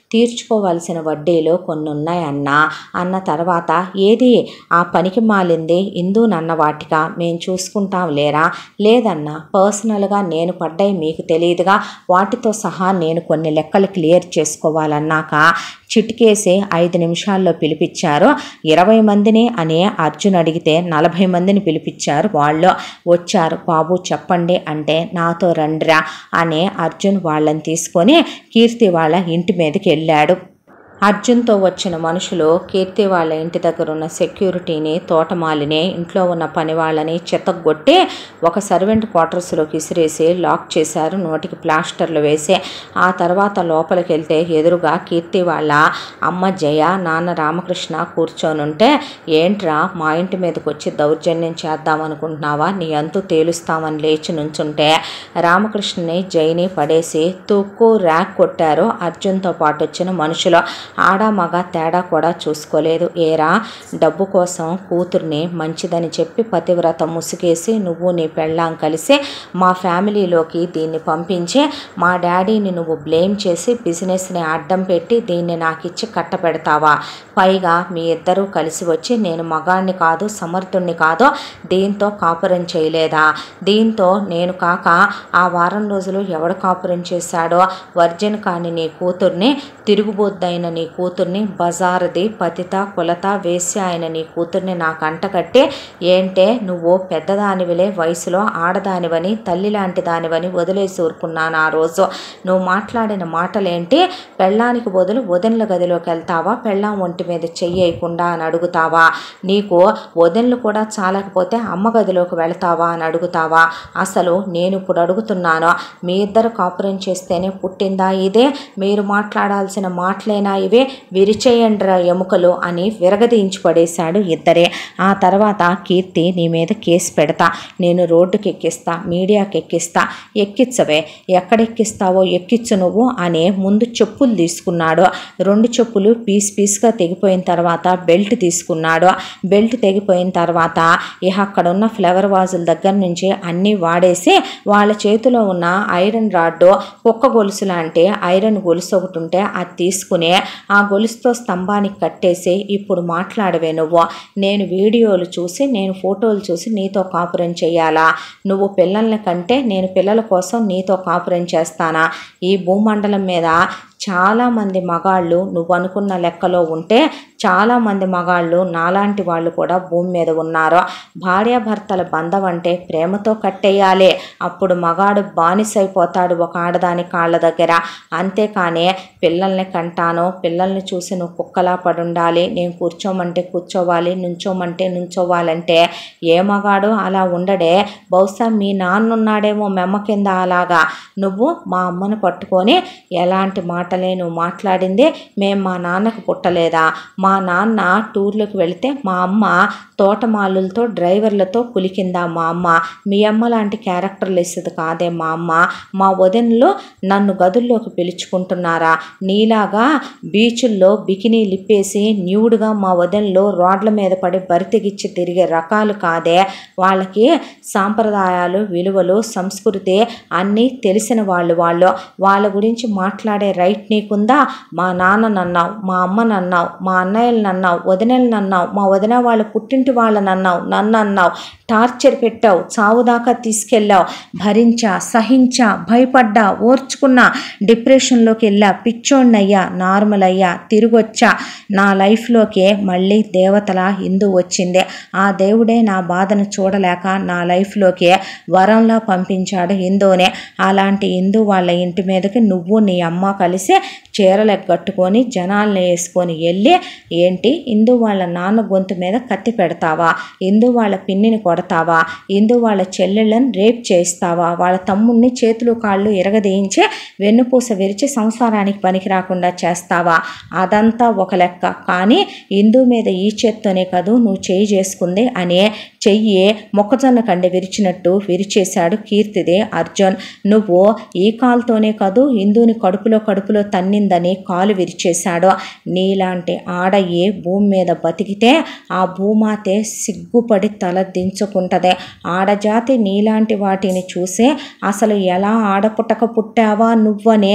తీర్చుకోవాల్సిన వడ్డీలు కొన్ని ఉన్నాయన్నా అన్న తర్వాత ఏది ఆ పనికి మాలింది ఇందు నన్న వాటిగా మేము చూసుకుంటాం లేరా లేదన్నా పర్సనల్గా నేను పడ్డాయి మీకు తెలియదుగా వాటితో సహా నేను కొన్ని లెక్కలు క్లియర్ చేసుకోవాలన్నాక చిటికేసి ఐదు నిమిషాల్లో పిలిపించారు ఇరవై మందిని అని అర్జున్ అడిగితే నలభై మందిని పిలిపించారు వాళ్ళు వచ్చారు బాబు చెప్పండి అంటే నాతో రండిరా అని అర్జున్ వాళ్ళని తీసుకొని కీర్తి వాళ్ళ ఇంటి మీదకి వెళ్ళాడు అర్జున్తో వచ్చిన మనుషులు కీర్తి వాళ్ళ ఇంటి దగ్గర ఉన్న సెక్యూరిటీని తోటమాలిని ఇంట్లో ఉన్న పని వాళ్ళని చెత్తగొట్టి ఒక సర్వెంట్ క్వార్టర్స్లోకి విసిరేసి లాక్ చేశారు నోటికి ప్లాస్టర్లు వేసి ఆ తర్వాత లోపలికి వెళ్తే ఎదురుగా కీర్తి వాళ్ళ అమ్మ జయ నాన్న రామకృష్ణ కూర్చొని ఉంటే ఏంట్రా మా ఇంటి మీదకి వచ్చి దౌర్జన్యం చేద్దామనుకుంటున్నావా నీ అంతు తేలుస్తామని లేచి నుంచుంటే రామకృష్ణని జైని పడేసి తూక్కు ర్యాక్ కొట్టారు అర్జున్తో పాటు వచ్చిన మనుషులు ఆడ మగ తేడా కూడా చూసుకోలేదు ఏరా డబ్బు కోసం కూతుర్ని మంచిదని చెప్పి పతివ్రత ముసుగేసి నువ్వు నీ పెళ్ళాం కలిసి మా ఫ్యామిలీలోకి దీన్ని పంపించి మా డాడీని నువ్వు బ్లేమ్ చేసి బిజినెస్ని అడ్డం పెట్టి దీన్ని నాకు ఇచ్చి కట్టపెడతావా పైగా మీ ఇద్దరూ కలిసి వచ్చి నేను మగాణ్ణి కాదు సమర్థుణ్ణి కాదు దీంతో కాపురం చేయలేదా దీంతో నేను కాక ఆ వారం రోజులు ఎవడు కాపురం చేశాడో వర్జిన్ కాని నీ కూతుర్ని తిరుగుబోద్దైన నీ కూతుర్ని బజారుది పతిత కులత వేశ్య అయిన నీ కూతుర్ని నాకు అంటకట్టి ఏంటే నువ్వు పెద్దదానివిలే వయసులో ఆడదానివని తల్లి లాంటి దానివని వదిలేసి ఊరుకున్నాను ఆ రోజు నువ్వు మాట్లాడిన మాటలేంటి పెళ్ళానికి బదులు వదినల గదిలోకి వెళ్తావా పెళ్ళాం ఒంటి మీద చెయ్యకుండా అని అడుగుతావా నీకు వదినలు కూడా చాలకపోతే అమ్మ గదిలోకి వెళ్తావా అని అడుగుతావా అసలు నేను ఇప్పుడు అడుగుతున్నాను మీ ఇద్దరు కాపురం చేస్తేనే పుట్టిందా ఇదే మీరు మాట్లాడాల్సిన మాటలేనా ఇవే విరిచేయండ్రా ఎముకలు అని విరగదీయించి పడేశాడు ఇద్దరే ఆ తర్వాత కీర్తి నీ మీద కేసు పెడతా నేను రోడ్డుకి ఎక్కిస్తా మీడియాకి ఎక్కిస్తా ఎక్కించవే ఎక్కడెక్కిస్తావో ఎక్కించు నువ్వు అనే ముందు చెప్పులు తీసుకున్నాడు రెండు చెప్పులు పీస్ పీస్గా తెగిపోయిన తర్వాత బెల్ట్ తీసుకున్నాడు బెల్ట్ తెగిపోయిన తర్వాత ఇక అక్కడ ఉన్న ఫ్లవర్ వాజుల దగ్గర నుంచి అన్నీ వాడేసి వాళ్ళ చేతిలో ఉన్న ఐరన్ రాడ్డు కుక్క గొలుసు లాంటి ఐరన్ గొలుసు ఒకటి ఉంటే అది తీసుకుని ఆ గొలుసుతో స్తంభానికి కట్టేసి ఇప్పుడు మాట్లాడవే నువ్వు నేను వీడియోలు చూసి నేను ఫోటోలు చూసి నీతో కాపురం చేయాలా నువ్వు పిల్లల్ని కంటే నేను పిల్లల కోసం నీతో కాపురం చేస్తానా ఈ భూమండలం మీద చాలామంది మగాళ్ళు నువ్వు అనుకున్న లెక్కలో ఉంటే చాలామంది మగాళ్ళు నాలాంటి వాళ్ళు కూడా భూమి మీద ఉన్నారు భార్యాభర్తల బంధం అంటే ప్రేమతో కట్టేయాలి అప్పుడు మగాడు బానిసైపోతాడు ఒక ఆడదాని కాళ్ళ దగ్గర అంతేకాని పిల్లల్ని కంటాను పిల్లల్ని చూసి నువ్వు కుక్కలా పడుండాలి నేను కూర్చోమంటే కూర్చోవాలి నుంచోమంటే నుంచోవాలంటే ఏ మగాడు అలా ఉండడే బహుశా మీ నాన్న ఉన్నాడేమో మెమ్మ కింద అలాగా నువ్వు మా అమ్మను పట్టుకొని ఎలాంటి మాటలే నువ్వు మాట్లాడింది మేము మా నాన్నకు పుట్టలేదా మా నాన్న టూర్లకు వెళితే మా అమ్మ తోటమాలులతో డ్రైవర్లతో కులికిందా మా అమ్మ మీ అమ్మ లాంటి క్యారెక్టర్లు ఇస్తుంది కాదే మా అమ్మ మా వదినలు నన్ను గదుల్లోకి పిలుచుకుంటున్నారా నీలాగా బీచుల్లో బికినీ లిప్పేసి న్యూడ్గా మా వదినలు రోడ్ల మీద పడి బరితెగిచ్చి తిరిగే రకాలు కాదే వాళ్ళకి సాంప్రదాయాలు విలువలు సంస్కృతి అన్నీ తెలిసిన వాళ్ళు వాళ్ళు వాళ్ళ గురించి మాట్లాడే రైట్ నీకుందా మా నాన్న నన్నావు మా అమ్మ నన్నావు మా అన్నయ్యలు నన్నావు వదినలు నన్నావు మా వదిన వాళ్ళ పుట్టింటి వాళ్ళని అన్నావు నన్ను అన్నావు టార్చర్ పెట్టావు చావు దాకా తీసుకెళ్ళావు భరించా సహించా భయపడ్డా ఓర్చుకున్నా డిప్రెషన్లోకి వెళ్ళా పిచ్చోడినయ్యా నార్మల్ అయ్యా తిరిగొచ్చా నా లైఫ్లోకే మళ్ళీ దేవతల హిందూ వచ్చింది ఆ దేవుడే నా బాధను చూడలేక నా లైఫ్లోకి వరంలా పంపించాడు హిందూనే అలాంటి హిందూ వాళ్ళ ఇంటి మీదకి నువ్వు నీ అమ్మ కలిసి చీరలు కట్టుకొని జనాల్ని వేసుకొని వెళ్ళి ఏంటి హిందూ వాళ్ళ నాన్న గొంతు మీద కత్తి పెడతావా హిందూ వాళ్ళ పిన్నిని కొడతావా హిందూ వాళ్ళ చెల్లెళ్ళని రేప్ చేస్తావా వాళ్ళ తమ్ముడిని చేతులు కాళ్ళు ఇరగదీయించి వెన్నుపూస విరిచి సంసారానికి పనికి రాకుండా చేస్తావా అదంతా ఒక లెక్క కానీ హిందూ మీద ఈ చేత్తోనే కదూ నువ్వు చేయి చేసుకుంది అనే చెయ్యి మొక్కజొన్న కండె విరిచినట్టు విరిచేశాడు కీర్తిదే అర్జున్ నువ్వు ఈ కాలుతోనే కాదు హిందూని కడుపులో కడుపులో తన్నిందని కాలు విరిచేశాడు నీలాంటి ఆడ ఏ భూమి మీద బతికితే ఆ భూమాతే సిగ్గుపడి తల దించుకుంటదే ఆడజాతి నీలాంటి వాటిని చూసే అసలు ఎలా ఆడపుట్టక పుట్టావా నువ్వనే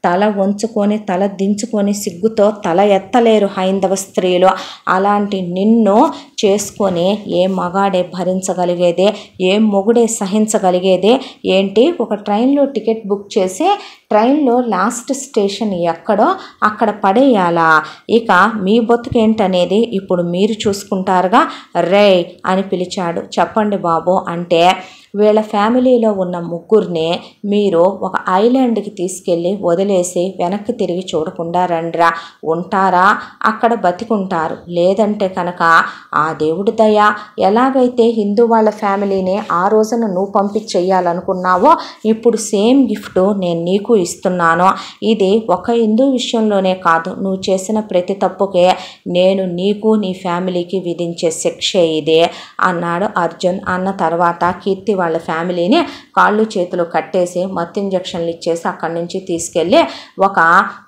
తల వంచుకొని తల దించుకొని సిగ్గుతో తల ఎత్తలేరు హైందవ స్త్రీలు అలాంటి నిన్ను చేసుకొని ఏ మగాడే భరించగలిగేదే ఏ మొగుడే సహించగలిగేదే ఏంటి ఒక ట్రైన్లో టికెట్ బుక్ చేసి ట్రైన్లో లాస్ట్ స్టేషన్ ఎక్కడో అక్కడ పడేయాలా ఇక మీ బతుకేంటనేది ఇప్పుడు మీరు చూసుకుంటారుగా రే అని పిలిచాడు చెప్పండి బాబు అంటే వీళ్ళ ఫ్యామిలీలో ఉన్న ముగ్గురిని మీరు ఒక ఐలాండ్కి తీసుకెళ్ళి వదిలేసి వెనక్కి తిరిగి చూడకుండా రండిరా ఉంటారా అక్కడ బతికుంటారు లేదంటే కనుక ఆ దేవుడి దయ ఎలాగైతే హిందూ వాళ్ళ ఫ్యామిలీని ఆ రోజున నువ్వు పంపించేయాలనుకున్నావో ఇప్పుడు సేమ్ గిఫ్ట్ నేను నీకు ఇస్తున్నాను ఇది ఒక హిందూ విషయంలోనే కాదు నువ్వు చేసిన ప్రతి తప్పుకే నేను నీకు నీ ఫ్యామిలీకి విధించే శిక్ష ఇదే అన్నాడు అర్జున్ అన్న తర్వాత కీర్తి వాళ్ళ ఫ్యామిలీని కాళ్ళు చేతులు కట్టేసి మత్తు ఇంజక్షన్లు ఇచ్చేసి అక్కడి నుంచి తీసుకెళ్ళి ఒక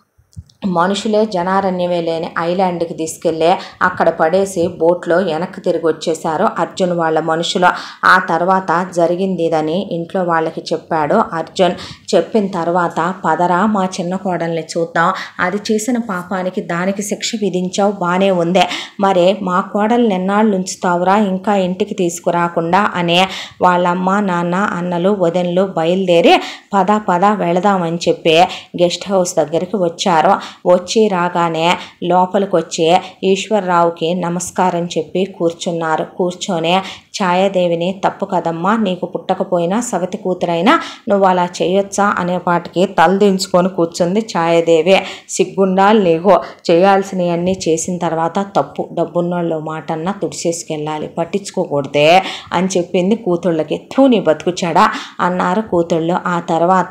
మనుషులే జనారణ్యమే లేని ఐలాండ్కి తీసుకెళ్ళి అక్కడ పడేసి బోట్లో వెనక్కి తిరిగి వచ్చేసారు అర్జున్ వాళ్ళ మనుషులు ఆ తర్వాత జరిగింది ఇదని ఇంట్లో వాళ్ళకి చెప్పాడు అర్జున్ చెప్పిన తర్వాత పదరా మా చిన్న కోడల్ని చూద్దాం అది చేసిన పాపానికి దానికి శిక్ష విధించావు బాగానే ఉందే మరే మా కోడల్ని ఎన్నాళ్ళు ఉంచుతావురా ఇంకా ఇంటికి తీసుకురాకుండా అనే వాళ్ళమ్మ నాన్న అన్నలు వదనలు బయలుదేరి పద పద వెళదామని చెప్పి గెస్ట్ హౌస్ దగ్గరికి వచ్చారు వచ్చి రాగానే లోపలికి వచ్చి ఈశ్వరరావుకి నమస్కారం చెప్పి కూర్చున్నారు కూర్చొని ఛాయాదేవిని తప్పు కదమ్మా నీకు పుట్టకపోయినా సవతి కూతురైనా నువ్వు అలా చేయొచ్చా అనే పాటికి తలదించుకొని కూర్చుంది ఛాయాదేవి సిగ్గుండాలు నీకు చేయాల్సినవన్నీ చేసిన తర్వాత తప్పు డబ్బున్నోళ్ళు మాటన్నా తుడిచేసుకెళ్ళాలి పట్టించుకోకూడదే అని చెప్పింది కూతుళ్ళకి తూ నీ బతుకుచాడా అన్నారు కూతుళ్ళు ఆ తర్వాత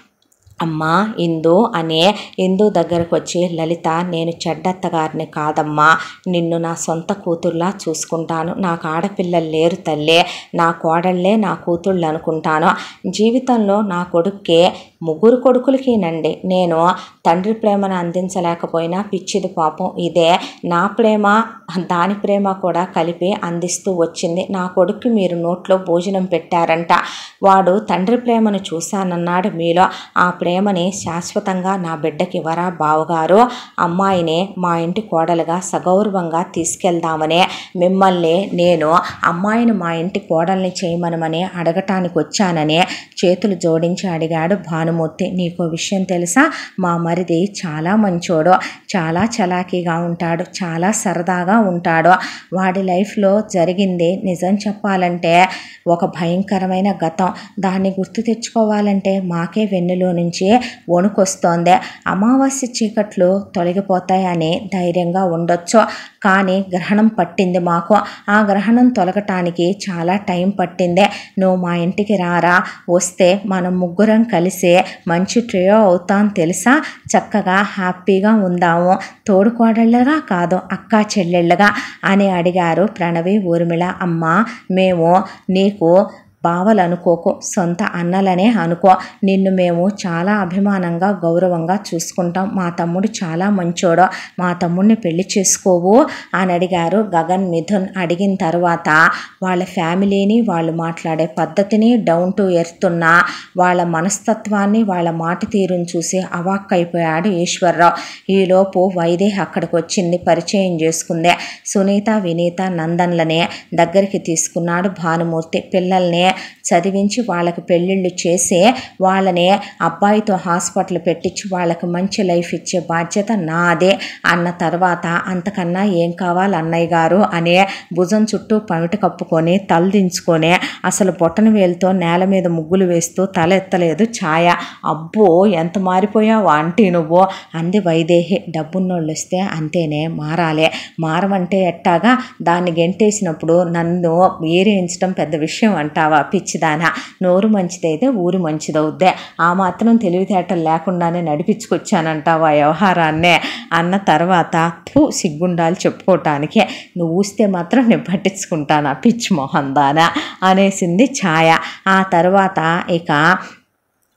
అమ్మా ఇందు అనే ఇందు దగ్గరకు వచ్చి లలిత నేను చెడ్డత్తగారిని కాదమ్మా నిన్ను నా సొంత కూతుర్లా చూసుకుంటాను నాకు ఆడపిల్లలు లేరు తల్లే నా కోడళ్ళే నా కూతుళ్ళు అనుకుంటాను జీవితంలో నా కొడుక్కే ముగ్గురు కొడుకులకినండి నేను తండ్రి ప్రేమను అందించలేకపోయినా పిచ్చిది పాపం ఇదే నా ప్రేమ దాని ప్రేమ కూడా కలిపి అందిస్తూ వచ్చింది నా కొడుక్కి మీరు నోట్లో భోజనం పెట్టారంట వాడు తండ్రి ప్రేమను చూశానన్నాడు మీలో ఆ ప్రేమని శాశ్వతంగా నా బిడ్డకి ఇవ్వరా బావగారు అమ్మాయిని మా ఇంటి కోడలుగా సగౌరవంగా తీసుకెళ్దామనే మిమ్మల్ని నేను అమ్మాయిని మా ఇంటి కోడల్ని చేయమనమని అడగటానికి వచ్చానని చేతులు జోడించి అడిగాడు భానుమూర్తి నీకో విషయం తెలుసా మా మరిది చాలా మంచోడు చాలా చలాకీగా ఉంటాడు చాలా సరదాగా ఉంటాడు వాడి లైఫ్లో జరిగింది నిజం చెప్పాలంటే ఒక భయంకరమైన గతం దాన్ని గుర్తు తెచ్చుకోవాలంటే మాకే వెన్నులో నుంచి వణుకొస్తోంది అమావాస్య చీకట్లు తొలగిపోతాయని ధైర్యంగా ఉండొచ్చు కానీ గ్రహణం పట్టింది మాకు ఆ గ్రహణం తొలగటానికి చాలా టైం పట్టింది నువ్వు మా ఇంటికి రారా వస్తే మనం ముగ్గురం కలిసి మంచి ట్రియో అవుతాం తెలుసా చక్కగా హ్యాపీగా ఉందాము తోడుకోడళ్ళగా కాదు అక్క చెల్లెళ్ళగా అని అడిగారు ప్రణవి ఊర్మిళ అమ్మ మేము నీకు బావలు అనుకోకు సొంత అన్నలనే అనుకో నిన్ను మేము చాలా అభిమానంగా గౌరవంగా చూసుకుంటాం మా తమ్ముడు చాలా మంచోడు మా తమ్ముడిని పెళ్లి చేసుకోవు అని అడిగారు గగన్ మిథున్ అడిగిన తర్వాత వాళ్ళ ఫ్యామిలీని వాళ్ళు మాట్లాడే పద్ధతిని డౌన్ టు ఎర్త్ ఉన్న వాళ్ళ మనస్తత్వాన్ని వాళ్ళ మాట తీరుని చూసి అవాక్కైపోయాడు ఈశ్వరరావు ఈలోపు వైదేహి అక్కడికి వచ్చింది పరిచయం చేసుకుందే సునీత వినీత నందన్లనే దగ్గరికి తీసుకున్నాడు భానుమూర్తి పిల్లల్ని చదివించి వాళ్ళకి పెళ్ళిళ్ళు చేసి వాళ్ళని అబ్బాయితో హాస్పిటల్ పెట్టించి వాళ్ళకి మంచి లైఫ్ ఇచ్చే బాధ్యత నాదే అన్న తర్వాత అంతకన్నా ఏం కావాలి అన్నయ్య గారు అనే భుజం చుట్టూ పమిట కప్పుకొని తలదించుకొని అసలు బొట్టన వేలుతో నేల మీద ముగ్గులు వేస్తూ తల ఎత్తలేదు ఛాయ అబ్బో ఎంత మారిపోయావు ఆంటీ నువ్వు అంది వైదేహి డబ్బున్నోళ్ళు వస్తే అంతేనే మారాలే మారమంటే ఎట్టాగా దాన్ని గెంటేసినప్పుడు నన్ను వేరేయించడం పెద్ద విషయం అంటావా పిచ్చిదానా నోరు మంచిదైతే ఊరు మంచిదవుద్దే ఆ మాత్రం తెలివితేటలు లేకుండానే నడిపించుకొచ్చానంటావా వ్యవహారాన్నే అన్న తర్వాత థూ సిగ్గుండాలి చెప్పుకోవటానికే నువ్వు ఊస్తే మాత్రం నేను పట్టించుకుంటానా పిచ్చి మొహం దానా అనేసింది ఛాయ ఆ తర్వాత ఇక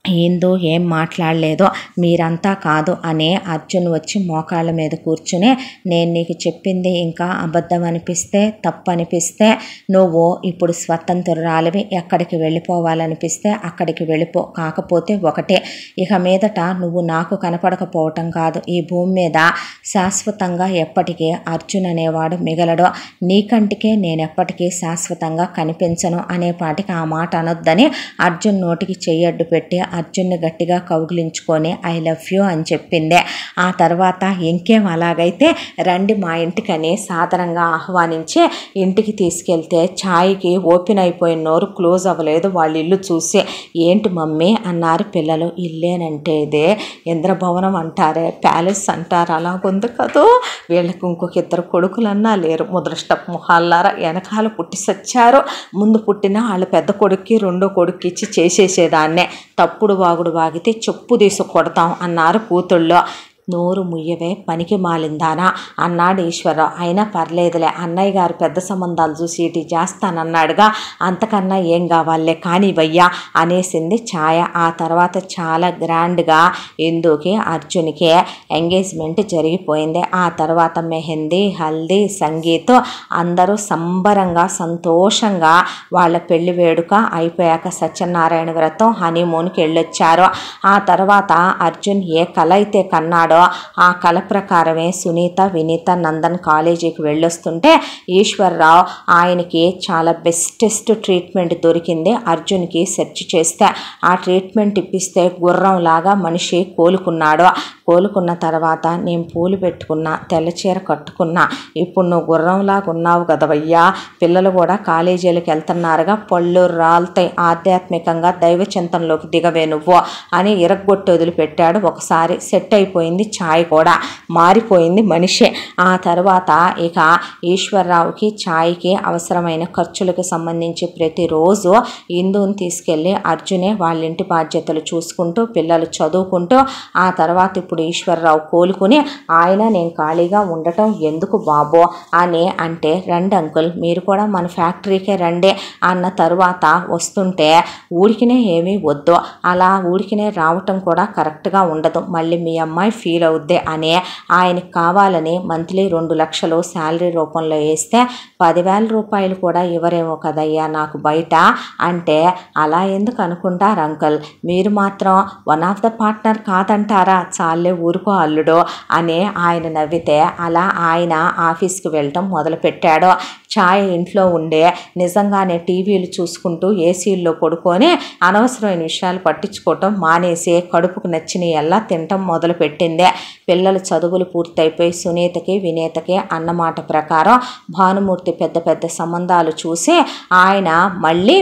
ఏందో ఏం మాట్లాడలేదో మీరంతా కాదు అనే అర్జున్ వచ్చి మోకాళ్ళ మీద కూర్చుని నేను నీకు చెప్పింది ఇంకా అబద్ధం అనిపిస్తే తప్పు అనిపిస్తే నువ్వు ఇప్పుడు స్వతంత్రురాలివి ఎక్కడికి వెళ్ళిపోవాలనిపిస్తే అక్కడికి వెళ్ళిపో కాకపోతే ఒకటే ఇక మీదట నువ్వు నాకు కనపడకపోవటం కాదు ఈ భూమి మీద శాశ్వతంగా ఎప్పటికీ అర్జున్ అనేవాడు మిగలడు నీకంటికే నేను ఎప్పటికీ శాశ్వతంగా కనిపించను అనేపాటికి ఆ మాట అనొద్దని అర్జున్ నోటికి చెయ్యడ్డు పెట్టి అర్జున్ని గట్టిగా కౌగిలించుకొని ఐ లవ్ యూ అని చెప్పింది ఆ తర్వాత ఇంకేం అలాగైతే రండి మా ఇంటికని సాదరంగా ఆహ్వానించి ఇంటికి తీసుకెళ్తే ఛాయ్కి ఓపెన్ అయిపోయిన నోరు క్లోజ్ అవ్వలేదు వాళ్ళ ఇల్లు చూసి ఏంటి మమ్మీ అన్నారు పిల్లలు ఇల్లేనంటే ఇదే ఇంద్రభవనం అంటారే ప్యాలెస్ అంటారు అలాగుంది కదూ వీళ్ళకి ఇంకొక ఇద్దరు కొడుకులన్నా లేరు ముద్రష్ట మొహాల్లారా వెనకాల పుట్టి సచ్చారు ముందు పుట్టిన వాళ్ళ పెద్ద కొడుక్కి రెండో కొడుక్కి ఇచ్చి చేసేసేదాన్నే తప్పుడు వాగుడు వాగితే చెప్పు తీసి కొడతాం అన్నారు కూతుళ్ళు నోరు ముయ్యవే పనికి మాలిందానా అన్నాడు ఈశ్వరరావు అయినా పర్లేదులే అన్నయ్య గారు పెద్ద సంబంధాలు చూసి ఇటు చేస్తానన్నాడుగా అంతకన్నా ఏం కావాలే కానివయ్యా అనేసింది ఛాయ ఆ తర్వాత చాలా గ్రాండ్గా ఇందుకి అర్జున్కి ఎంగేజ్మెంట్ జరిగిపోయింది ఆ తర్వాత మెహందీ హల్దీ సంగీతం అందరూ సంబరంగా సంతోషంగా వాళ్ళ పెళ్లి వేడుక అయిపోయాక సత్యనారాయణ వ్రతం హనీమూన్కి వెళ్ళొచ్చారు ఆ తర్వాత అర్జున్ ఏ కళ అయితే కన్నాడో ఆ కళ ప్రకారమే సునీత వినీత నందన్ కాలేజీకి వెళ్ళొస్తుంటే ఈశ్వరరావు ఆయనకి చాలా బెస్టెస్ట్ ట్రీట్మెంట్ దొరికింది అర్జున్కి సెర్చ్ చేస్తే ఆ ట్రీట్మెంట్ ఇప్పిస్తే గుర్రంలాగా మనిషి కోలుకున్నాడు కోలుకున్న తర్వాత నేను పూలు పెట్టుకున్నా తెల్ల చీర కట్టుకున్నా ఇప్పుడు నువ్వు గుర్రంలాగా ఉన్నావు కదవయ్యా పిల్లలు కూడా కాలేజీలకు వెళ్తున్నారుగా పళ్ళు రాలుతాయి ఆధ్యాత్మికంగా దైవ చింతనలోకి దిగవే నువ్వు అని ఇరగ్గొట్టి వదిలిపెట్టాడు ఒకసారి సెట్ అయిపోయింది ఛాయ్ కూడా మారిపోయింది మనిషి ఆ తర్వాత ఇక ఈశ్వరరావుకి ఛాయ్కి అవసరమైన ఖర్చులకు సంబంధించి ప్రతిరోజు ఇందుని తీసుకెళ్ళి అర్జునే వాళ్ళ ఇంటి బాధ్యతలు చూసుకుంటూ పిల్లలు చదువుకుంటూ ఆ తర్వాత ఇప్పుడు ఈశ్వరరావు కోలుకుని ఆయన నేను ఖాళీగా ఉండటం ఎందుకు బాబో అని అంటే రండి అంకుల్ మీరు కూడా మన ఫ్యాక్టరీకే రండి అన్న తరువాత వస్తుంటే ఊరికినే ఏమీ వద్దు అలా ఊరికినే రావటం కూడా కరెక్ట్గా ఉండదు మళ్ళీ మీ అమ్మాయి ఫీల్ అవుద్ది అని ఆయనకి కావాలని మంత్లీ రెండు లక్షలు శాలరీ రూపంలో వేస్తే పదివేల రూపాయలు కూడా ఇవ్వరేమో కదయ్యా నాకు బయట అంటే అలా ఎందుకు అనుకుంటారు అంకుల్ మీరు మాత్రం వన్ ఆఫ్ ద పార్ట్నర్ కాదంటారా చాలే ఊరుకో అల్లుడు అని ఆయన నవ్వితే అలా ఆయన ఆఫీస్కి వెళ్ళటం మొదలుపెట్టాడు ఛాయ్ ఇంట్లో ఉండే నిజంగానే టీవీలు చూసుకుంటూ ఏసీల్లో పడుకొని అనవసరమైన విషయాలు పట్టించుకోవటం మానేసి కడుపుకు నచ్చిన ఎలా తినటం మొదలుపెట్టింది పిల్లల చదువులు పూర్తయిపోయి సునీతకి వినేతకి అన్నమాట ప్రకారం భానుమూర్తి పెద్ద పెద్ద సంబంధాలు చూసి ఆయన మళ్ళీ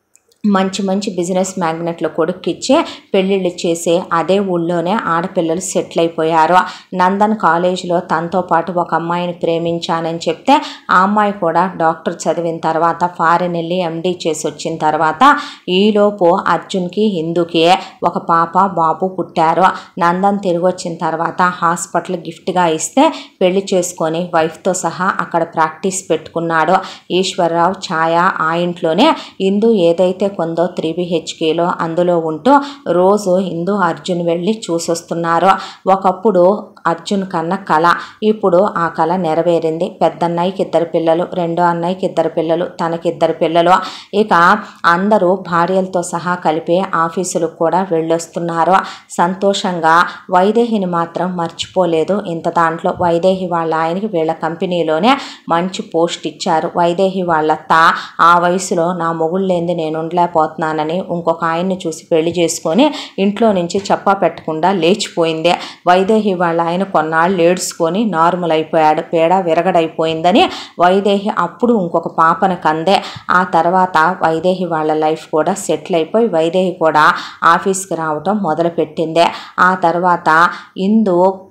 మంచి మంచి బిజినెస్ మ్యాగ్నెట్ల కొడుక్కిచ్చే పెళ్ళిళ్ళు చేసి అదే ఊళ్ళోనే ఆడపిల్లలు సెటిల్ అయిపోయారు నందన్ కాలేజీలో తనతో పాటు ఒక అమ్మాయిని ప్రేమించానని చెప్తే ఆ అమ్మాయి కూడా డాక్టర్ చదివిన తర్వాత ఫారెన్ వెళ్ళి ఎండీ చేసి వచ్చిన తర్వాత ఈలోపు అర్జున్కి హిందూకి ఒక పాప బాబు పుట్టారు నందన్ తిరిగి వచ్చిన తర్వాత హాస్పిటల్ గిఫ్ట్గా ఇస్తే పెళ్లి చేసుకొని వైఫ్తో సహా అక్కడ ప్రాక్టీస్ పెట్టుకున్నాడు ఈశ్వరరావు ఛాయ ఆ ఇంట్లోనే హిందూ ఏదైతే కొందో త్రీ బిహెచ్కేలో అందులో ఉంటూ రోజు హిందూ అర్జున్ వెళ్ళి చూసొస్తున్నారు ఒకప్పుడు అర్జున్ కన్న కళ ఇప్పుడు ఆ కళ నెరవేరింది పెద్ద అన్నయ్యకి ఇద్దరు పిల్లలు రెండో అన్నయ్యకి ఇద్దరు పిల్లలు తనకి ఇద్దరు పిల్లలు ఇక అందరూ భార్యలతో సహా కలిపి ఆఫీసులకు కూడా వెళ్ళొస్తున్నారు సంతోషంగా వైదేహిని మాత్రం మర్చిపోలేదు ఇంత దాంట్లో వైదేహి వాళ్ళ ఆయనకి వీళ్ళ కంపెనీలోనే మంచి పోస్ట్ ఇచ్చారు వైదేహి వాళ్ళత్త ఆ వయసులో నా మొగుళ్ళేంది నేను ఉండలేకపోతున్నానని ఇంకొక ఆయన్ని చూసి పెళ్లి చేసుకొని ఇంట్లో నుంచి చెప్పా పెట్టకుండా లేచిపోయింది వైదేహి వాళ్ళ ఆయన కొన్నాళ్ళు ఏడ్చుకొని నార్మల్ అయిపోయాడు పేడ విరగడైపోయిందని వైదేహి అప్పుడు ఇంకొక పాపను కందే ఆ తర్వాత వైదేహి వాళ్ళ లైఫ్ కూడా సెటిల్ అయిపోయి వైదేహి కూడా ఆఫీస్కి రావటం మొదలుపెట్టింది ఆ తర్వాత ఇందు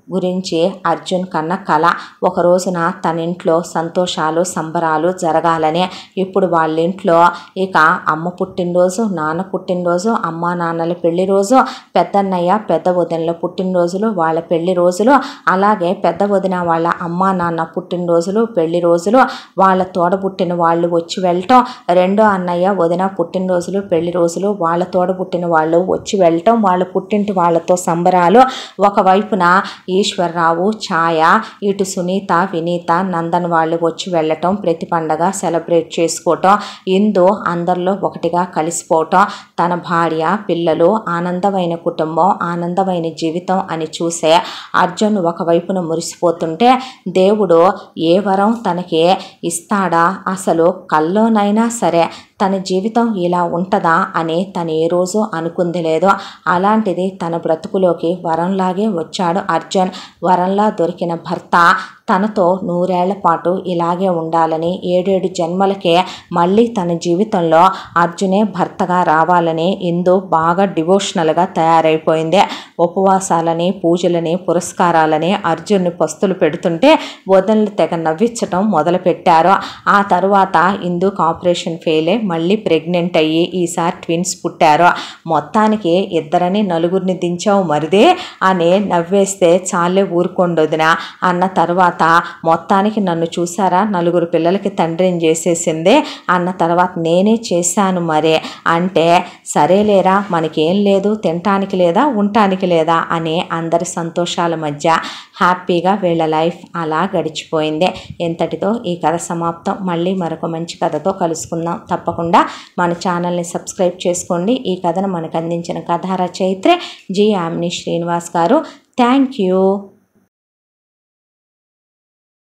గురించి అర్జున్ కన్న కళ ఒక రోజున తన ఇంట్లో సంతోషాలు సంబరాలు జరగాలని ఇప్పుడు వాళ్ళ ఇంట్లో ఇక అమ్మ పుట్టినరోజు నాన్న పుట్టినరోజు అమ్మ నాన్నల పెళ్లి రోజు పెద్దన్నయ్య పెద్ద వదినల పుట్టినరోజులు వాళ్ళ పెళ్లి రోజులు అలాగే పెద్ద వదిన వాళ్ళ అమ్మ నాన్న పుట్టినరోజులు పెళ్లి రోజులు వాళ్ళ తోడబుట్టిన వాళ్ళు వచ్చి వెళ్ళటం రెండో అన్నయ్య వదిన పుట్టినరోజులు పెళ్లి రోజులు వాళ్ళ తోడబుట్టిన వాళ్ళు వచ్చి వెళ్ళటం వాళ్ళ పుట్టింటి వాళ్ళతో సంబరాలు ఒకవైపున ఈశ్వరరావు ఛాయ ఇటు సునీత వినీత నందన్ వాళ్ళు వచ్చి వెళ్ళటం ప్రతి పండగ సెలబ్రేట్ చేసుకోవటం ఇందు అందరిలో ఒకటిగా కలిసిపోవటం తన భార్య పిల్లలు ఆనందమైన కుటుంబం ఆనందమైన జీవితం అని చూసే అర్జున్ ఒకవైపున మురిసిపోతుంటే దేవుడు ఏ వరం తనకి ఇస్తాడా అసలు కల్లోనైనా సరే తన జీవితం ఇలా ఉంటుందా అని తను ఏ రోజు అనుకుంది లేదో అలాంటిది తన బ్రతుకులోకి వరంలాగే వచ్చాడు అర్జున్ వరంలా దొరికిన భర్త తనతో నూరేళ్ల పాటు ఇలాగే ఉండాలని ఏడేడు జన్మలకే మళ్ళీ తన జీవితంలో అర్జునే భర్తగా రావాలని ఇందు బాగా డివోషనల్గా తయారైపోయింది ఉపవాసాలని పూజలని పురస్కారాలని అర్జున్ని పస్తులు పెడుతుంటే వదనలు తెగ నవ్వించటం మొదలుపెట్టారు ఆ తరువాత ఇందుకు ఆపరేషన్ ఫెయిల్ అయి మళ్ళీ ప్రెగ్నెంట్ అయ్యి ఈసారి ట్విన్స్ పుట్టారు మొత్తానికి ఇద్దరని నలుగురిని దించావు మరిదే అని నవ్వేస్తే చాలే ఊరుకోండొదిన అన్న తర్వాత మొత్తానికి నన్ను చూసారా నలుగురు పిల్లలకి తండ్రిని చేసేసిందే అన్న తర్వాత నేనే చేశాను మరే అంటే సరేలేరా మనకేం లేదు తినటానికి లేదా ఉండటానికి లేదా అనే అందరి సంతోషాల మధ్య హ్యాపీగా వీళ్ళ లైఫ్ అలా గడిచిపోయింది ఎంతటితో ఈ కథ సమాప్తం మళ్ళీ మరొక మంచి కథతో కలుసుకుందాం తప్పకుండా మన ఛానల్ని సబ్స్క్రైబ్ చేసుకోండి ఈ కథను మనకు అందించిన కథ రచయిత్రే జి యామిని శ్రీనివాస్ గారు థ్యాంక్ యూ